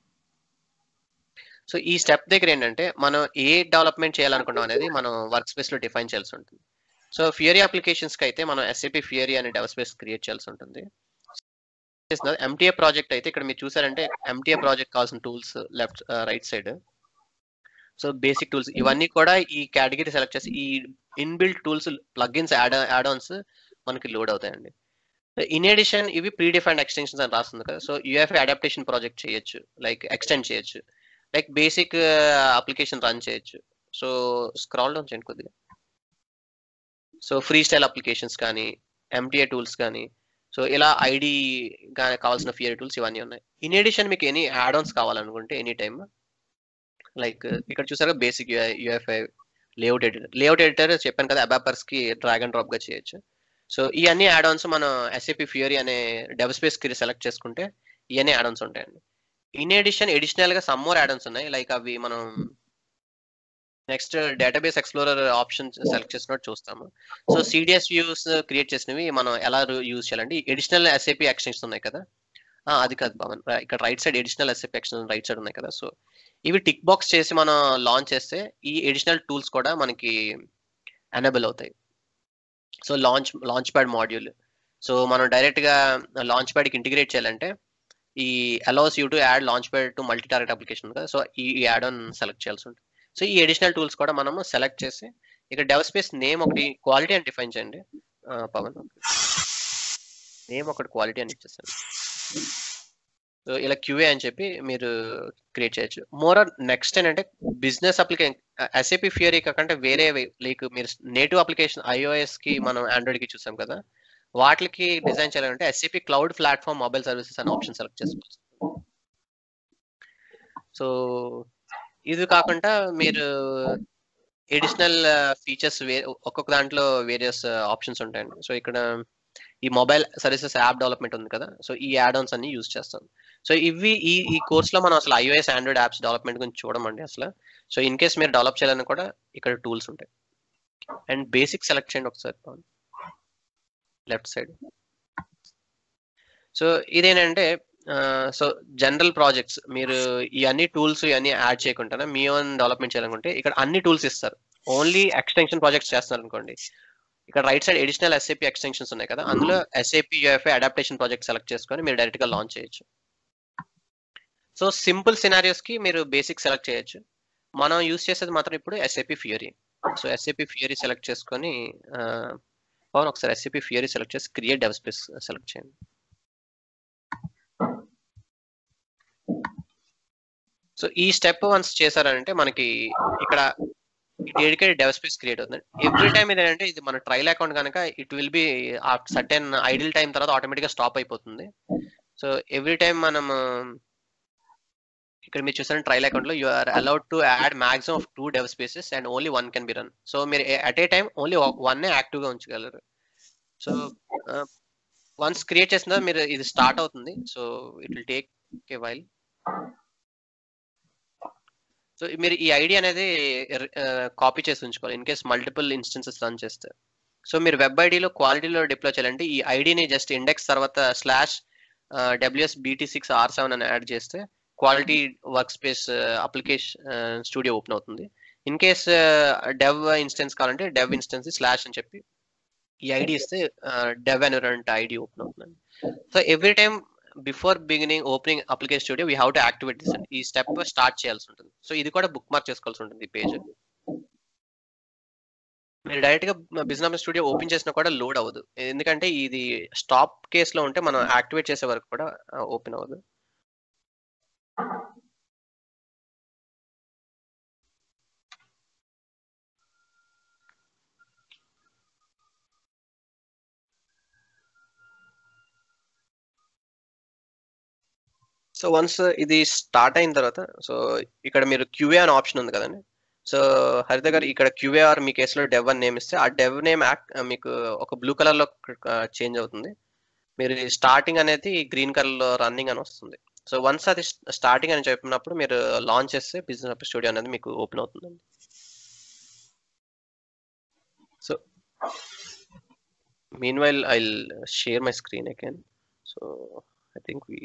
సో ఈ స్టెప్ దగ్గర ఏంటంటే మనం ఏ డెవలప్మెంట్ చేయాలనుకున్నాం అనేది మనం వర్క్ స్పేస్ లో డిఫైన్ చేయాల్సి ఉంటుంది సో ఫియరీ అప్లికేషన్స్ కి అయితే మనం ఎస్ఏపి ఫియరీ అనే డెవ్ స్పేస్ క్రియేట్ చేయాల్సి ఉంటుంది చేసిన ఎంటీఏ ప్రాజెక్ట్ అయితే ఇక్కడ మీరు చూసారంటే ఎంటీఏ ప్రాజెక్ట్ కావాల్సిన tools left right side so basic tools ఇవన్నీ కూడా ఈ కేటగిరీ సెలెక్ట్ చేసి ఈ inbuilt tools plugins add addons మనకి లోడ్ అవుతాయండి ఇన్ ఎడిషన్ ఇవి ప్రీ డిఫైన్డ్ ఎక్స్టెన్షన్స్ అని రాస్తుంది కదా సో యూఎఫ్ఐ అడాప్టేషన్ ప్రాజెక్ట్ చేయొచ్చు లైక్ ఎక్స్టెండ్ చేయొచ్చు లైక్ బేసిక్ అప్లికేషన్ రన్ చేయొచ్చు సో స్క్రాల్ డౌన్ చేయండి కొద్దిగా సో ఫ్రీ స్టైల్ అప్లికేషన్స్ కానీ ఎంటీఏ టూల్స్ కానీ సో ఇలా ఐడి కావాల్సిన ఫియర్ టూల్స్ ఇవన్నీ ఉన్నాయి ఇన్ ఎడిషన్ మీకు ఎనీ యాడ్ ఆన్స్ కావాలనుకుంటే ఎనీ టైమ్ లైక్ ఇక్కడ చూసారా basic UFI layout editor layout editor చెప్పాను కదా అబాపర్స్ కి డ్రాగ్ అండ్ డ్రాప్ గా చేయొచ్చు సో ఇవన్నీ యాడ్ ఆన్స్ మనం ఎస్ఏపి ఫియరీ అనే డెవ్ స్పేస్ కి సెలెక్ట్ చేసుకుంటే ఇవన్నీ యాడ్ ఆన్స్ ఉంటాయండి ఇన్ ఎడిషన్ ఎడిషనల్ గా సమ్ మోర్ యాడ్ ఆన్స్ ఉన్నాయి లైక్ అవి మనం next database explorer option select చేసినట్టు చూస్తాము సో సిడిఎస్ వ్యూస్ క్రియేట్ చేసినవి మనం ఎలా యూజ్ చేయాలండి ఎడిషనల్ ఎస్ఏపి ఎక్స్టెన్షన్ ఉన్నాయి కదా ఆ, అది కాదు పవన్ ఇక్కడ right side additional SAP extension right side ఉన్నాయి కదా సో ఇవి టిక్ బాక్స్ చేసి మనం లాంచ్ చేస్తే ఈ ఎడిషనల్ టూల్స్ కూడా మనకి ఎనేబుల్ అవుతాయి so launch launchpad module so మనం డైరెక్ట్ గా లాంచ్ ప్యాడ్ కి ఇంటిగ్రేట్ చేయాలంటే ఈ allows you to add launchpad to multi target application కదా సో ఈ యాడ్ ఆన్ సెలెక్ట్ చేయాల్సి ఉంటుంది సో ఈ అడిషనల్ టూల్స్ కూడా మనము సెలెక్ట్ చేసి ఇక్కడ డెవ్ స్పేస్ నేమ్ ఒకటి క్వాలిటీ అని డిఫైన్ చేయండి ఆ, పవన్ నేమ్ ఒకటి క్వాలిటీ అని ఇచ్చేసాను సో ఇలా క్యూఏ అని చెప్పి మీరు క్రియేట్ చేయొచ్చు మోర్ నెక్స్ట్ ఏంటంటే బిజినెస్ అప్లికేషన్ ఎస్ఏపి ఫియరీ కాకుండా వేరే లైక్ మీరు నేటివ్ అప్లికేషన్ ఐఓఎస్ కి మనం ఆండ్రాయిడ్ కి చూసాం కదా వాటికి డిజైన్ చేయాలంటే SAP cloud platform mobile services అనే ఆప్షన్ సెలెక్ట్ చేసుకోవచ్చు సో ఇది కాకుండా మీరు ఎడిషనల్ ఫీచర్స్ ఒక్కొక్క దాంట్లో వేరియస్ ఆప్షన్స్ ఉంటాయండి సో ఇక్కడ ఈ మొబైల్ సర్వీసెస్ యాప్ డెవలప్మెంట్ ఉంది కదా సో ఈ యాడ్ ఆన్స్ అన్ని యూజ్ చేస్తాం సో ఇవి ఈ ఈ కోర్స్ లో మనం అసలు ఐఓఎస్ ఆండ్రాయిడ్ యాప్స్ డెవలప్మెంట్ గురించి చూడమండి అసలు సో ఇన్ కేస్ మీరు డెవలప్ చేయాలని కూడా ఇక్కడ టూల్స్ ఉంటాయి అండ్ బేసిక్ సెలెక్ట్ చేయండి ఒకసారి లెఫ్ట్ సైడ్ సో ఇదేంటంటే సో జనరల్ ప్రాజెక్ట్స్ మీరు ఈ అన్ని టూల్స్ ఇవన్నీ యాడ్ చేయకుండా మీ ఓన్ డెవలప్మెంట్ చేయాలనుకుంటే ఇక్కడ అన్ని టూల్స్ ఇస్తారు ఓన్లీ ఎక్స్టెన్షన్ ప్రాజెక్ట్స్ చేస్తున్నారు అనుకోండి ఇక్కడ right side additional SAP extensions ఉన్నాయి కదా అందులో SAP UFI adaptation project select చేసుకొని మీరు డైరెక్ట్ గా లాంచ్ చేయొచ్చు సో సింపుల్ సినారియోస్ కి మీరు బేసిక్ సెలెక్ట్ చేయొచ్చు మనం యూస్ చేసేది మాత్రం ఇప్పుడు SAP Fiori so SAP Fiori select చేసుకొని ఆ, పవన్ ఒకసారి ఎస్ఏపి ఫియరీ సెలెక్ట్ చేసి క్రియేట్ డెవ్ స్పేస్ సెలెక్ట్ చేయండి సో ఈ స్టెప్ వన్స్ చేశారంటే మనకి ఇక్కడ డెడికేటెడ్ డెవ్ స్పేస్ క్రియేట్ అవుతుంది ఎవ్రీ టైం ఇది ఏంటంటే ఇది మన ట్రయల్ అకౌంట్ కనుక it will be certain idle time తర్వాత ఆటోమేటిక్ గా స్టాప్ అయిపోతుంది సో ఎవ్రీ టైం మనం ఇక్కడ మీరు చూసారు ట్రయల్ అకౌంట్ లో you are allowed to add maximum of two dev spaces and only one can be run so మీరు at a time only one active గా ఉంచగలరు సో వన్స్ క్రియేట్ చేసిన తర్వాత మీరు ఇది స్టార్ట్ అవుతుంది so it will take a while so మీరు ఈ ఐడి అనేది కాపీ చేసి ఉంచుకోవాలి in case multiple instances run చేస్తే సో మీరు వెబ్ ఐడిలో క్వాలిటీలో డిప్లాయ్ చేయాలంటే ఈ ఐడిని జస్ట్ ఇండెక్స్ తర్వాత slash WS BT six or seven అని యాడ్ చేస్తే quality workspace application studio open అవుతుంది ఇన్ కేస్ డెవ్ ఇన్స్టెన్స్ కావాలంటే డెవ్ ఇన్స్టెన్స్ స్లాష్ అని చెప్పి ఈ ఐడి ఇస్తే డెవ్ ఎన్విరాన్మెంట్ ఐడి ఓపెన్ అవుతుంది so every time before beginning opening application studio we have to activate this ఈ step start చేయాల్సి ఉంటుంది సో ఇది కూడా బుక్ మార్క్ చేసుకోవాల్సి ఉంటుంది ఈ పేజ్ మీరు డైరెక్ట్ గా బిజినెస్ స్టూడియో ఓపెన్ చేసినా కూడా లోడ్ అవ్వదు ఎందుకంటే ఇది స్టాప్ కేస్ లో ఉంటే మనం యాక్టివేట్ చేసే వరకు కూడా ఓపెన్ అవ్వదు సో వన్స్ ఇది స్టార్ట్ అయిన తర్వాత సో ఇక్కడ మీరు క్యూఏ అనే ఆప్షన్ ఉంది కదండి సో హరిత గారు ఇక్కడ క్యూఏఆర్ మీ కేసులో డెవ్ అని నేమ్ ఇస్తే ఆ డెవ్ నేమ్ మీకు ఒక బ్లూ కలర్ లో చేంజ్ అవుతుంది మీరు స్టార్టింగ్ అనేది గ్రీన్ కలర్ లో రన్నింగ్ అని వస్తుంది సో వన్స్ అది స్టార్టింగ్ అని చెప్పినప్పుడు మీరు లాంచ్ చేస్తే బిజినెస్ స్టూడియో అనేది మీకు ఓపెన్ అవుతుందండి so meanwhile I share my screen again so I think we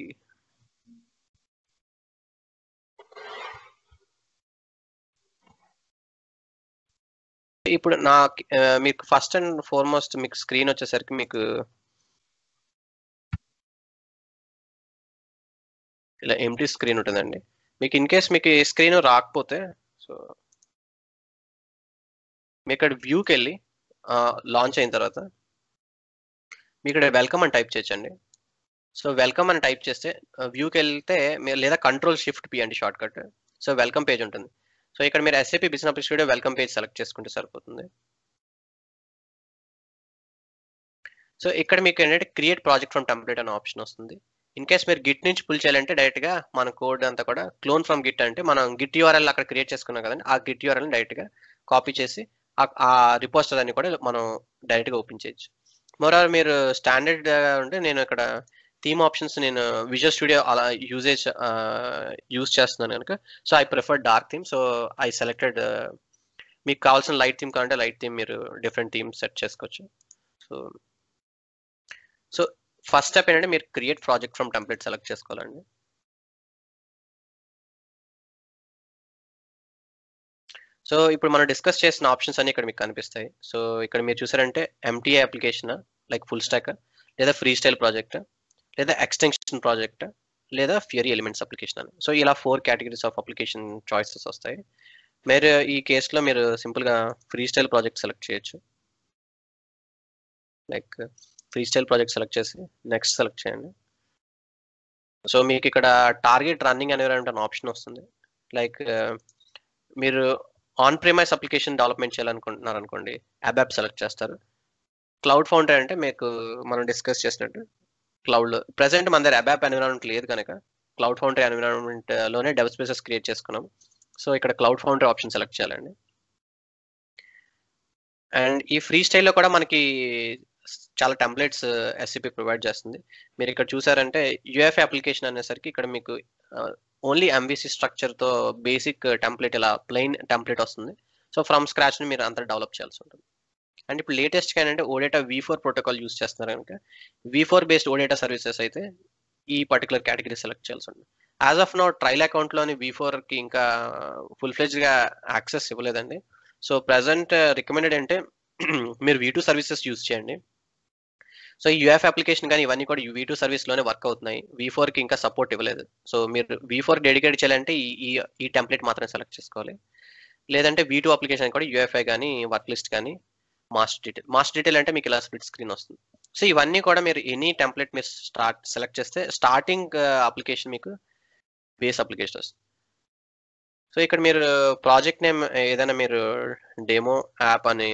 ఇప్పుడు నా మీకు ఫస్ట్ అండ్ ఫార్మోస్ట్ మీకు స్క్రీన్ వచ్చేసరికి మీకు ఇలా ఎంటీ స్క్రీన్ ఉంటుందండి మీకు ఇన్ కేస్ మీకు ఈ స్క్రీన్ రాకపోతే సో మీ ఇక్కడ వ్యూకి వెళ్ళి లాంచ్ అయిన తర్వాత మీ ఇక్కడ వెల్కమ్ అని టైప్ చేయొచ్చండి సో వెల్కమ్ అని టైప్ చేస్తే వ్యూకి వెళ్తే మీరు లేదా కంట్రోల్ షిఫ్ట్ పి అండి shortcut so welcome page ఉంటుంది సో ఇక్కడ మీరు SAP business studio welcome page select చేసుకుంటే సరిపోతుంది సో ఇక్కడ మీకు ఏంటంటే క్రియేట్ ప్రాజెక్ట్ ఫ్రమ్ టెంప్లెట్ అనే ఆప్షన్ వస్తుంది ఇన్ కేస్ మీరు గిట్ నుంచి పుల్ చేయాలంటే డైరెక్ట్ గా మన కోడ్ అంతా కూడా క్లోన్ ఫ్రమ్ గిట్ అంటే మనం గిట్ యూఆర్ఎల్ అక్కడ క్రియేట్ చేసుకున్నాం కదండి ఆ గిట్ యూఆర్ఎల్ డైరెక్ట్ గా కాపీ చేసి ఆ రిపోస్టర్ అని కూడా మనం డైరెక్ట్ గా ఓపెన్ చేయొచ్చు మోరార్ మీరు స్టాండర్డ్ ఉంటే నేను ఇక్కడ థీమ్ ఆప్షన్స్ నేను విజువల్ స్టూడియో అలా యూజేజ్ యూజ్ చేస్తున్నాను కనుక so I prefer dark theme so I selected మీకు కావాల్సిన లైట్ థీమ్ కావాలంటే లైట్ థీమ్ మీరు డిఫరెంట్ థీమ్ సెట్ చేసుకోవచ్చు సో సో ఫస్ట్ స్టెప్ ఏంటంటే మీరు create project from template select చేసుకోవాలండి సో ఇప్పుడు మనం డిస్కస్ చేసిన ఆప్షన్స్ అన్ని ఇక్కడ మీకు కనిపిస్తాయి సో ఇక్కడ మీరు చూసారంటే MTA application like full stack లేదా ఫ్రీ స్టైల్ ప్రాజెక్ట్ లేదా ఎక్స్టెన్షన్ ప్రాజెక్ట్ లేదా ఫియరీ ఎలిమెంట్స్ అప్లికేషన్ అని సో ఇలా four categories of application choices వస్తాయి మీరు ఈ కేసులో మీరు సింపుల్గా ఫ్రీ స్టైల్ ప్రాజెక్ట్ సెలెక్ట్ చేయొచ్చు like free style project select చేసి నెక్స్ట్ సెలెక్ట్ చేయండి సో మీకు ఇక్కడ టార్గెట్ రన్నింగ్ అనేటువంటి ఆప్షన్ వస్తుంది లైక్ మీరు ఆన్ ప్రిమైస్ అప్లికేషన్ డెవలప్మెంట్ చేయాలనుకుంటున్నారు అనుకోండి యాప్ సెలెక్ట్ చేస్తారు క్లౌడ్ ఫౌండర్ అంటే మీకు మనం డిస్కస్ చేసినట్టు క్లౌడ్ ప్రెసెంట్ మన దగ్గర అబాప్ ఎన్విరాన్మెంట్ లేదు కనుక క్లౌడ్ ఫౌండరీ ఎన్విరాన్మెంట్ లోనే డెవ్ స్పేసెస్ క్రియేట్ చేసుకున్నాం సో ఇక్కడ క్లౌడ్ ఫౌండరీ ఆప్షన్ సెలెక్ట్ చేయాలండి అండ్ ఈ ఫ్రీ స్టైల్లో కూడా మనకి చాలా టెంప్లెట్స్ ఎస్సిపి ప్రొవైడ్ చేస్తుంది మీరు ఇక్కడ చూసారంటే యుఎఫ్ అప్లికేషన్ అనేసరికి ఇక్కడ మీకు ఓన్లీ ఎంబీసీ స్ట్రక్చర్తో బేసిక్ టెంప్లెట్ ఇలా ప్లెయిన్ టెంప్లెట్ వస్తుంది సో ఫ్రమ్ స్క్రాచ్ మీరు అంతా డెవలప్ చేయాల్సి ఉంటుంది అండ్ ఇప్పుడు లేటెస్ట్ ఏంటంటే OData V four protocol use చేస్తున్నారు కనుక V four based OData services అయితే ఈ పర్టికులర్ కేటగిరీ సెలెక్ట్ చేయాల్సి ఉంటుంది యాజ్ ఆఫ్ నో ట్రయల్ అకౌంట్లోని వి ఫోర్కి ఇంకా ఫుల్ ఫ్లెజ్గా యాక్సెస్ ఇవ్వలేదండి సో ప్రజెంట్ రికమెండెడ్ అంటే మీరు వీ టూ సర్వీసెస్ యూజ్ చేయండి సో ఈ యూఎఫ్ అప్లికేషన్ కానీ ఇవన్నీ కూడా వీ టూ సర్వీస్లోనే వర్క్ అవుతున్నాయి వీ ఫోర్కి ఇంకా సపోర్ట్ ఇవ్వలేదు సో మీరు వీ ఫోర్ డెడికేట్ చేయాలంటే ఈ ఈ టెంప్లెట్ మాత్రమే సెలెక్ట్ చేసుకోవాలి లేదంటే వీ టూ అప్లికేషన్ కూడా యూఎఫ్ఐ కానీ వర్క్ లిస్ట్ కానీ మాస్టర్ డీటెయిల్ మాస్టర్ డీటెయిల్ అంటే మీకు ఇలా స్ప్లిట్ స్క్రీన్ వస్తుంది సో ఇవన్నీ కూడా మీరు ఎనీ టెంప్లెట్ మీరు స్టార్ట్ సెలెక్ట్ చేస్తే స్టార్టింగ్ అప్లికేషన్ మీకు బేస్ అప్లికేషన్ వస్తుంది సో ఇక్కడ మీరు ప్రాజెక్ట్ నేమ్ ఏదైనా మీరు డెమో యాప్ అని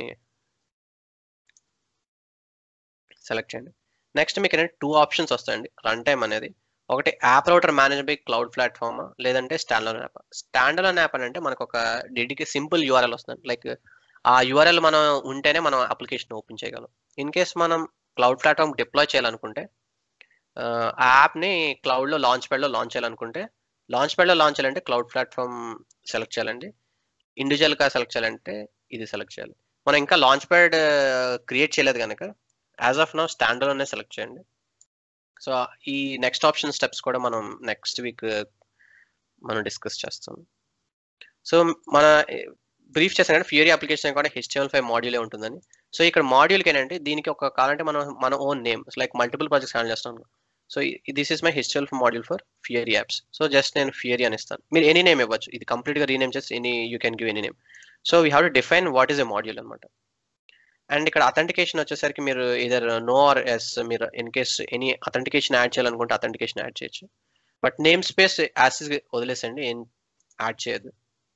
సెలెక్ట్ చేయండి నెక్స్ట్ మీకు ఏంటంటే టూ ఆప్షన్స్ వస్తాయండి రన్ టైమ్ అనేది ఒకటి app router manage by cloud platform లేదంటే స్టాండ్ యాప్ స్టాండ్ యాప్ అని అంటే మనకు ఒక డెడికే సింపుల్ యూఆర్ఎల్ వస్తుంది లైక్ ఆ యూఆర్ఎల్ మనం ఉంటేనే మనం అప్లికేషన్ ఓపెన్ చేయగలం ఇన్ కేస్ మనం క్లౌడ్ ప్లాట్ఫామ్ డిప్లాయ్ చేయాలనుకుంటే ఆ యాప్ని క్లౌడ్లో లాంచ్ ప్యాడ్లో లాంచ్ చేయాలనుకుంటే లాంచ్ ప్యాడ్లో లాంచ్ చేయాలంటే క్లౌడ్ ప్లాట్ఫామ్ సెలెక్ట్ చేయాలండి ఇండివిజువల్గా సెలెక్ట్ చేయాలంటే ఇది సెలెక్ట్ చేయాలి మనం ఇంకా లాంచ్ ప్యాడ్ క్రియేట్ చేయలేదు కనుక యాజ్ ఆఫ్ నౌ స్టాండ్లోనే సెలెక్ట్ చేయండి సో ఈ నెక్స్ట్ ఆప్షన్ స్టెప్స్ కూడా మనం నెక్స్ట్ వీక్ మనం డిస్కస్ చేస్తాం సో మన బ్రీఫ్ చేసాను ఫ్యూరీ అప్లికేషన్ కూడా హెచ్టిఎల్ ఫైవ్ మాడ్యూలే ఉంటుందని సో ఇక్కడ మాడ్యూల్కి ఏంటంటే దీనికి ఒక కావాలంటే మనం మన own name like multiple projects handle చేస్తాం so this is my HTML module for Fiori apps so just నేను ఫియరీ అని ఇస్తాను మీరు ఎనీ నేమ్ ఇవ్వచ్చు ఇది కంప్లీట్గా రీనేమ్ చేసి any you can give any name so we have to define what is a module అనమాట అండ్ ఇక్కడ అథెంటికేషన్ వచ్చేసరికి మీరు ఇదర్ నో ఆర్ ఎస్ మీరు in case any authentication add చేయాలనుకుంటే అథెంటికేషన్ యాడ్ చేయొచ్చు బట్ నేమ్ స్పేస్ యాసిస్ వదిలేసండి ఏం add చేయదు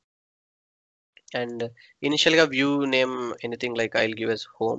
అండ్ ఇనిషియల్గా view name anything like I will give as home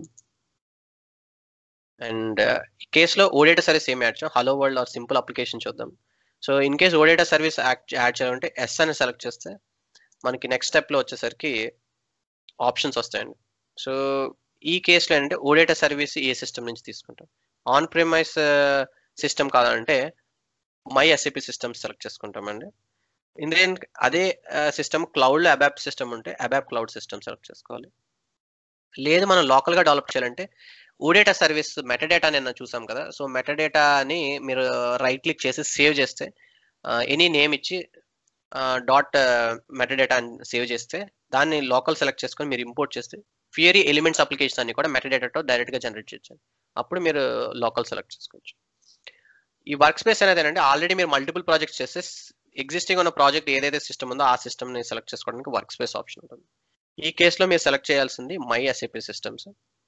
and ఈ కేసులో ఓడేటా సర్వీస్ ఏం యాడ్ చేయాలి hello world or simple application చూద్దాం so in case OData service add చేయాలంటే ఎస్ అని సెలెక్ట్ చేస్తే మనకి నెక్స్ట్ స్టెప్లో వచ్చేసరికి ఆప్షన్స్ వస్తాయండి సో ఈ కేసులో ఏంటంటే ఓడేటా సర్వీస్ ఏ సిస్టమ్ నుంచి తీసుకుంటాం ఆన్ ప్రిమైస్ సిస్టమ్ కాదంటే మై ఎస్ఏపి సిస్టమ్ సెలెక్ట్ చేసుకుంటామండి ఇందులో అదే సిస్టమ్ క్లౌడ్లో అబాప్ సిస్టమ్ ఉంటే అబాప్ క్లౌడ్ సిస్టమ్ సెలెక్ట్ చేసుకోవాలి లేదు మనం లోకల్గా డెవలప్ చేయాలంటే ఓడేటా సర్వీస్ మెటడేటా నిన్న చూసాం కదా సో మెటడేటాని మీరు రైట్ క్లిక్ చేసి సేవ్ చేస్తే ఎనీ నేమ్ ఇచ్చి డాట్ మెటడేటా అని సేవ్ చేస్తే దాన్ని లోకల్ సెలెక్ట్ చేసుకొని మీరు ఇంపోర్ట్ చేస్తే ఫియరీ ఎలిమెంట్స్ అప్లికేషన్ అన్ని కూడా మెటడేటాతో డైరెక్ట్గా జనరేట్ చేయొచ్చు అప్పుడు మీరు లోకల్ సెలెక్ట్ చేసుకోవచ్చు ఈ వర్క్ స్పేస్ అనేది ఏంటంటే ఆల్రెడీ మీరు మల్టిపుల్ ప్రాజెక్ట్స్ చేస్తే ఎగ్జిస్టింగ్ ఉన్న ప్రాజెక్ట్ ఏదైతే సిస్టమ్ ఉందో ఆ సిస్టమ్ ని సెలెక్ట్ చేసుకోవడానికి వర్క్ స్పేస్ ఆప్షన్ ఉంటుంది ఈ కేసులో మీరు సెలెక్ట్ చేయాల్సింది మై ఎస్ఏపి సిస్టమ్స్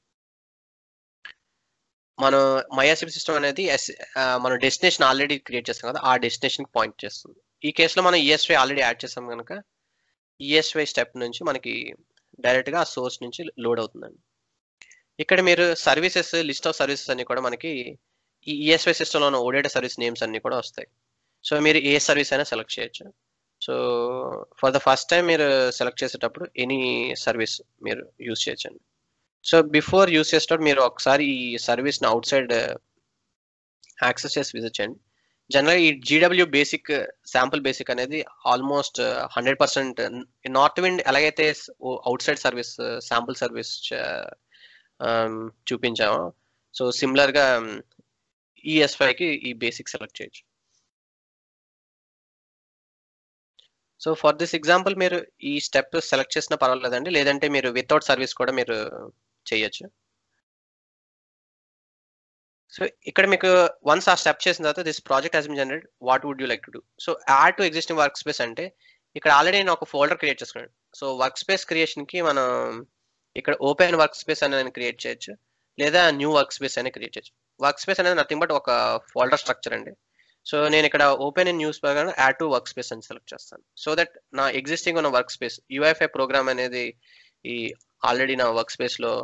మనం మై ఎస్ఏపి సిస్టమ్ అనేది S- ఆ, మనం డెస్టినేషన్ ఆల్రెడీ క్రియేట్ చేస్తాం కదా ఆ డెస్టినేషన్ పాయింట్ చేస్తుంది ఈ కేసులో మనం ఈఎస్వై ఆల్రెడీ యాడ్ చేస్తాం కనుక ఈఎస్వై స్టెప్ నుంచి మనకి డైరెక్ట్ గా ఆ సోర్స్ నుంచి లోడ్ అవుతుందండి ఇక్కడ మీరు సర్వీసెస్ లిస్ట్ ఆఫ్ సర్వీసెస్ అన్ని కూడా మనకి ఈ ఈఎస్వై సిస్టంలో ఉన్న ఓడేట సర్వీస్ నేమ్స్ అన్ని కూడా వస్తాయి సో మీరు ఏ సర్వీస్ అయినా సెలెక్ట్ చేయొచ్చు so for the first time మీరు సెలెక్ట్ చేసేటప్పుడు ఎనీ సర్వీస్ మీరు యూజ్ చేయొచ్చండి సో బిఫోర్ యూజ్ చేసేటప్పుడు మీరు ఒకసారి ఈ సర్వీస్ని అవుట్ సైడ్ యాక్సెస్ చేసి విజిట్ చేయండి జనరల్ ఈ జీడబ్ల్యూ బేసిక్ శాంపుల్ బేసిక్ అనేది almost hundred percent Northwind ఎలాగైతే outside service sample service చూపించామో సో సిమిలర్గా ఈఎస్ఫైకి ఈ బేసిక్ సెలెక్ట్ చేయొచ్చు సో ఫర్ దిస్ ఎగ్జాంపుల్ మీరు ఈ స్టెప్ సెలెక్ట్ చేసినా పర్వాలేదండి లేదంటే మీరు వితౌట్ సర్వీస్ కూడా మీరు చేయొచ్చు సో ఇక్కడ మీకు వన్స్ ఆ స్టెప్ చేసిన తర్వాత this project has been generate what would you like to do so add to existing work space అంటే ఇక్కడ ఆల్రెడీ నేను ఒక ఫోల్డర్ క్రియేట్ చేసుకున్నాను సో వర్క్ స్పేస్ క్రియేషన్కి మనం ఇక్కడ ఓపెన్ వర్క్ స్పేస్ అనేది క్రియేట్ చేయొచ్చు లేదా న్యూ వర్క్ స్పేస్ అనేది క్రియేట్ చేయొచ్చు వర్క్ స్పేస్ అనేది నథింగ్ బట్ ఒక ఫోల్డర్ స్ట్రక్చర్ అండి సో నేను ఇక్కడ ఓపెన్ ఇన్ న్యూస్ ప్రకారం యాడ్ టు వర్క్ స్పేస్ అని సెలెక్ట్ చేస్తాను సో దట్ నా ఎగ్జిస్టింగ్ ఉన్న వర్క్ స్పేస్ యూఐఫై ప్రోగ్రామ్ అనేది ఈ ఆల్రెడీ నా వర్క్ స్పేస్ లో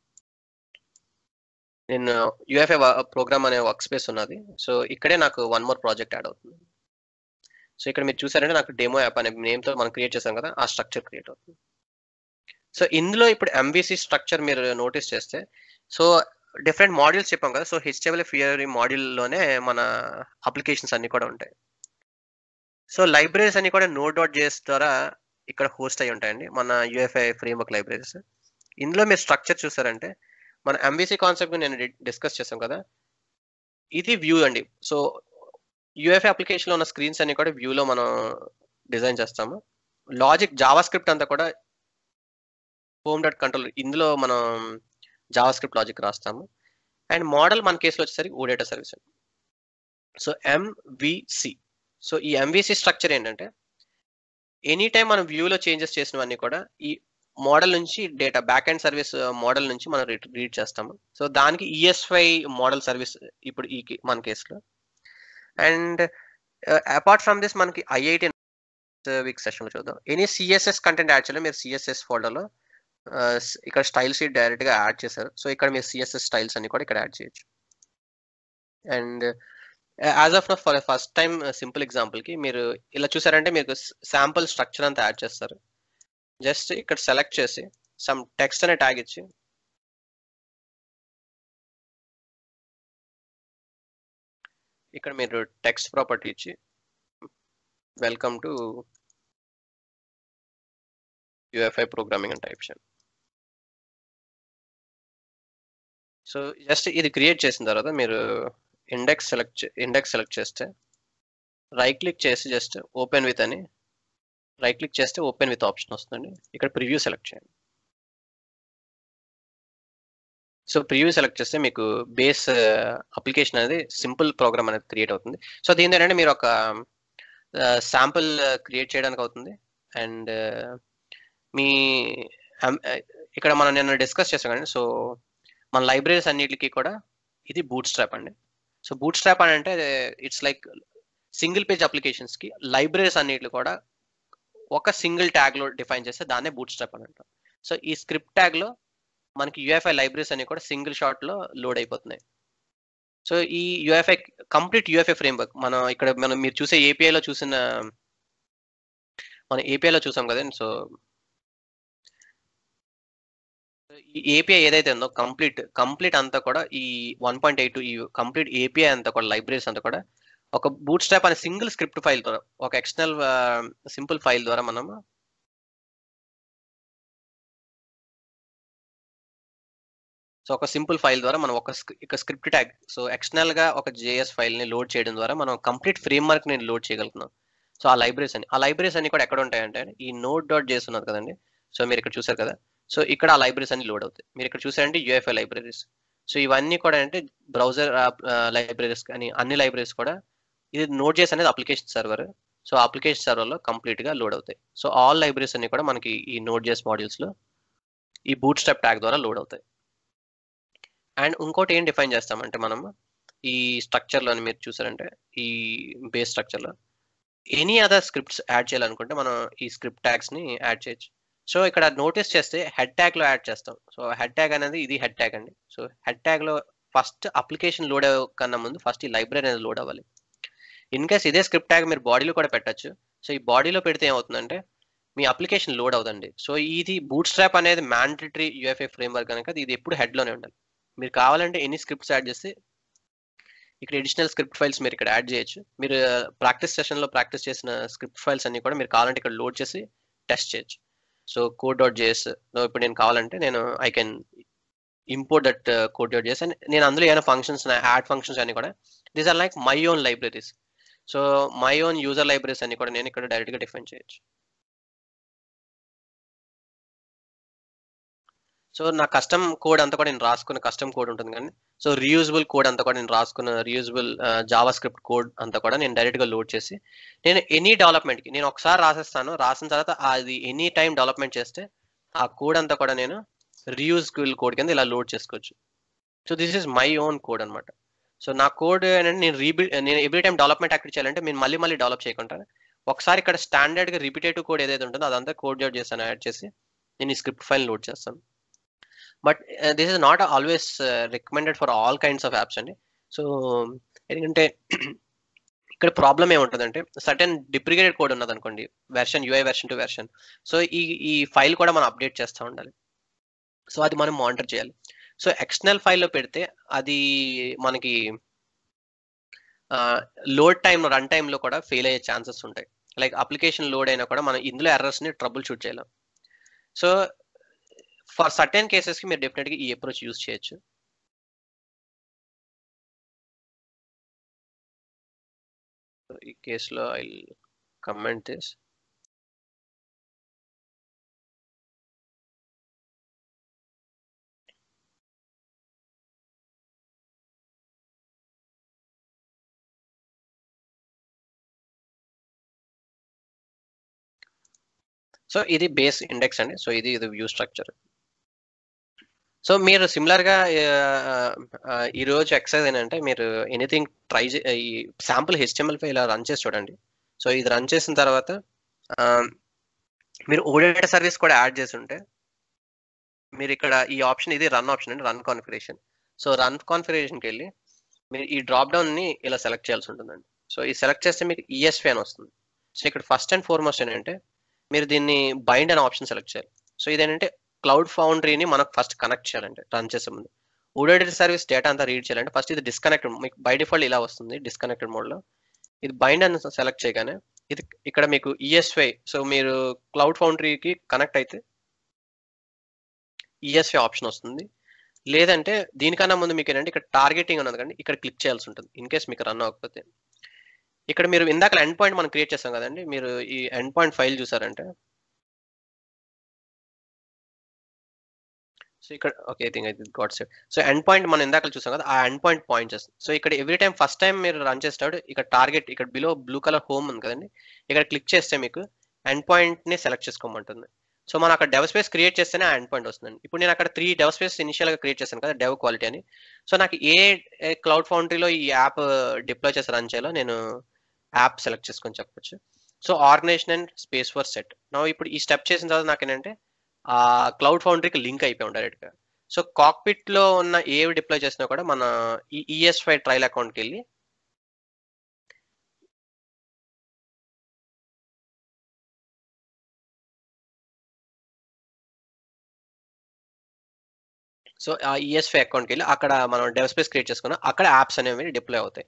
నేను యూఎఫ్ఐ ప్రోగ్రామ్ అనే వర్క్ స్పేస్ ఉన్నది సో ఇక్కడే నాకు వన్ మోర్ ప్రాజెక్ట్ యాడ్ అవుతుంది సో ఇక్కడ మీరు చూసారంటే నాకు డెమో యాప్ అనే నేమ్ తో మనం క్రియేట్ చేసాం కదా ఆ స్ట్రక్చర్ క్రియేట్ అవుతుంది సో ఇందులో ఇప్పుడు ఎంబీసీ స్ట్రక్చర్ మీరు నోటీస్ చేస్తే సో డిఫరెంట్ మాడ్యూల్స్ చెప్పాం కదా సో హెచ్టిఎంఎల్ ఫియరీ మాడ్యూల్లోనే మన అప్లికేషన్స్ అన్ని కూడా ఉంటాయి సో లైబ్రరీస్ అన్ని కూడా నోట్ డాట్ జేఎస్ ద్వారా ఇక్కడ హోస్ట్ అయి ఉంటాయండి మన యూఎఫ్ఐ ఫ్రేమ్వర్క్ లైబ్రరీస్ ఇందులో మీరు స్ట్రక్చర్ చూసారంటే మన ఎంబీసీ కాన్సెప్ట్ నేను డిస్కస్ చేసాం కదా ఇది వ్యూ అండి సో యూఎఫ్ఐ అప్లికేషన్లో ఉన్న స్క్రీన్స్ అన్ని కూడా వ్యూలో మనం డిజైన్ చేస్తాము లాజిక్ జావా స్క్రిప్ట్ అంతా కూడా హోమ్ డాట్ కంట్రోల్ ఇందులో మనం జావా స్క్రిప్ట్ లాజిక్ రాస్తాము అండ్ మోడల్ మన కేసులో వచ్చేసరికి ఓడేటా సర్వీస్ అండి సో ఎంవిసి సో ఈ ఎంవిసి స్ట్రక్చర్ ఏంటంటే ఎనీ టైం మనం వ్యూలో చేంజెస్ చేసినవన్నీ కూడా ఈ మోడల్ నుంచి data back and service model నుంచి మనం రీడ్ చేస్తాము సో దానికి ఈఎస్వై మోడల్ సర్వీస్ ఇప్పుడు ఈ కే- మన కేసులో అండ్ అపార్ట్ ఫ్రమ్ దిస్ మనకి ఐఐటి వీక్ సెషన్లో చూద్దాం ఎనీ సిఎస్ఎస్ కంటెంట్ యాడ్ చేయాలి మీరు సిఎస్ఎస్ ఫోల్డర్లో ఇక్కడ స్టైల్ షీట్ డైరెక్ట్ గా యాడ్ చేశారు సో ఇక్కడ మీరు సిఎస్ఎస్ స్టైల్స్ అన్ని కూడా ఇక్కడ యాడ్ చేయొచ్చు and as of for first time simple example కి మీరు ఇలా చూసారంటే మీకు శాంపుల్ స్ట్రక్చర్ అంతా యాడ్ చేస్తారు జస్ట్ ఇక్కడ సెలెక్ట్ చేసి సమ్ టెక్స్ట్ అనే ట్యాగ్ ఇచ్చి ఇక్కడ మీరు టెక్స్ట్ ప్రాపర్టీ ఇచ్చి వెల్కమ్ టు యుఎఫ్ఐ ప్రోగ్రామింగ్ అని టైప్ చేయండి సో జస్ట్ ఇది క్రియేట్ చేసిన తర్వాత మీరు ఇండెక్స్ సెలెక్ట్ ఇండెక్స్ సెలెక్ట్ చేస్తే రైట్ క్లిక్ చేసి జస్ట్ ఓపెన్ విత్ అని రైట్ క్లిక్ చేస్తే ఓపెన్ విత్ ఆప్షన్ వస్తుందండి ఇక్కడ ప్రివ్యూ సెలెక్ట్ చేయండి సో ప్రివ్యూ సెలెక్ట్ చేస్తే మీకు బేస్ అప్లికేషన్ అనేది సింపుల్ ప్రోగ్రామ్ అనేది క్రియేట్ అవుతుంది సో దీని ఏంటంటే మీరు ఒక శాంపుల్ క్రియేట్ చేయడానికి అవుతుంది అండ్ మీ ఇక్కడ మనం నిన్న డిస్కస్ చేసాం కదండి సో మన లైబ్రరీస్ అన్నిటికీ కూడా ఇది బూట్ స్ట్రాప్ అండి సో బూట్ స్ట్రాప్ అని అంటే it's like single page applications కి లైబ్రరీస్ అన్నిటి కూడా ఒక సింగిల్ ట్యాగ్ లో డిఫైన్ చేస్తే దాన్నే బూట్ స్ట్రాప్ అని అంటాం సో ఈ స్క్రిప్ట్ ట్యాగ్ లో మనకి యూఎఫ్ఐ లైబ్రరీస్ అన్ని కూడా సింగిల్ షాట్ లో లోడ్ అయిపోతున్నాయి సో ఈ యూఎఫ్ఐ కంప్లీట్ యూఎఫ్ఐ ఫ్రేమ్వర్క్ మనం ఇక్కడ మనం మీరు చూసే ఏపీఐలో చూసిన మనం ఏపీఐలో చూసాం కదండి సో ఈ ఏపీఐ ఏదైతే ఉందో కంప్లీట్ కంప్లీట్ అంతా కూడా ఈ వన్ పాయింట్ ఎయిట్ ఈ కంప్లీట్ ఏపీఐ అంతా కూడా లైబ్రరీస్ అంతా కూడా ఒక బూట్ స్ట్రాప్ అనే సింగిల్ స్క్రిప్ట్ ఫైల్ ద్వారా ఒక ఎక్స్టర్నల్ సింపుల్ ఫైల్ ద్వారా మనం సో ఒక సింపుల్ ఫైల్ ద్వారా మనం ఒక ఇక స్క్రిప్ట్ ట్యాగ్ సో ఎక్స్టర్నల్ గా ఒక జేఎస్ ఫైల్ ని లోడ్ చేయడం ద్వారా మనం కంప్లీట్ ఫ్రేమ్ వర్క్ ని లోడ్ చేయగలుగుతున్నాం సో ఆ లైబ్రరీస్ అని ఆ లైబ్రరీస్ అన్ని కూడా ఎక్కడ ఉంటాయంటే ఈ నోట్ డాట్ జేస్ ఉన్నది కదండి సో మీరు ఇక్కడ చూసారు కదా సో ఇక్కడ ఆ లైబ్రరీస్ అన్ని లోడ్ అవుతాయి మీరు ఇక్కడ చూసారంటే యూఎఫ్ఐ లైబ్రరీస్ సో ఇవన్నీ కూడా అంటే బ్రౌజర్ లైబ్రరీస్ కానీ అన్ని లైబ్రరీస్ కూడా ఇది నోట్ చేసి అనేది అప్లికేషన్ సర్వర్ సో అప్లికేషన్ సర్వర్లో కంప్లీట్గా లోడ్ అవుతాయి సో ఆల్ లైబ్రరీస్ అన్ని కూడా మనకి ఈ నోట్ చేస్ మాడ్యూల్స్లో ఈ బూట్ స్టెప్ ట్యాగ్ ద్వారా లోడ్ అవుతాయి అండ్ ఇంకోటి ఏం డిఫైన్ చేస్తామంటే మనం ఈ స్ట్రక్చర్లోని మీరు చూసారంటే ఈ బేస్ స్ట్రక్చర్లో ఎనీ అదర్ స్క్రిప్ట్స్ యాడ్ చేయాలనుకుంటే మనం ఈ స్క్రిప్ట్ ట్యాగ్స్ని యాడ్ చేయొచ్చు సో ఇక్కడ నోటీస్ చేస్తే హెడ్ ట్యాగ్లో యాడ్ చేస్తాం సో హెడ్ ట్యాగ్ అనేది ఇది హెడ్ ట్యాగ్ అండి సో హెడ్ ట్యాగ్లో ఫస్ట్ అప్లికేషన్ లోడ్ కన్నా ముందు ఫస్ట్ ఈ లైబ్రరీ అనేది లోడ్ అవ్వాలి ఇన్ కేస్ ఇదే స్క్రిప్ట్ ట్యాగ్ మీరు బాడీలో కూడా పెట్టచ్చు సో ఈ బాడీలో పెడితే ఏమవుతుందంటే మీ అప్లికేషన్ లోడ్ అవుతుంది సో ఇది బూట్ స్ట్రాప్ అనేది మ్యాండటరీ యూఎఫ్ఏ ఫ్రేమ్వర్క్ కనుక ఇది ఎప్పుడు హెడ్లోనే ఉండాలి మీరు కావాలంటే ఎన్ని స్క్రిప్ట్స్ యాడ్ చేస్తే ఇక్కడ ఎడిషనల్ స్క్రిప్ట్ ఫైల్స్ మీరు ఇక్కడ యాడ్ చేయొచ్చు మీరు ప్రాక్టీస్ సెషన్లో ప్రాక్టీస్ చేసిన స్క్రిప్ట్ ఫైల్స్ అన్ని కూడా మీరు కావాలంటే ఇక్కడ లోడ్ చేసి టెస్ట్ చేయొచ్చు సో కోడ్ డాట్ జేఎస్ ఇప్పుడు నేను కావాలంటే నేను I can import that code dot JS and నేను అందులో ఏమైనా ఫంక్షన్స్ యాడ్ ఫంక్షన్స్ అన్ని కూడా these are like my own libraries so my own user libraries అన్ని కూడా నేను ఇక్కడ డైరెక్ట్గా డిఫైన్ చేయొచ్చు సో నా కస్టమ్ కోడ్ అంతా కూడా నేను రాసుకున్న కస్టమ్ కోడ్ ఉంటుంది కానీ సో రీయూజబుల్ కోడ్ అంతా కూడా నేను రాసుకున్న రీయూజబుల్ జావా స్క్రిప్ట్ కోడ్ అంతా కూడా నేను డైరెక్ట్గా లోడ్ చేసి నేను ఎనీ డెవలప్మెంట్కి నేను ఒకసారి రాసేస్తాను రాసిన తర్వాత అది ఎనీ టైం డెవలప్మెంట్ చేస్తే ఆ కోడ్ అంతా కూడా నేను రీయూజబుల్ కోడ్ కింద ఇలా లోడ్ చేసుకోవచ్చు so this is my own code అనమాట సో నా కోడ్ ఏంటంటే నేను రీబి నేను ఎవ్రీ టైం డెవలప్మెంట్ యాక్టివ్ చేయాలంటే నేను మళ్ళీ మళ్ళీ డెవలప్ చేయకుండా ఒకసారి ఇక్కడ స్టాండర్డ్గా రిపీటేటివ్ కోడ్ ఏదైతే ఉంటుందో అదంతా కోడ్ జోడ్ చేస్తాను యాడ్ చేసి నేను ఈ స్క్రిప్ట్ ఫైల్ లోడ్ చేస్తాను but this is not always recommended for all kinds of apps అండి సో ఎందుకంటే ఇక్కడ ప్రాబ్లం ఏముంటుందంటే సర్టెన్ డిప్రికేటెడ్ కోడ్ ఉన్నది అనుకోండి version UI version to version so ఈ ఈ ఫైల్ కూడా మనం అప్డేట్ చేస్తూ ఉండాలి సో అది మనం మానిటర్ చేయాలి సో ఎక్స్టర్నల్ ఫైల్లో పెడితే అది మనకి లోడ్ టైం రన్ టైంలో కూడా ఫెయిల్ అయ్యే ఛాన్సెస్ ఉంటాయి లైక్ అప్లికేషన్ లోడ్ అయినా కూడా మనం ఇందులో ఎర్రర్స్ని ట్రబుల్ షూట్ చేయలేం సో ఫర్ సర్టెన్ కేసెస్కి మీరు డెఫినెట్గా ఈ అప్రోచ్ యూస్ చేయొచ్చు ఈ కేసులో ఐ కమెంట్ దిస్ సో ఇది బేస్ ఇండెక్స్ అండి సో ఇది ఇది వ్యూ స్ట్రక్చర్ సో మీరు సిమిలర్గా ఈరోజు ఎక్సర్సైజ్ ఏంటంటే మీరు ఎనీథింగ్ ట్రై ఈ శాంపుల్ హెచ్టిఎంఎల్ ఫైల్ ఇలా రన్ చేసి చూడండి సో ఇది రన్ చేసిన తర్వాత మీరు ఓడేట సర్వీస్ కూడా యాడ్ చేసి ఉంటే మీరు ఇక్కడ ఈ ఆప్షన్ ఇది రన్ ఆప్షన్ అండి రన్ కాన్ఫిగరేషన్ సో రన్ కాన్ఫిగరేషన్కి వెళ్ళి మీరు ఈ డ్రాప్ డౌన్ని ఇలా సెలెక్ట్ చేయాల్సి ఉంటుందండి సో ఈ సెలెక్ట్ చేస్తే మీకు ఈఎస్పి అని వస్తుంది సో ఇక్కడ ఫస్ట్ అండ్ ఫార్మోస్ట్ ఏంటంటే మీరు దీన్ని బైండ్ అనే ఆప్షన్ సెలెక్ట్ చేయాలి సో ఇదేంటంటే క్లౌడ్ ఫౌండరీని మనకు ఫస్ట్ కనెక్ట్ చేయాలంటే రన్ చేసే ముందు ఊడెడ్ సర్వీస్ డేటా అంతా రీడ్ చేయాలంటే ఫస్ట్ ఇది డిస్కనెక్టెడ్ మీకు బై డిఫాల్ట్ ఇలా వస్తుంది డిస్కనెక్టెడ్ మోడ్లో ఇది బైండ్ అని సెలెక్ట్ చేయగానే ఇది ఇక్కడ మీకు ఈఎస్వై సో మీరు క్లౌడ్ ఫౌండరీకి కనెక్ట్ అయితే ఈఎస్వై ఆప్షన్ వస్తుంది లేదంటే దీనికన్నా ముందు మీకు ఏంటంటే ఇక్కడ టార్గెటింగ్ ఉన్నది కానీ ఇక్కడ క్లిక్ చేయాల్సి ఉంటుంది ఇన్ కేస్ మీకు రన్ అవ్వకపోతే ఇక్కడ మీరు ఇందాక ఎండ్ పాయింట్ మనం క్రియేట్ చేస్తాం కదండి మీరు ఈ ఎండ్ పాయింట్ ఫైల్ చూసారంటే సో ఇక్కడ okay think I got set so endpoint మనం ఇందాక చూసాం కదా ఆ ఎండ్ పాయింట్ పాయింట్ చేస్తుంది సో ఇక్కడ ఎవ్రీ టైం ఫస్ట్ టైం మీరు రన్ చేస్తాడు ఇక్కడ టార్గెట్ ఇక్కడ బిలో బ్లూ కలర్ హోమ్ ఉంది కదండి ఇక్కడ క్లిక్ చేస్తే మీకు ఎండ్ పాయింట్ని సెలెక్ట్ చేసుకోమంటుంది సో మనం అక్కడ డెవ్ స్పేస్ క్రియేట్ చేస్తేనే ఆ ఎండ్ పాయింట్ వస్తుందండి ఇప్పుడు నేను అక్కడ త్రీ డెవ్ స్పేస్ ఇనిషియల్గా క్రియేట్ చేశాను కదా డెవ్ క్వాలిటీ అని సో నాకు ఏ క్లౌడ్ ఫౌండరీలో ఈ యాప్ డిప్లాయ్ చేసి రన్ చేయాలో నేను యాప్ సెలెక్ట్ చేసుకొని చెప్పొచ్చు so organization and space for set నా ఇప్పుడు ఈ స్టెప్ చేసిన తర్వాత నాకు ఏంటంటే ఆ క్లౌడ్ ఫౌండరీకి లింక్ అయిపోయాం డైరెక్ట్గా సో కాక్పిట్ లో ఉన్న ఏవి డిప్లాయ్ చేసినా కూడా మన ఈ ఈఎస్ ఫైవ్ ట్రయల్ అకౌంట్కి వెళ్ళి సో ఆ ఈఎస్ఫై అకౌంట్కి వెళ్ళి అక్కడ మనం డెవ్ స్పేస్ క్రియేట్ చేసుకున్నాం అక్కడ యాప్స్ అనేవి డిప్లాయ్ అవుతాయి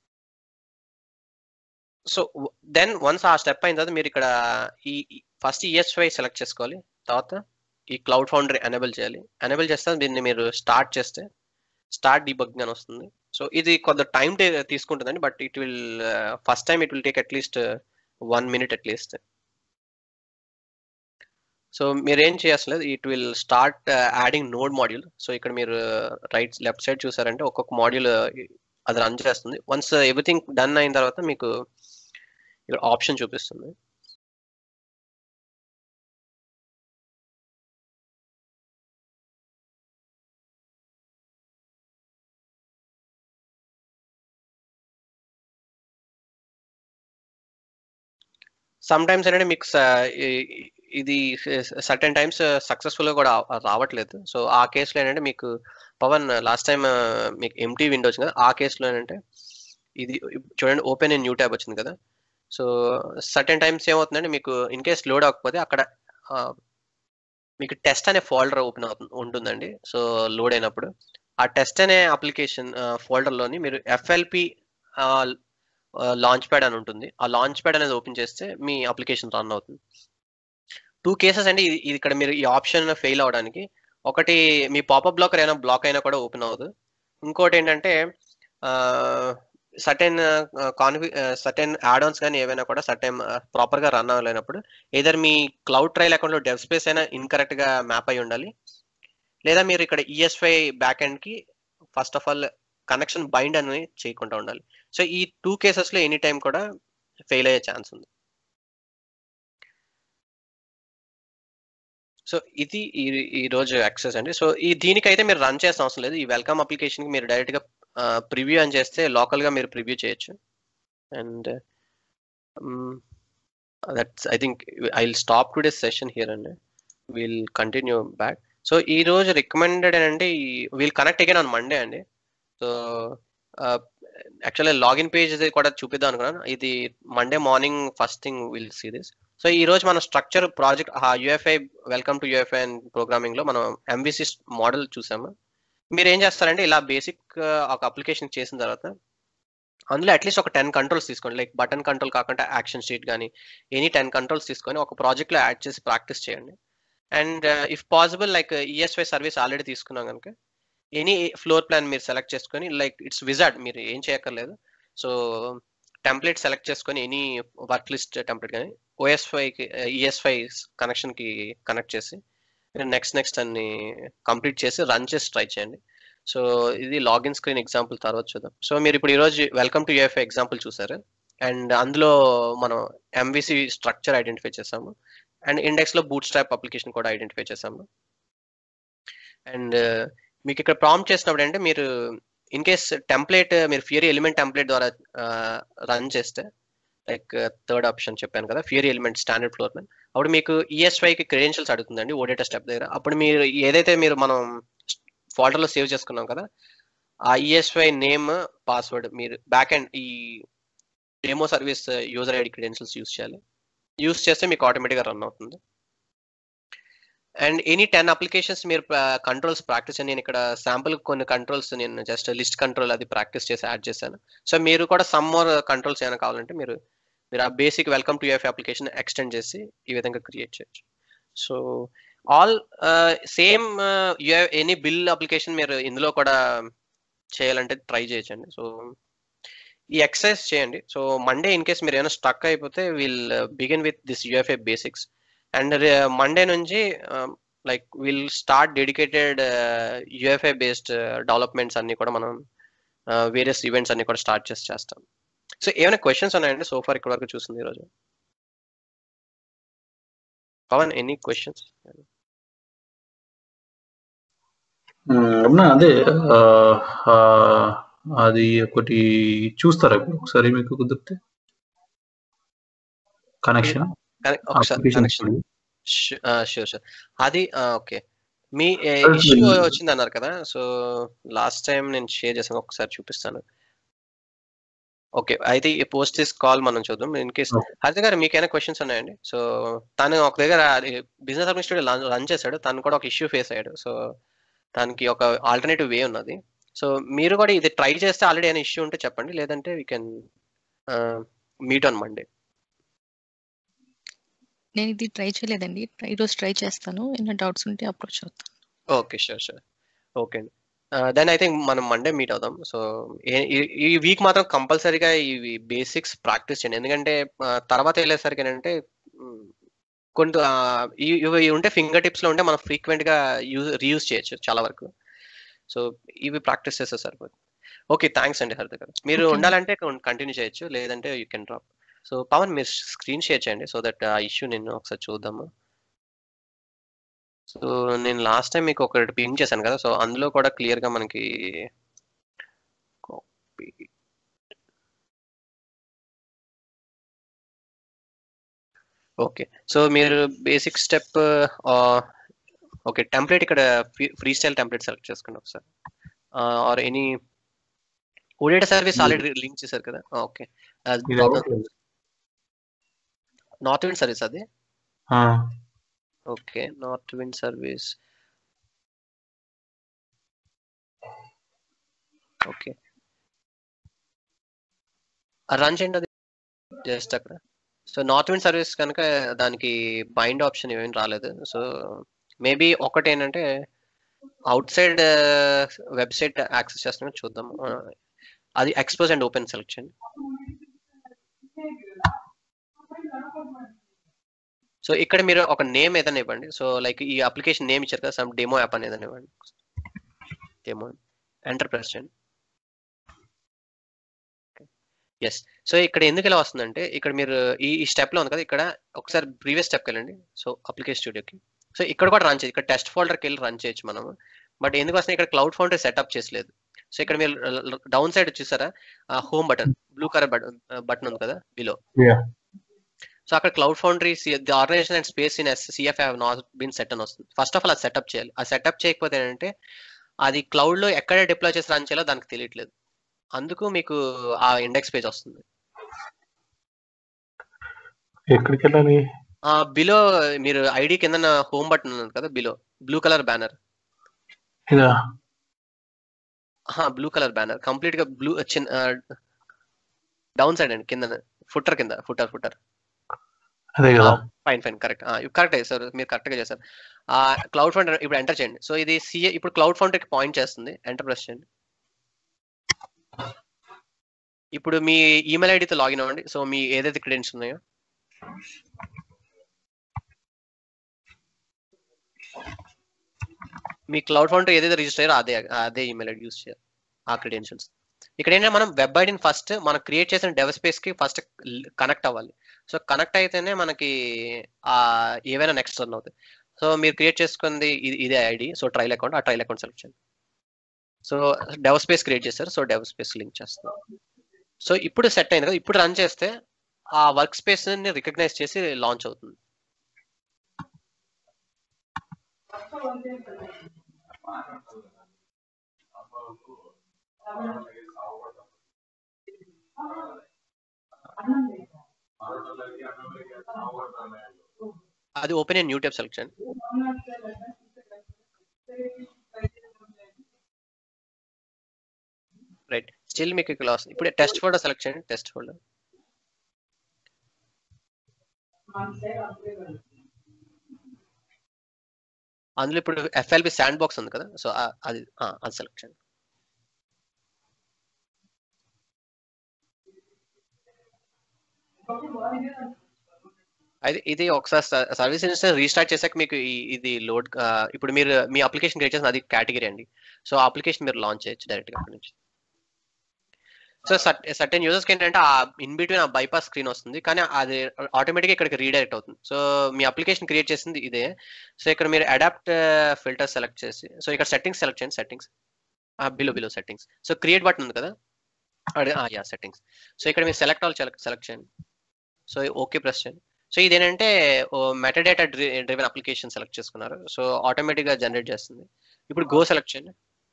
సో దెన్ వన్స్ ఆ స్టెప్ అయిన తర్వాత మీరు ఇక్కడ ఈ ఫస్ట్ ఈఎస్ఫై సెలెక్ట్ చేసుకోవాలి తర్వాత ఈ క్లౌడ్ ఫౌండరీ ఎనేబుల్ చేయాలి ఎనేబుల్ చేస్తే దీన్ని మీరు స్టార్ట్ చేస్తే స్టార్ట్ డీబగ్గింగ్ అని వస్తుంది సో ఇది కొంత టైం తీసుకుంటుందండి but it will first time it will take at least one minute at least so మీరు ఏం చేయట్లేదు it will start adding node module so ఇక్కడ మీరు రైట్ లెఫ్ట్ సైడ్ చూసారంటే ఒక్కొక్క మాడ్యూల్ అది రన్ చేస్తుంది వన్స్ ఎవ్రీథింగ్ డన్ అయిన తర్వాత మీకు ఇక్కడ ఆప్షన్ చూపిస్తుంది సమ్ టైమ్స్ ఏంటంటే మీకు స- ఈ- ఇది సర్టెన్ టైమ్స్ సక్సెస్ఫుల్ గా కూడా ఆ- రావట్లేదు సో ఆ కేసులో ఏంటంటే మీకు పవన్ లాస్ట్ టైం మీకు ఎంటీ విండో వచ్చింది కదా ఆ కేసులో ఏంటంటే ఇది చూడండి ఓపెన్ ఇన్ న్యూ ట్యాబ్ వచ్చింది కదా సో సర్టెన్ టైమ్స్ ఏమవుతుందంటే మీకు ఇన్ కేస్ లోడ్ అవ్వకపోతే అక్కడ ఆ, మీకు టెస్ట్ అనే ఫోల్డర్ ఓపెన్ అవుతుంది ఉంటుందండి సో లోడ్ అయినప్పుడు ఆ టెస్ట్ అనే అప్లికేషన్ ఫోల్డర్లోని మీరు ఎఫ్ఎల్పి లాంచ్ ప్యాడ్ అని ఉంటుంది ఆ లాంచ్ ప్యాడ్ అనేది ఓపెన్ చేస్తే మీ అప్లికేషన్ రన్ అవుతుంది టూ కేసెస్ అండి ఇది ఇది ఇక్కడ మీరు ఈ ఆప్షన్ ఫెయిల్ అవడానికి ఒకటి మీ పాపప్ బ్లాకర్ అయినా బ్లాక్ అయినా కూడా ఓపెన్ అవ్వదు ఇంకోటి ఏంటంటే సర్టెన్ కాన్ఫి సర్టెన్ యాడ్-ఆన్స్ కానీ ఏవైనా కూడా సర్టెన్ ప్రాపర్గా రన్ అవ్వలేనప్పుడు ఏదర్ మీ క్లౌడ్ ట్రయల్ అకౌంట్లో డెవ్ స్పేస్ అయినా ఇన్కరెక్ట్గా మ్యాప్ అయి ఉండాలి లేదా మీరు ఇక్కడ ఈఎస్ఐ బ్యాక్ కి first of all connection bind అనేది చేయకుండా ఉండాలి సో ఈ టూ కేసెస్లో ఎనీ టైం కూడా ఫెయిల్ అయ్యే ఛాన్స్ ఉంది సో ఇది ఈ ఈ రోజు యాక్సెస్ అండి సో ఈ దీనికైతే మీరు రన్ చేసిన అవసరం లేదు ఈ వెల్కమ్ అప్లికేషన్కి మీరు డైరెక్ట్గా ప్రివ్యూ అని చేస్తే లోకల్గా మీరు ప్రివ్యూ చేయొచ్చు and that's I think I will stop today session here అండి విల్ కంటిన్యూ బ్యాక్ సో ఈ రోజు రికమెండెడ్ అండి will connect again on Monday అండి సో యాక్చువల్లీ లాగిన్ పేజ్ కూడా చూపిద్దాం అనుకున్నాను ఇది Monday morning first thing will see this so ఈ రోజు మన structure project UI five welcome to UI five and programming లో మనం ఎంబీసీ మోడల్ చూసాము మీరు ఏం చేస్తారంటే ఇలా బేసిక్ ఒక అప్లికేషన్ చేసిన తర్వాత అందులో అట్లీస్ట్ ఒక టెన్ కంట్రోల్స్ తీసుకోండి లైక్ బటన్ కంట్రోల్ కాకుండా యాక్షన్ షీట్ కానీ ఎనీ టెన్ కంట్రోల్స్ తీసుకొని ఒక ప్రాజెక్ట్లో యాడ్ చేసి ప్రాక్టీస్ చేయండి and if possible like ES five service already తీసుకున్నాం కనుక ఎనీ ఫ్లోర్ ప్లాన్ మీరు సెలెక్ట్ చేసుకొని లైక్ ఇట్స్ విజార్డ్ మీరు ఏం చేయక్కర్లేదు సో టెంప్లెట్ సెలెక్ట్ చేసుకొని ఎనీ వర్క్ లిస్ట్ టెంప్లెట్ కానీ ఓఎస్ఫైకి ఈఎస్ఫై కనెక్షన్కి కనెక్ట్ చేసి నెక్స్ట్ నెక్స్ట్ అన్ని కంప్లీట్ చేసి రన్ చేసి ట్రై చేయండి సో ఇది లాగిన్ స్క్రీన్ ఎగ్జాంపుల్ తర్వాత చూద్దాం సో మీరు ఇప్పుడు ఈరోజు వెల్కమ్ టు యూఎఫ్ఐ ఎగ్జాంపుల్ చూసారు అండ్ అందులో మనం ఎంవిసి స్ట్రక్చర్ ఐడెంటిఫై చేసాము అండ్ ఇండెక్స్లో బూట్ స్ట్రాప్ అప్లికేషన్ కూడా ఐడెంటిఫై చేసాము అండ్ మీకు ఇక్కడ ప్రాంప్ట్ చేసినప్పుడు అంటే మీరు ఇన్ కేస్ టెంప్లెట్ మీరు ఫియరీ ఎలిమెంట్ టెంప్లెట్ ద్వారా రన్ చేస్తే లైక్ థర్డ్ ఆప్షన్ చెప్పాను కదా Fiori element standard floor man అప్పుడు మీకు ఈఎస్వైకి క్రెడెన్షియల్స్ అడుగుతుందండి ఓడేటా స్టెప్ దగ్గర అప్పుడు మీరు ఏదైతే మీరు మనం ఫోల్డర్లో సేవ్ చేసుకున్నాం కదా ఆ ఈఎస్వై నేమ్ పాస్వర్డ్ మీరు బ్యాక్ అండ్ ఈ demo service user ID credentials use చేయాలి యూస్ చేస్తే మీకు ఆటోమేటిక్గా రన్ అవుతుంది అండ్ ఎనీ టెన్ అప్లికేషన్స్ మీరు కంట్రోల్స్ ప్రాక్టీస్ నేను ఇక్కడ శాంపుల్ కొన్ని కంట్రోల్స్ నేను జస్ట్ లిస్ట్ కంట్రోల్ అది ప్రాక్టీస్ చేసి యాడ్ చేశాను సో మీరు కూడా సమ్ మోర్ కంట్రోల్స్ ఏమైనా కావాలంటే మీరు మీరు ఆ basic welcome to UF application extend చేసి ఈ విధంగా క్రియేట్ చేయొచ్చు so all same any build application మీరు ఇందులో కూడా చేయాలంటే ట్రై చేయొచ్చండి సో ఈ ఎక్సర్సైజ్ చేయండి సో మండే ఇన్ కేస్ మీరు ఏమైనా స్టక్ అయిపోతే will begin with this UFI basics and Monday నుంచి like will start dedicated UFI based developments అన్ని కూడా మనం వేరియస్ ఈవెంట్స్ అన్ని కూడా స్టార్ట్ చేసి చేస్తాం సో ఏమైనా క్వశ్చన్స్ ఉన్నాయండి సో ఫార్ ఇక్కడ వరకు చూసింది ఈరోజు పవన్ ఎనీ క్వశ్చన్స్ అవునా అదే ఆ, ఆ, అది ఒకటి చూస్తారా ఇప్పుడు ఒకసారి మీకు కుదిరితే కనెక్షన్ ఒకసారి కనెక్షన్ షూర్ షూర్ అది ఓకే మీ Sir, ఇష్యూ మీరు- వచ్చింది అన్నారు కదా సో లాస్ట్ టైం నేను షేర్ చేసాను ఒకసారి చూపిస్తాను ఓకే అయితే ఈ పోస్ట్ దిస్ కాల్ మనం చూద్దాం ఇన్ కేస్ Okay. హరిత గారు మీకైనా క్వశ్చన్స్ ఉన్నాయండి సో తను ఒక దగ్గర బిజినెస్ అడ్మినిస్ట్రేటివ్ రన్ చేశాడు తను కూడా ఒక ఇష్యూ ఫేస్ అయ్యాడు సో దానికి ఒక ఆల్టర్నేటివ్ వే ఉన్నది సో మీరు కూడా ఇది ట్రై చేస్తే ఆల్రెడీ ఏమైనా ఇష్యూ ఉంటే చెప్పండి లేదంటే we can meet on Monday నేను ఇది ట్రై చేయలేదండి ట్రై రోజు ట్రై చేస్తాను ఏమైనా డౌట్స్ ఉంటే అప్రోచ్ అవుతాను ఓకే షూర్ షూర్ ఓకే అండి దెన్ ఐ థింక్ మనం మండే మీట్ అవుదాం సో ఈ వీక్ మాత్రం కంపల్సరీగా ఇవి బేసిక్స్ ప్రాక్టీస్ చేయండి ఎందుకంటే ఆ, తర్వాత వెళ్ళేసరికి ఏంటంటే మ్, కొంత ఆ, ఇవి ఇవి ఉంటే ఫింగర్ టిప్స్ లో ఉంటే మనం ఫ్రీక్వెంట్ గా యూజ్ రీయూజ్ చేయొచ్చు చాలా వరకు సో ఇవి ప్రాక్టీస్ చేస్తే సరిపోతుంది ఓకే థ్యాంక్స్ అండి హరిత గారు మీరు Okay. ఉండాలంటే కంటిన్యూ చేయొచ్చు లేదంటే you can drop so Pavan మీరు స్క్రీన్ షేర్ చేయండి సో దట్ ఆ ఇష్యూ నేను ఒకసారి చూద్దాము సో నేను లాస్ట్ టైం మీకు ఒకటి పింక్ చేశాను కదా సో అందులో కూడా క్లియర్ గా మనకి కాపీ ఓకే సో మీరు బేసిక్ స్టెప్ ఓకే టెంప్లెట్ ఇక్కడ ఫ్రీ స్టైల్ టెంప్లెట్ సెలెక్ట్ చేసుకోండి ఒకసారి or any OData service already link చేశారు కదా ఓకే ఇది అవ్వట్లేదు నార్త్ విండ్ సర్వీస్ అది ఆ, okay Northwind service okay run చేయండి అది జస్ట్ అక్కడ సో నార్త్ విండ్ సర్వీస్ కనుక దానికి బైండ్ ఆప్షన్ ఏమేమి రాలేదు సో మేబీ ఒకటి ఏంటంటే అవుట్ సైడ్ వెబ్సైట్ యాక్సెస్ చేస్తున్నాం చూద్దాం ఆ, అది ఎక్స్పోజ్ అండ్ ఓపెన్ సెలెక్ట్ చేయండి సో ఇక్కడ మీరు ఒక నేమ్ ఏదైనా ఇవ్వండి సో లైక్ ఈ అప్లికేషన్ నేమ్ ఇచ్చారు కదా సమ్ డెమో యాప్ అనేది ఏదైనా ఇవ్వండి డెమో ఎంటర్ ప్రెస్ చేయండి ఎస్ సో ఇక్కడ ఎందుకు ఇలా వస్తుందంటే ఇక్కడ మీరు ఈ ఈ step లో ఉంది కదా ఇక్కడ ఒకసారి ప్రీవియస్ స్టెప్కి వెళ్ళండి సో అప్లికేషన్ స్టూడియోకి సో ఇక్కడ కూడా రన్ చేయొచ్చు ఇక్కడ టెస్ట్ ఫోల్డర్కి వెళ్ళి రన్ చేయొచ్చు మనము బట్ ఎందుకు వస్తుంది ఇక్కడ క్లౌడ్ ఫౌండర్ సెటప్ చేసలేదు సో ఇక్కడ మీరు డౌన్ సైడ్ చూసారా home button blue colour button button ఉంది కదా బిలో Yeah. సో అక్కడ Cloud Foundry the organization and space in CF have not been set అని వస్తుంది ఫస్ట్ ఆఫ్ ఆల్ అది సెటప్ చేయాలి ఆ సెటప్ చేయకపోతే ఏంటంటే అది క్లౌడ్ లో ఎక్కడ డిప్లాయ్ చేసి రన్ చేయాలో దానికి తెలియట్లేదు అందుకు మీకు ఆ ఇండెక్స్ పేజ్ వస్తుంది ఎక్కడికి వెళ్ళాలి ఆ బిలో మీరు ఐడి కింద హోమ్ బటన్ ఉంది కదా బిలో బ్లూ కలర్ బ్యానర్ ఇదా బ్లూ కలర్ బ్యానర్ కంప్లీట్ గా బ్లూ చిన్న డౌన్ సైడ్ అండి కింద ఫుటర్ కింద ఫుటర్ ఫుటర్ అదే కదా fine fine correct correct sir మీరు కరెక్ట్ గా చేశారు ఆ క్లౌడ్ ఫౌండర్ ఇప్పుడు ఎంటర్ చేయండి సో ఇది సిఏ ఇప్పుడు క్లౌడ్ ఫౌండర్ కి పాయింట్ చేస్తుంది ఎంటర్ ప్రెస్ చేయండి ఇప్పుడు మీ ఈమెయిల్ ఐడితో లాగిన్ అవ్వండి సో మీ ఏదైతే క్రెడెన్స్ ఉన్నాయో మీ క్లౌడ్ ఫౌండర్ ఏదైతే రిజిస్టర్ అయ్యారో అదే అదే ఈమెయిల్ ఐడి యూస్ చేయాలి ఆ క్రెడెన్షియల్స్ ఇక్కడ ఏంటంటే మనం వెబ్ ఐడిని ఫస్ట్ మనం క్రియేట్ చేసిన డెవ స్పేస్ కి ఫస్ట్ కనెక్ట్ అవ్వాలి సో కనెక్ట్ అయితేనే మనకి ఆ ఏవైనా నెక్స్ట్ రన్ అవుతాయి సో మీరు క్రియేట్ చేసుకుంది ఇది- ఇదే ఐడి సో ట్రైల్ అకౌంట్ ఆ ట్రైల్ అకౌంట్ సెలెక్ట్ చేయండి సో డెవ్ స్పేస్ క్రియేట్ చేస్తారు సో డెవ్ స్పేస్ లింక్ చేస్తాం సో ఇప్పుడు సెట్ అయింది కదా ఇప్పుడు రన్ చేస్తే ఆ వర్క్ స్పేస్ ని రికగ్నైజ్ చేసి లాంచ్ అవుతుంది అది ఓపెన్ న్యూ ట్యాబ్ సెలెక్ట్ చేయండి రైట్ స్టిల్ మీకు ఇక్కడ వస్తుంది ఇప్పుడు టెస్ట్ ఫోల్డర్ సెలెక్ట్ చేయండి టెస్ట్ ఫోల్డర్ అందులో ఇప్పుడు ఎఫ్ఎల్బి శాండ్ బాక్స్ ఉంది కదా సో అది ఆ, అది సెలెక్ట్ చేయండి అయితే ఇది ఒకసారి సర్వీస్ ఇన్స్టెన్స్ రీస్టార్ట్ చేశాక మీకు ఈ- ఇది లోడ్ ఇప్పుడు మీరు మీ అప్లికేషన్ క్రియేట్ చేసిన అది కేటగిరీ అండి సో అప్లికేషన్ మీరు లాంచ్ చేయొచ్చు డైరెక్ట్ గా అక్కడ నుంచి సో సర్టెన్ యూజర్స్కి ఏంటంటే ఆ ఇన్ బిట్వీన్ ఆ బైపాస్ స్క్రీన్ వస్తుంది కానీ అది ఆటోమేటిక్గా ఇక్కడికి రీడైరెక్ట్ అవుతుంది సో మీ అప్లికేషన్ క్రియేట్ చేసింది ఇదే సో ఇక్కడ మీరు అడాప్ట్ ఫిల్టర్ సెలెక్ట్ చేసి సో ఇక్కడ సెట్టింగ్స్ సెలెక్ట్ చేయండి settings below below settings so create button ఉంది కదా యా సెట్టింగ్స్ సో ఇక్కడ మీరు సెలెక్ట్ ఆల్ సెలెక్ట్ చేయండి సో ఓకే ప్రెస్ చేయండి సో ఇదేంటంటే మెటాడేటా డ్రివెన్ అప్లికేషన్ సెలెక్ట్ చేసుకున్నారు సో ఆటోమేటిక్గా జనరేట్ చేస్తుంది ఇప్పుడు గో సెలెక్ట్ చేయండి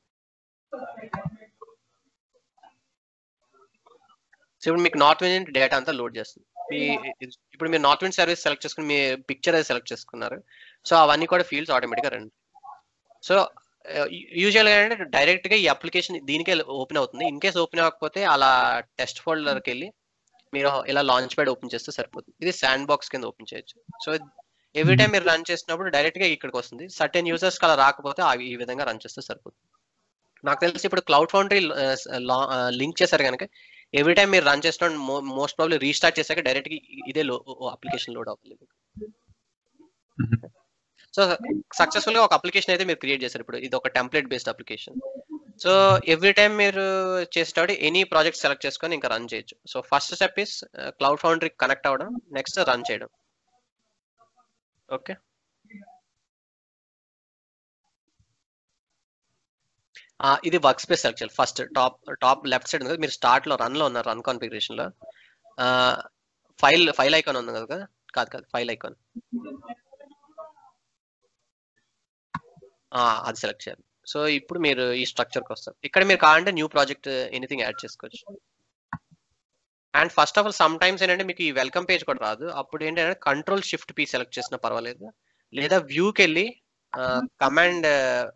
సో ఇప్పుడు మీకు నార్త్ విండ్ డేటా అంతా లోడ్ చేస్తుంది మీ ఇప్పుడు మీరు నార్త్ విండ్ సర్వీస్ సెలెక్ట్ చేసుకుని మీ పిక్చర్ అది సెలెక్ట్ చేసుకున్నారు సో అవన్నీ కూడా ఫీల్డ్స్ ఆటోమేటిక్గా రండి సో యూజువల్గా ఏంటంటే డైరెక్ట్ గా ఈ అప్లికేషన్ దీనికే ఓపెన్ అవుతుంది ఇన్ కేస్ ఓపెన్ అవ్వకపోతే అలా టెస్ట్ ఫోల్డర్కి వెళ్ళి మీరు ఇలా లాంచ్ ప్యాడ్ ఓపెన్ చేస్తే సరిపోతుంది ఇది శాండ్ బాక్స్ కింద ఓపెన్ చేయొచ్చు సో ఎవ్రీ టైం మీరు రన్ చేసినప్పుడు డైరెక్ట్ గా ఇక్కడికి వస్తుంది సర్టెన్ యూజర్స్ అలా రాకపోతే అవి ఈ విధంగా రన్ చేస్తే సరిపోతుంది నాకు తెలిసి ఇప్పుడు క్లౌడ్ ఫౌండరీ లింక్ చేశారు కనుక ఎవ్రీ టైం మీరు రన్ చేసిన మోస్ట్ ప్రాబ్లీ రీస్టార్ట్ చేశాక డైరెక్ట్ గా ఇదే అప్లికేషన్ లోడ్ అవ్వాలి Mhm. సో సక్సెస్ఫుల్ గా ఒక అప్లికేషన్ అయితే మీరు క్రియేట్ చేశారు ఇప్పుడు ఇది ఒక template based application so every time మీరు చేసేటప్పుడు ఎనీ ప్రాజెక్ట్ సెలెక్ట్ చేసుకొని ఇంకా రన్ చేయొచ్చు so first step is Cloud Foundry connect అవ్వడం నెక్స్ట్ రన్ చేయడం ఓకే ఇది వర్క్ స్పేస్ సెలెక్ట్ చేయాలి first top top left side ఉంది కదా మీరు స్టార్ట్ లో రన్ లో ఉన్నారు రన్ కాన్ఫిగరేషన్ లో ఫైల్ ఫైల్ ఐకాన్ ఉంది కదా కాదు కాదు ఫైల్ ఐకాన్ అది సెలెక్ట్ చేయాలి సో ఇప్పుడు మీరు ఈ స్ట్రక్చర్కి వస్తారు ఇక్కడ మీరు కావాలంటే న్యూ ప్రాజెక్ట్ ఎనీథింగ్ యాడ్ చేసుకోవచ్చు and first of all sometimes ఏంటంటే మీకు ఈ వెల్కమ్ పేజ్ కూడా రాదు అప్పుడు ఏంటంటే కంట్రోల్ షిఫ్ట్ పీ సెలెక్ట్ చేసినా పర్వాలేదు లేదా వ్యూకి వెళ్ళి కమాండ్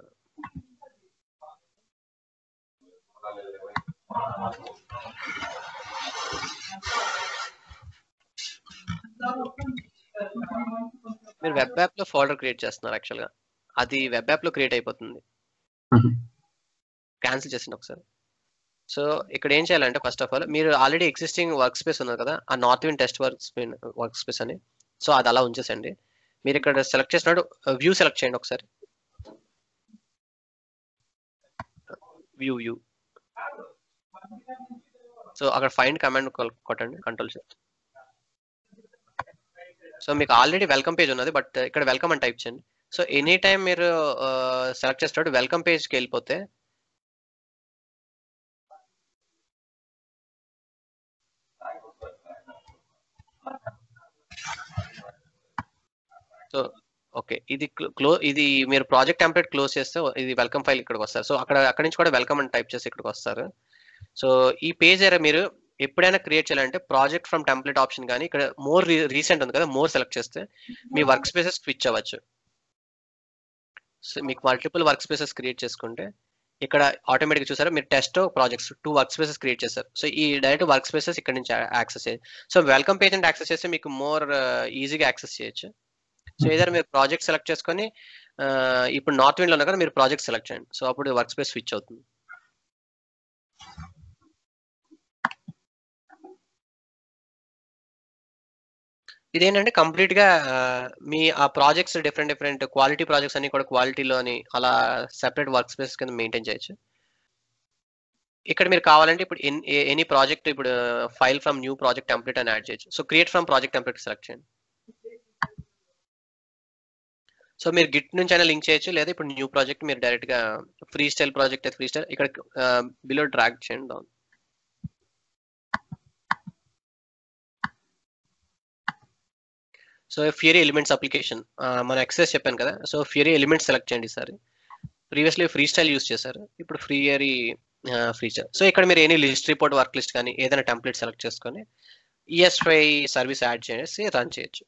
మీరు వెబ్ యాప్ లో ఫోల్డర్ క్రియేట్ చేస్తున్నారు యాక్చువల్ గా అది వెబ్ యాప్ లో క్రియేట్ అయిపోతుంది Mhm. క్యాన్సిల్ చేసింది ఒకసారి సో ఇక్కడ ఏం చేయాలంటే ఫస్ట్ ఆఫ్ ఆల్ మీరు ఆల్రెడీ ఎగ్జిస్టింగ్ వర్క్ స్పేస్ ఉన్నది కదా ఆ Northwind test work work space అని సో అది అలా ఉంచేసండి మీరు ఇక్కడ సెలెక్ట్ చేసినప్పుడు వ్యూ సెలెక్ట్ చేయండి ఒకసారి వ్యూ వ్యూ సో అక్కడ ఫైండ్ కమాండ్ కొట్టండి కంట్రోల్ సో మీకు ఆల్రెడీ వెల్కమ్ పేజ్ ఉన్నది బట్ ఇక్కడ వెల్కమ్ అని టైప్ చేయండి సో ఎనీ టైం మీరు సెలెక్ట్ చేసినప్పుడు వెల్కమ్ పేజ్కి వెళ్ళిపోతే సో ఓకే ఇది క్లో ఇది మీరు ప్రాజెక్ట్ టెంప్లెట్ క్లోజ్ చేస్తే ఇది వెల్కమ్ ఫైల్ ఇక్కడికి వస్తారు సో అక్కడ అక్కడి నుంచి కూడా వెల్కమ్ అని టైప్ చేసి ఇక్కడికి వస్తారు సో ఈ పేజ్ ఏరియా మీరు ఎప్పుడైనా క్రియేట్ చేయాలంటే ప్రాజెక్ట్ ఫ్రమ్ టెంప్లెట్ ఆప్షన్ కానీ ఇక్కడ మోర్ రీసెంట్ ఉంది కదా మోర్ సెలెక్ట్ చేస్తే మీ వర్క్ స్పేసెస్ స్విచ్ అవ్వచ్చు సో మీకు మల్టిపుల్ వర్క్ స్పేసెస్ క్రియేట్ చేసుకుంటే ఇక్కడ ఆటోమేటిక్ చూసారా మీరు test projects two work spaces create చేశారు సో ఈ డైరెక్ట్ వర్క్ స్పేసెస్ ఇక్కడ నుంచి యాక్సెస్ చేయొచ్చు సో వెల్కమ్ పేజ్ అంటే యాక్సెస్ చేస్తే మీకు మోర్ ఈజీగా యాక్సెస్ చేయొచ్చు సో ఏదైనా మీరు ప్రాజెక్ట్ సెలెక్ట్ చేసుకొని ఆ, ఇప్పుడు నార్త్ విండ్ లో ఉన్నా కదా మీరు ప్రాజెక్ట్ సెలెక్ట్ చేయండి సో అప్పుడు వర్క్ స్పేస్ స్విచ్ అవుతుంది ఇదేంటంటే కంప్లీట్ గా ఆ, మీ ఆ projects different different quality projects అన్ని కూడా క్వాలిటీలోని అలా సెపరేట్ వర్క్ స్పేస్ కింద మెయింటైన్ చేయొచ్చు ఇక్కడ మీరు కావాలంటే ఇప్పుడు ఎనీ ప్రాజెక్ట్ ఇప్పుడు file from new project template అని యాడ్ చేయొచ్చు so create from project template select చేయండి సో మీరు గిట్ నుంచి అయినా లింక్ చేయొచ్చు లేదా ఇప్పుడు న్యూ ప్రాజెక్ట్ మీరు డైరెక్ట్ గా ఫ్రీ స్టైల్ ప్రాజెక్ట్ అయితే ఫ్రీ స్టైల్ ఇక్కడ బిలో డ్రాగ్ చేయండి down so Fiori elements application మనం ఎక్సెస్ చెప్పాను కదా సో ఫ్యూరీ ఎలిమెంట్స్ సెలెక్ట్ చేయండి sir previously free style use చేశారు ఇప్పుడు ఫ్రీ ఇయరీ ఫ్రీ సో ఇక్కడ మీరు any list report work list కానీ ఏదైనా టెంప్లెట్ సెలెక్ట్ చేసుకొని ఈఎస్ఐ సర్వీస్ యాడ్ చేసి రన్ చేయొచ్చు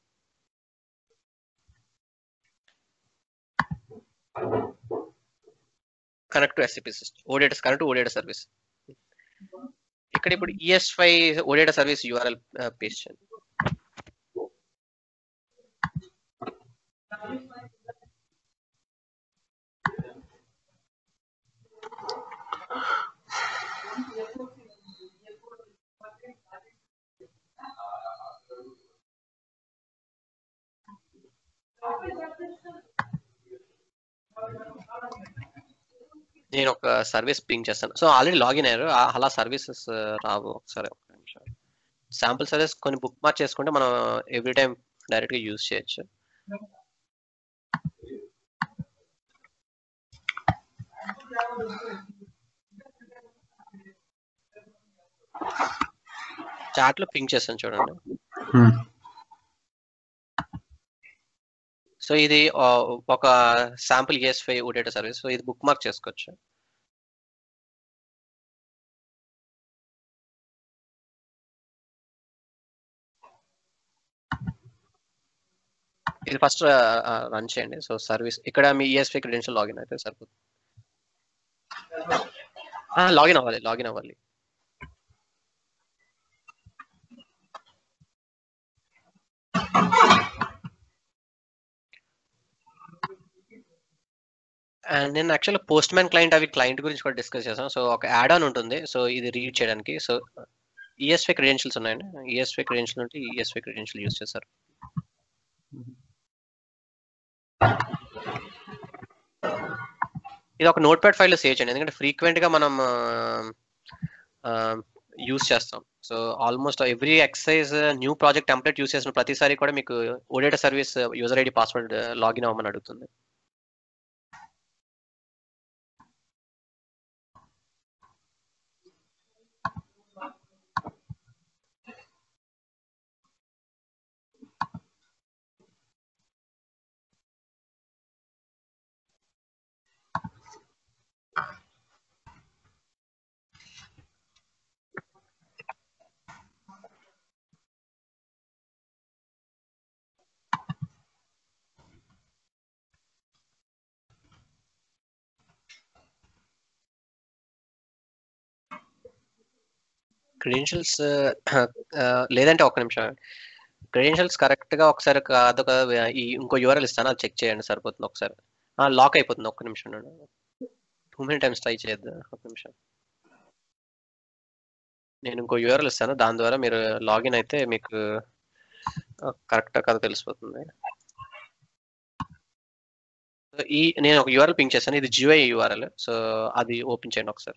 connect to SCP system OData connect OData service ఇక్కడ ఇప్పుడు ESI OData service URL paste చేయండి నేను ఒక సర్వీస్ పింగ్ చేస్తాను సో ఆల్రెడీ లాగిన్ అయ్యారు ఆ- అలా సర్వీసెస్ రావు ఒకసారి ఒక నిమిషం శాంపుల్ సర్వీస్ కొన్ని బుక్ మార్క్ చేసుకుంటే మనం ఎవ్రీ టైం డైరెక్ట్ గా యూజ్ చేయొచ్చు చాట్ లో పింక్ చేస్తాను చూడండి Hmm. సో ఇది ఆ, ఒక sample ES five OData service so ఇది బుక్ మార్క్ చేసుకోవచ్చు ఇది ఫస్ట్ రన్ చేయండి సో సర్వీస్ ఇక్కడ మీ ఈఎస్పీ క్రెడెన్షియల్ లాగిన్ అయితే సరిపోతుంది లాగిన్ అవ్వాలి లాగిన్ అవ్వాలి అండ్ నేను యాక్చువల్ పోస్ట్ మ్యాన్ క్లయింట్ అవి క్లయింట్ గురించి కూడా డిస్కస్ చేసాను సో ఒక యాడ్ ఆన్ ఉంటుంది సో ఇది రీడ్ చేయడానికి సో ఈఎస్పీ క్రెడెన్షియల్స్ ఉన్నాయండి ఈఎస్పీ క్రెడెన్షియల్ ఉంటే ఈఎస్పీ క్రెడెన్షియల్ యూస్ చేస్తారు ఇది ఒక నోట్ ప్యాడ్ ఫైల్లో సేవ్ చేయండి ఎందుకంటే ఫ్రీక్వెంట్ గా మనం యూస్ చేస్తాం so almost every excise new project template use చేసిన ప్రతిసారి కూడా మీకు OData service user ID password login అవ్వమని అడుగుతుంది క్రెడెన్షియల్స్ లేదంటే ఒక్క నిమిషం క్రెడెన్షియల్స్ కరెక్ట్ గా ఒకసారి అదొక ఈ ఇంకో యూఆర్ఎల్ ఇస్తాను అది చెక్ చేయండి సరిపోతుంది ఒకసారి లాక్ అయిపోతుంది ఒక్క నిమిషం టూ మెనీ టైమ్స్ ట్రై చేయొద్దు ఒక నిమిషం నేను ఇంకో యూఆర్ఎల్ ఇస్తాను దాని ద్వారా మీరు లాగిన్ అయితే మీకు కరెక్ట్ కదా తెలిసిపోతుంది ఈ నేను ఒక యూఆర్ఎల్ పింక్ చేశాను ఇది జియో యూఆర్ఎల్ సో అది ఓపెన్ చేయండి ఒకసారి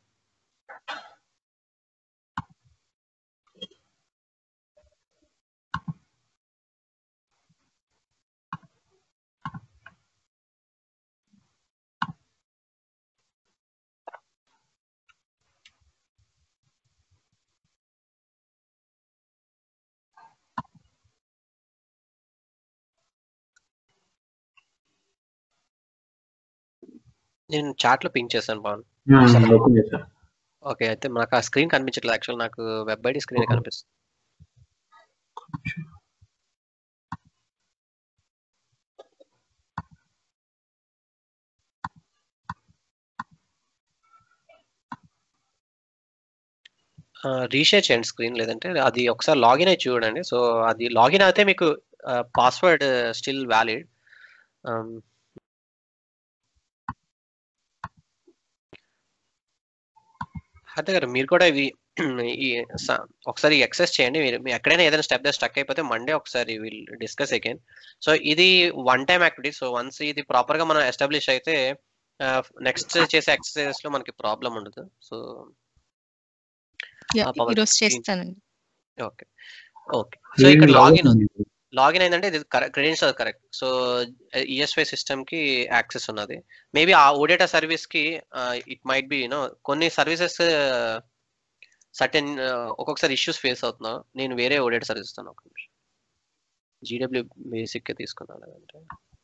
నేను చాట్ లో పింక్ చేశాను పవన్ ఓపెన్ చేశాను ఓకే అయితే నాకు ఆ స్క్రీన్ కనిపించట్లేదు యాక్చువల్ నాకు వెబ్ ఐడి స్క్రీన్ కనిపిస్తుంది రీషేర్ చేయండి స్క్రీన్ లేదంటే అది ఒకసారి లాగిన్ అయి చూడండి సో అది లాగిన్ అయితే మీకు పాస్వర్డ్ స్టిల్ వ్యాలిడ్ అదే గారు మీరు కూడా ఇవి ఈ స- ఒకసారి ఎక్సెస్ చేయండి మీరు మీ ఎక్కడైనా ఏదైనా స్టెప్ స్టక్ అయిపోతే మండే ఒకసారి విల్ డిస్కస్ అగైన్ సో ఇది one time activity so once ఇది ప్రాపర్ గా మనం ఎస్టాబ్లిష్ అయితే నెక్స్ట్ చేసే ఎక్సర్సైజెస్ లో మనకి ప్రాబ్లం ఉండదు సో యా ఆ, పవన్ ఈరోజు screen. చేస్తానండి ఓకే ఓకే సో ఇక్కడ లాగిన్ ఉంది లాగిన్ అయిందంటే ఇది credential correct so ESY system కి యాక్సెస్ ఉన్నది మేబీ ఆ ఓడేటా సర్వీస్ కి ఇట్ మైట్ బి యూనో కొన్ని సర్వీసెస్ సర్టెన్ ఒక్కొక్కసారి ఇష్యూస్ ఫేస్ అవుతున్నాం నేను వేరే ఓడేటా సర్వీస్ ఇస్తాను ఒక నిమిషం జీడబ్ల్యూ బేసిక్ గా తీసుకున్నాను లేదంటే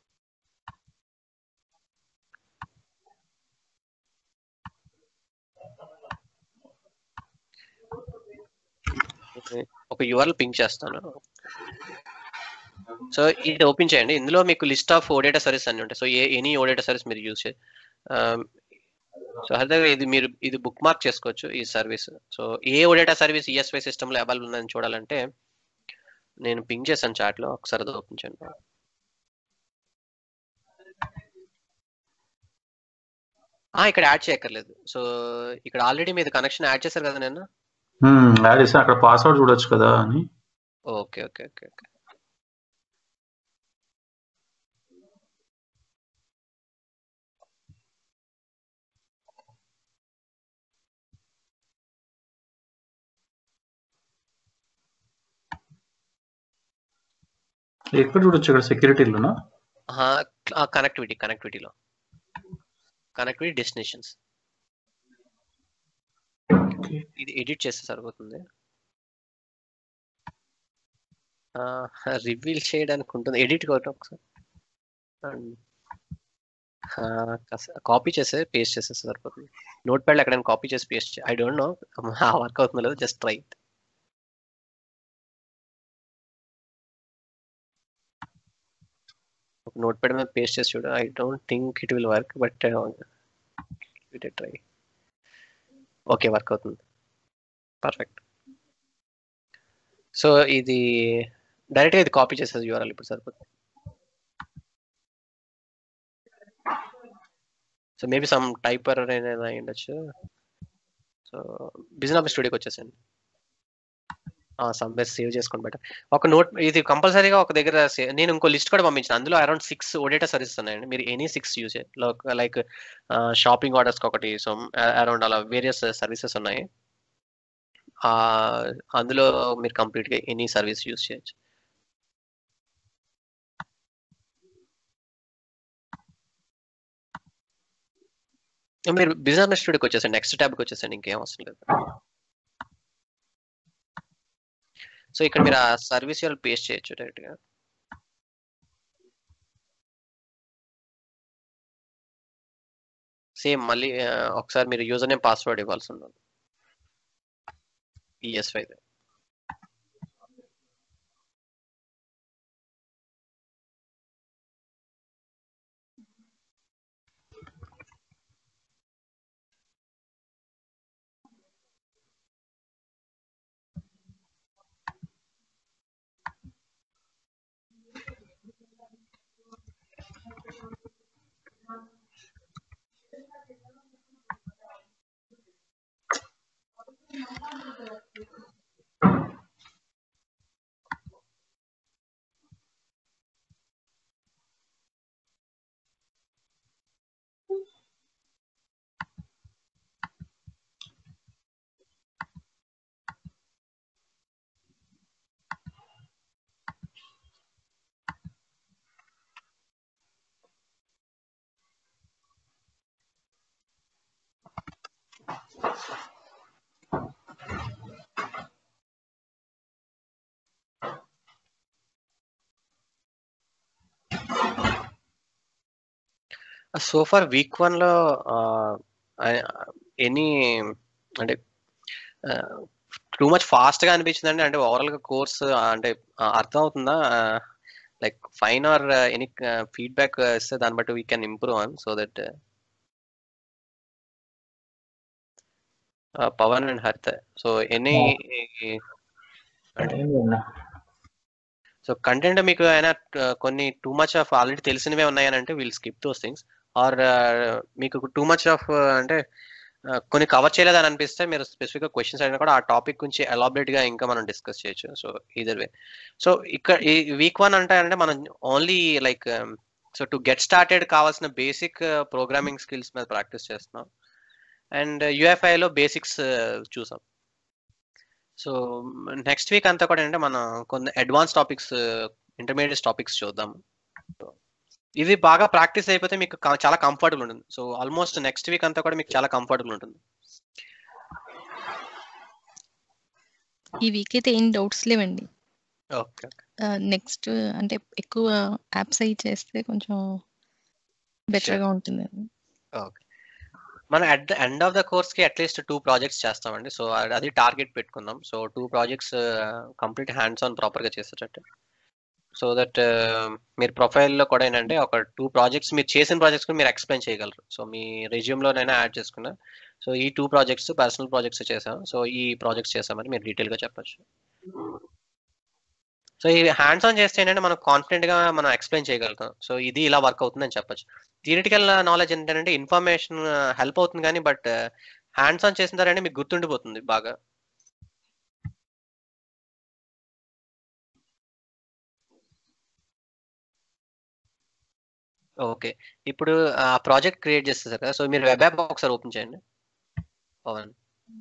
Okay. ఒక యూఆర్ఎల్ పింక్ చేస్తాను సో ఇది ఓపెన్ చేయండి ఇందులో మీకు లిస్ట్ ఆఫ్ ఓడేటా సర్వీస్ అన్ని ఉంటాయి సో ఏ ఎనీ ఓడేటా సర్వీస్ మీరు యూజ్ చే సో అదే ఇది మీరు ఇది బుక్ మార్క్ చేసుకోవచ్చు ఈ సర్వీస్ సో ఏ ఓడేటా సర్వీస్ ఈఎస్వై సిస్టమ్ లో అవైలబుల్ ఉందని చూడాలంటే నేను పింక్ చేశాను చాట్ లో ఒకసారి అది ఓపెన్ చేయండి ఆ, ఇక్కడ యాడ్ చేయక్కర్లేదు సో ఇక్కడ ఆల్రెడీ మీరు కనెక్షన్ యాడ్ చేశారు కదా నేను యాడ్ చేసి అక్కడ పాస్వర్డ్ చూడొచ్చు కదా అని ఓకే ఓకే ఓకే ఓకే ఎక్కడ చూడొచ్చు ఇక్కడ సెక్యూరిటీలోనా కనెక్టివిటీ కనెక్టివిటీలో కనెక్టివిటీ డెస్టినేషన్స్ ఇది ఎడిట్ చేస్తే సరిపోతుంది రివీల్ చేయడానికి ఉంటుంది ఎడిట్ కొట్టం ఒకసారి కాపీ చేస్తే పేస్ట్ చేసేస్తే సరిపోతుంది నోట్ ప్యాడ్ ఎక్కడైనా కాపీ చేసి paste I don't know work అవుతుందో లేదో జస్ట్ ట్రై ఒక నోట్ ప్యాడ్ మీద పేస్ట్ చేసి చూడు I don't think it will work but try okay work అవుతుంది పర్ఫెక్ట్ సో ఇది డైరెక్ట్గా ఇది కాపీ చేసేది యూఆర్ఎల్ ఇప్పుడు సరిపోతుంది సో మేబీ సమ్ టైపర్ అనేది అయి ఉండొచ్చు సో బిజినెస్ స్టూడియోకి వచ్చేసండి సమ్వేర్ సేవ్ చేసుకొని బెటర్ ఒక నోట్ ఇది కంపల్సరీగా ఒక దగ్గర save- నేను ఇంకో లిస్ట్ కూడా పంపించాను అందులో అరౌండ్ సిక్స్ ఓడేటా సర్వీసెస్ ఉన్నాయండి మీరు any six use like shopping ఆర్డర్స్కి ఒకటి సో అరౌండ్ అలా వేరియస్ సర్వీసెస్ ఉన్నాయి ఆ, అందులో మీరు కంప్లీట్గా ఎనీ సర్వీస్ యూజ్ చేయొచ్చు మీరు బిజినెస్ స్టూడియోకి వచ్చేసండి నెక్స్ట్ ట్యాబ్కి వచ్చేసండి ఇంకేం అవసరం లేదు సో ఇక్కడ మీరు ఆ సర్వీస్ వాళ్ళు పేస్ట్ చేయొచ్చు డైరెక్ట్గా సేమ్ మళ్ళీ ఆ, ఒకసారి మీరు యూజర్ నేమ్ పాస్వర్డ్ ఇవ్వాల్సి ఉంటుంది ES five so far week one లో ఎనీ అంటే టూ మచ్ ఫాస్ట్ గా అనిపించిందండి అంటే ఓవరాల్ గా కోర్స్ అంటే ఆ, అర్థం అవుతుందా like fine or any feedback ఇస్తే దాన్ని బట్టి we can improve on so that Pavan and Haritha so any so content మీకు అయినా కొన్ని టూ మచ్ ఆఫ్ ఆల్రెడీ తెలిసినవే ఉన్నాయని అంటే will skip those things or మీకు టూ మచ్ ఆఫ్ అంటే uh, కొన్ని కవర్ చేయలేదని అనిపిస్తే మీరు స్పెసిఫిక్ గా క్వశ్చన్స్ అయినా కూడా ఆ టాపిక్ గురించి ఎలాబరేట్ గా ఇంకా మనం డిస్కస్ చేయొచ్చు సో ఈదర్ వే సో ఇక్కడ ఈ వీక్ వన్ అంటే అంటే మనం only like so to get started కావాల్సిన బేసిక్ ప్రోగ్రామింగ్ స్కిల్స్ మీద ప్రాక్టీస్ చేస్తున్నాం అండ్ యూఎఫ్ఐలో బేసిక్స్ చూసాం సో నెక్స్ట్ వీక్ అంతా కూడా అంటే మనం కొన్ని అడ్వాన్స్ టాపిక్స్ ఇంటర్మీడియట్ టాపిక్స్ చూద్దాం ఇది బాగా ప్రాక్టీస్ అయిపోతే మీకు క- చాలా కంఫర్టబుల్ ఉంటుంది సో ఆల్మోస్ట్ నెక్స్ట్ వీక్ అంతా కూడా మీకు చాలా కంఫర్టబుల్ ఉంటుంది ఈ వీక్ అయితే ఏం డౌట్స్ లేవండి ఓకే నెక్స్ట్ అంటే ఎక్కువ యాప్స్ అయి చేస్తే కొంచెం బెటర్గా ఉంటుంది ఓకే మనం at the end of the course కి అట్లీస్ట్ టూ ప్రాజెక్ట్స్ చేస్తామండి సో అది టార్గెట్ పెట్టుకుందాం so two projects complete hands on proper గా చేసేటట్టు సో దట్ మీరు ప్రొఫైల్లో కూడా ఏంటంటే ఒక టూ ప్రాజెక్ట్స్ మీరు చేసిన ప్రాజెక్ట్స్ మీరు ఎక్స్ప్లెయిన్ చేయగలరు సో మీ రెజ్యూమ్లోనైనా యాడ్ చేసుకున్నా సో ఈ టూ ప్రాజెక్ట్స్ పర్సనల్ ప్రాజెక్ట్స్ చేసాం సో ఈ ప్రాజెక్ట్స్ చేసామని మీరు డీటెయిల్ గా చెప్పొచ్చు సో ఈ హ్యాండ్స్ ఆన్ చేస్తే ఏంటంటే మనం కాన్ఫిడెంట్ గా మనం ఎక్స్ప్లెయిన్ చేయగలుగుతాం సో ఇది ఇలా వర్క్ అవుతుందని చెప్పొచ్చు థియరిటికల్ నాలెడ్జ్ ఏంటంటే ఇన్ఫర్మేషన్ హెల్ప్ అవుతుంది కానీ బట్ హ్యాండ్స్ ఆన్ చేసిన తర్వాత మీకు గుర్తుండిపోతుంది బాగా ఓకే ఇప్పుడు ఆ ప్రాజెక్ట్ క్రియేట్ చేస్తారు కదా సో మీరు వెబ్ యాప్ ఒకసారి ఓపెన్ చేయండి పవన్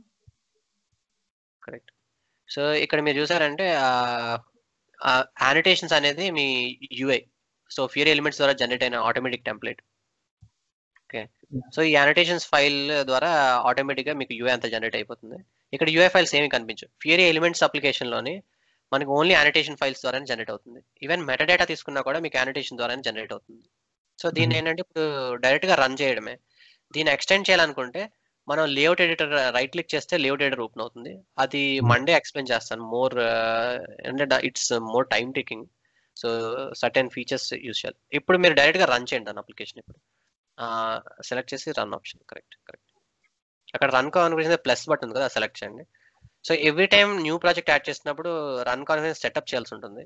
కరెక్ట్ సో ఇక్కడ మీరు చూసారంటే యానిటేషన్స్ అనేది మీ యూఐ సో ఫియర్ ఎలిమెంట్స్ ద్వారా జనరేట్ అయిన ఆటోమేటిక్ టెంప్లెట్ ఓకే సో ఈ యానిటేషన్స్ ఫైల్ ద్వారా ఆటోమేటిక్గా మీకు యూఐ అంతా జనరేట్ అయిపోతుంది ఇక్కడ యూఐ ఫైల్స్ ఏమి కనిపించు ఫియర్ ఎలిమెంట్స్ అప్లికేషన్లోని మనకి ఓన్లీ యానిటేషన్ ఫైల్స్ ద్వారానే జనరేట్ అవుతుంది ఈవెన్ మెటాడేటా తీసుకున్నా కూడా మీకు యానిటేషన్ ద్వారానే జనరేట్ అవుతుంది సో దీన్ని ఏంటంటే ఇప్పుడు డైరెక్ట్గా రన్ చేయడమే దీన్ని ఎక్స్టెండ్ చేయాలనుకుంటే మనం లేఅవుట్ ఎడిటర్ రైట్ క్లిక్ చేస్తే లేఅవుట్ ఎడిటర్ ఓపెన్ అవుతుంది అది మండే ఎక్స్ప్లెయిన్ చేస్తాను మోర్ అంటే it's more time taking so certain features use చేయాలి ఇప్పుడు మీరు డైరెక్ట్గా రన్ చేయండి దాని అప్లికేషన్ ఇప్పుడు సెలెక్ట్ చేసి రన్ ఆప్షన్ కరెక్ట్ కరెక్ట్ అక్కడ రన్ కాన్ఫిగరేషన్ ప్లస్ బటన్ ఉంది కదా సెలెక్ట్ చేయండి so every time new project add చేసినప్పుడు రన్ కాన్ఫిగరేషన్ సెటప్ చేయాల్సి ఉంటుంది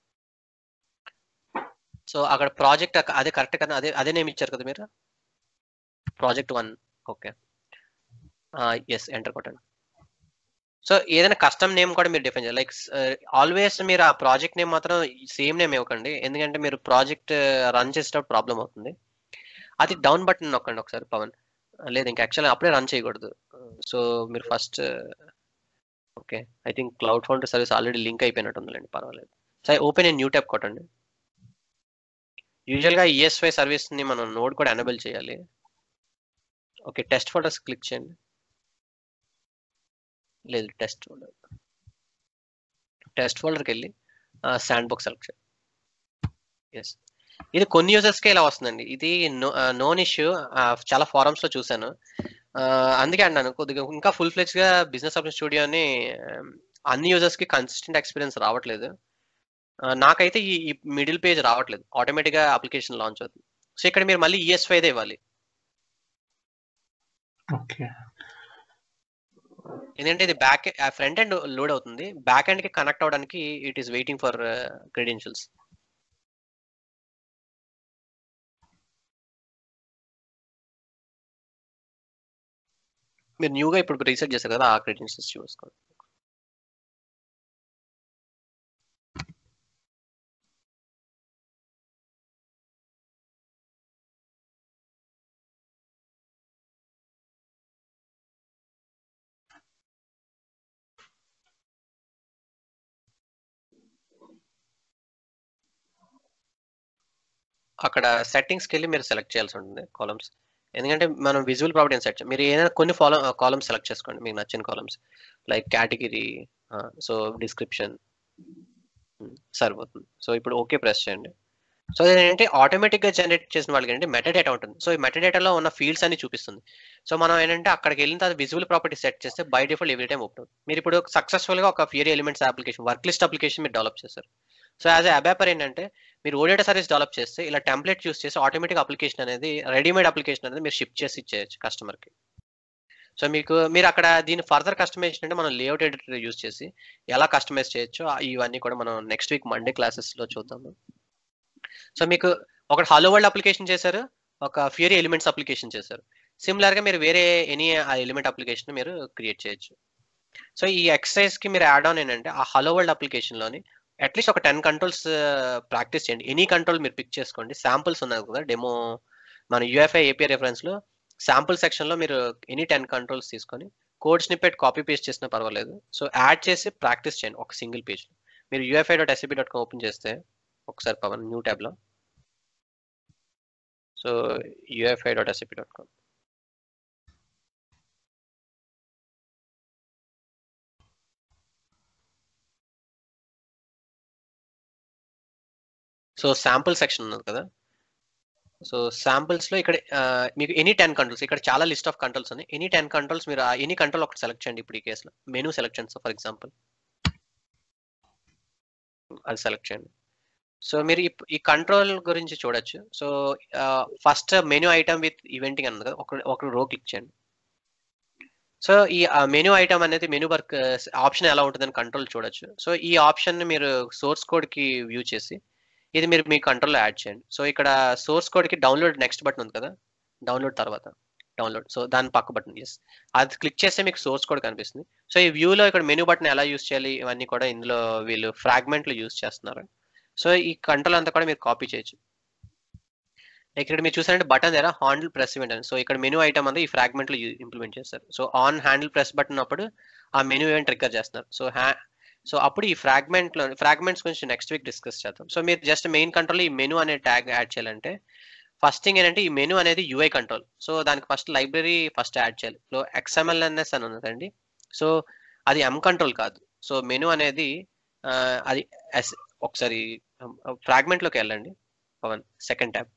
సో అక్కడ ప్రాజెక్ట్ అదే కరెక్ట్ కదా అదే అదే నేమ్ ఇచ్చారు కదా మీరు project one okay yes enter కొట్టండి సో ఏదైనా కస్టమ్ నేమ్ కూడా మీరు డిఫైన్ చేయాలి లైక్ ఆల్వేస్ మీరు ఆ ప్రాజెక్ట్ నేమ్ మాత్రం సేమ్ నేమ్ ఇవ్వకండి ఎందుకంటే మీరు ప్రాజెక్ట్ రన్ చేసేటప్పుడు ప్రాబ్లం అవుతుంది అది డౌన్ బటన్ నొక్కండి ఒకసారి పవన్ లేదు ఇంకా యాక్చువల్లీ అప్పుడే రన్ చేయకూడదు సో మీరు first okay I think Cloud Foundry service already link అయిపోయినట్టుందిలేండి పర్వాలేదు సరే ఓపెన్ న్యూ ట్యాబ్ కొట్టండి యూజువల్గా ఈఎస్వై సర్వీస్ని మనం నోడ్ కూడా ఎనబుల్ చేయాలి ఓకే టెస్ట్ ఫోల్డర్స్ క్లిక్ చేయండి లేదు టెస్ట్ ఫోల్డర్ టెస్ట్ ఫోల్డర్కి వెళ్ళి శాండ్ బాక్స్ సెలెక్ట్ చేయండి ఎస్ ఇది కొన్ని యూజర్స్కే ఇలా వస్తుందండి ఇది నోన్ ఇష్యూ చాలా ఫారమ్స్ లో చూశాను ఆ, అందుకే అన్నాను కొద్దిగా ఇంకా ఫుల్ ఫ్లెజ్ గా బిజినెస్ ఆప్షన్ స్టూడియోని అన్ని యూజర్స్ కి కన్సిస్టెంట్ ఎక్స్పీరియన్స్ రావట్లేదు ఆ, నాకైతే ఈ ఈ మిడిల్ పేజ్ రావట్లేదు ఆటోమేటిక్ గా అప్లికేషన్ లాంచ్ అవుతుంది సో ఇక్కడ మీరు మళ్ళీ ఈఎస్ఫై దే ఇవ్వాలి ఓకే ఎందుకంటే ఇది బ్యాక్ ఫ్రంట్ ఎండ్ లోడ్ అవుతుంది బ్యాక్ ఎండ్ కి కనెక్ట్ అవడానికి it is waiting for credentials మీరు న్యూగా ఇప్పుడు రీసెట్ చేశారు కదా ఆ క్రెడెన్షియల్స్ చూసుకోండి అక్కడ సెట్టింగ్స్కి వెళ్ళి మీరు సెలెక్ట్ చేయాల్సి ఉంటుంది కాలమ్స్ ఎందుకంటే మనం విజువల్ ప్రాపర్టీ సెట్ మీరు ఏదైనా కొన్ని ఫాలో కాలమ్స్ సెలెక్ట్ చేసుకోండి మీకు నచ్చిన columns like category so description సరిపోతుంది సో ఇప్పుడు ఓకే ప్రెస్ చేయండి సో ఏంటంటే ఆటోమేటిక్ గా జనరేట్ చేసిన వాళ్ళకి ఏంటంటే మెటాడేటా ఉంటుంది సో ఈ మెటాడేటాలో ఉన్న ఫీల్డ్స్ అన్ని చూపిస్తుంది సో మనం ఏంటంటే అక్కడికి వెళ్ళిన తర్వాత విజువల్ ప్రాపర్టీ సెట్ చేస్తే by default every time open అవుతుంది మీరు ఇప్పుడు సక్సెస్ఫుల్ గా ఒక Fiori elements application work list application మీరు డెవలప్ చేస్తారు సో యాజ్ అబాపర్ ఏంటంటే మీరు ఓడేటా సర్వీస్ డెవలప్ చేస్తే ఇలా టెంప్లెట్ యూస్ చేసి ఆటోమేటిక్ అప్లికేషన్ అనేది రెడీమేడ్ అప్లికేషన్ అనేది మీరు షిప్ చేసి ఇచ్చేయచ్చు కస్టమర్కి సో మీకు మీరు అక్కడ దీని ఫర్దర్ కస్టమైజేషన్ అంటే మనం లేఅవుట్ ఎడిటర్ యూస్ చేసి ఎలా కస్టమైజ్ చేయొచ్చు ఇవన్నీ కూడా మనం నెక్స్ట్ వీక్ మండే క్లాసెస్లో చూద్దాము సో మీకు ఒక హలో వరల్డ్ అప్లికేషన్ చేశారు ఒక ఫ్యూరీ ఎలిమెంట్స్ అప్లికేషన్ చేశారు సిమిలర్ గా మీరు వేరే ఎనీ ఆ ఎలిమెంట్ అప్లికేషన్ మీరు క్రియేట్ చేయొచ్చు సో ఈ ఎక్సర్సైజ్ కి మీరు యాడ్ ఆన్ ఏంటంటే ఆ హలో వరల్డ్ అప్లికేషన్ లోని అట్లీస్ట్ ఒక టెన్ కంట్రోల్స్ ప్రాక్టీస్ చేయండి ఎనీ కంట్రోల్ మీరు పిక్ చేసుకోండి శాంపుల్స్ ఉన్నాయి కదా డెమో మన యూఎఫ్ఐ ఏపీఐ రెఫరెన్స్ లో శాంపుల్ సెక్షన్ లో మీరు ఎనీ టెన్ కంట్రోల్స్ తీసుకొని కోడ్ స్నిప్పెట్ కాపీ పేస్ట్ చేసినా పర్వాలేదు సో యాడ్ చేసి ప్రాక్టీస్ చేయండి ఒక సింగిల్ పేజ్ మీరు UFI dot SCB dot com open చేస్తే ఒకసారి పవన్ న్యూ ట్యాబ్ లో so UFI dot SCP dot com so sample section ఉన్నది కదా సో శాంపుల్స్ లో ఇక్కడ ఆ, మీకు ఎనీ టెన్ కంట్రోల్స్ ఇక్కడ చాలా లిస్ట్ ఆఫ్ కంట్రోల్స్ ఉన్నాయి ఎనీ టెన్ కంట్రోల్స్ మీరు ఎనీ కంట్రోల్ ఒకటి సెలెక్ట్ చేయండి ఇప్పుడు ఈ కేసులో మెనూ సెలెక్షన్ ఫర్ ఎగ్జాంపుల్ అది సెలెక్ట్ చేయండి సో మీరు ఈ- ఈ కంట్రోల్ గురించి చూడొచ్చు so first menu item with eventing అన్నది కదా ఒక ఒక రో క్లిక్ చేయండి సో ఈ మెనూ ఐటమ్ అనేది మెనూ వర్క్ ఆప్షన్ ఎలా ఉంటుందని కంట్రోల్ చూడొచ్చు సో ఈ ఆప్షన్ మీరు సోర్స్ కోడ్ కి వ్యూ చేసి ఇది మీరు మీ కంట్రోల్లో యాడ్ చేయండి సో ఇక్కడ సోర్స్ కోడ్ కి డౌన్లోడ్ నెక్స్ట్ బటన్ ఉంది కదా డౌన్లోడ్ తర్వాత డౌన్లోడ్ సో దాని పక్క బటన్ ఎస్ అది క్లిక్ చేస్తే మీకు సోర్స్ కోడ్ కనిపిస్తుంది సో ఈ వ్యూలో ఇక్కడ మెనూ బటన్ ఎలా యూస్ చేయాలి ఇవన్నీ కూడా ఇందులో వీళ్ళు ఫ్రాగ్మెంట్లు యూస్ చేస్తున్నారు సో ఈ కంట్రోల్ అంతా కూడా మీరు కాపీ చేయొచ్చు ఇక్కడ మీరు చూసారంటే బటన్ దగ్గర హ్యాండిల్ ప్రెస్ ఈవెంట్ అని సో ఇక్కడ మెనూ ఐటమ్ అంతా ఈ ఫ్రాగ్మెంట్ లో ఇంప్లిమెంట్ చేస్తారు so on handle press button అప్పుడు ఆ మెనూ ఈవెంట్ ట్రిగ్గర్ చేస్తున్నారు సో హ్యా సో అప్పుడు ఈ ఫ్రాగ్మెంట్ లో ఫ్రాగ్మెంట్స్ గురించి నెక్స్ట్ వీక్ డిస్కస్ చేద్దాం సో మీరు జస్ట్ మెయిన్ కంట్రోల్ ఈ మెనూ అనే ట్యాగ్ యాడ్ చేయాలంటే ఫస్ట్ థింగ్ ఏంటంటే ఈ మెనూ అనేది యూఐ కంట్రోల్ సో దానికి ఫస్ట్ లైబ్రరీ ఫస్ట్ యాడ్ చేయాలి సో ఎక్స్ఎంఎల్ఎన్ఎస్ అని ఉన్నదండి సో అది ఎం కంట్రోల్ కాదు సో మెనూ అనేది ఆ, అది ఎస్ ఒకసారి ఫ్రాగ్మెంట్ లోకి వెళ్ళండి పవన్ సెకండ్ ట్యాబ్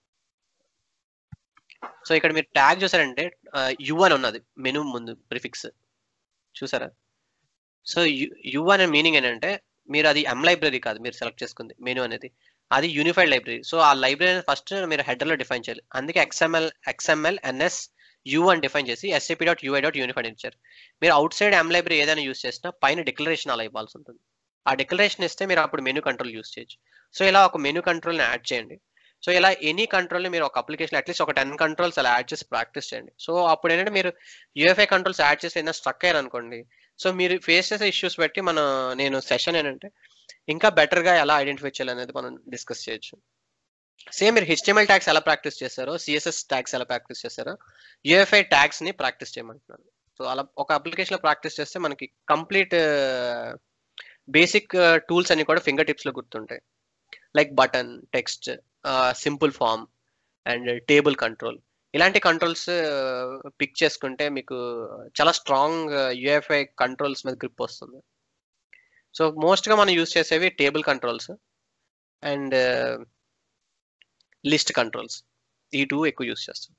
సో ఇక్కడ మీరు ట్యాగ్ చూసారంటే యు అని ఉన్నది మెనూ ముందు ప్రిఫిక్స్ చూసారా సో యు అనే మీనింగ్ ఏంటంటే మీరు అది ఎం లైబ్రరీ కాదు మీరు సెలెక్ట్ చేసుకుంది మెనూ అనేది అది యూనిఫైడ్ లైబ్రరీ సో ఆ లైబ్రరీ ఫస్ట్ మీరు header లో డిఫైన్ చేయాలి అందుకే ఎక్స్ఎంఎల్ ఎక్స్ఎంఎల్ ఎన్ఎస్ యు అని డిఫైన్ చేసి SAP dot UI dot unified ఇచ్చారు మీరు అవుట్ సైడ్ ఎం లైబ్రరీ ఏదైనా యూస్ చేసినా పైన డిక్లరేషన్ అలా ఇవ్వాల్సి ఉంటుంది ఆ డిక్లరేషన్ ఇస్తే మీరు అప్పుడు మెనూ కంట్రోల్ యూస్ చేయొచ్చు సో ఇలా ఒక మెనూ కంట్రోల్ని యాడ్ చేయండి సో ఇలా ఎనీ కంట్రోల్ని మీరు ఒక అప్లికేషన్ అట్లీస్ట్ ఒక టెన్ కంట్రోల్స్ అలా యాడ్ చేసి ప్రాక్టీస్ చేయండి సో అప్పుడు ఏంటంటే మీరు యూఎఫ్ఐ కంట్రోల్స్ యాడ్ చేసి ఏదైనా స్ట్రక్ అయ్యారు అనుకోండి సో మీరు ఫేస్ చేసే ఇష్యూస్ బట్టి మన నేను సెషన్ ఏంటంటే ఇంకా బెటర్ గా ఎలా ఐడెంటిఫై చేయాలనేది మనం డిస్కస్ చేయొచ్చు సేమ్ మీరు హెచ్టిఎంఎల్ ట్యాక్స్ ఎలా ప్రాక్టీస్ చేస్తారో సిఎస్ఎస్ ట్యాక్స్ ఎలా ప్రాక్టీస్ చేస్తారో యూఎఫ్ఐ ట్యాక్స్ ని ప్రాక్టీస్ చేయమంటున్నాను సో అలా ఒక అప్లికేషన్ లో ప్రాక్టీస్ చేస్తే మనకి కంప్లీట్ బేసిక్ టూల్స్ అన్ని కూడా ఫింగర్ టిప్స్ లో గుర్తుంటాయి like button text simple form and table control ఇలాంటి కంట్రోల్స్ పిక్ చేసుకుంటే మీకు చాలా స్ట్రాంగ్ యూఎఫ్ఐ కంట్రోల్స్ మీద గ్రిప్ వస్తుంది సో మోస్ట్గా మనం యూస్ చేసేవి table controls and list controls ఈ టూ ఎక్కువ యూస్ చేస్తాం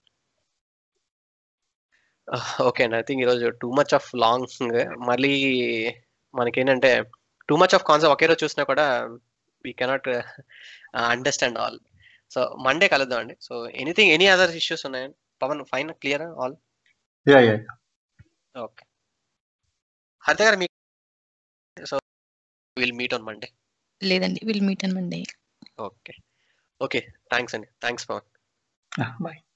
ఓకే అండి ఐ థింక్ ఈరోజు టూ మచ్ ఆఫ్ లాంగ్ మళ్ళీ మనకేంటంటే టూ మచ్ ఆఫ్ కాన్సెప్ట్ ఒకే రోజు చూసినా కూడా we cannot understand all so Monday కలుద్దాం అండి so anything any other issues ఉన్నాయండి Pavan fine clear all yeah yeah okay Haritha garu మీకు so will meet on Monday లేదండి will meet and Monday okay okay thanks అండి థ్యాంక్స్ పవన్ బాయ్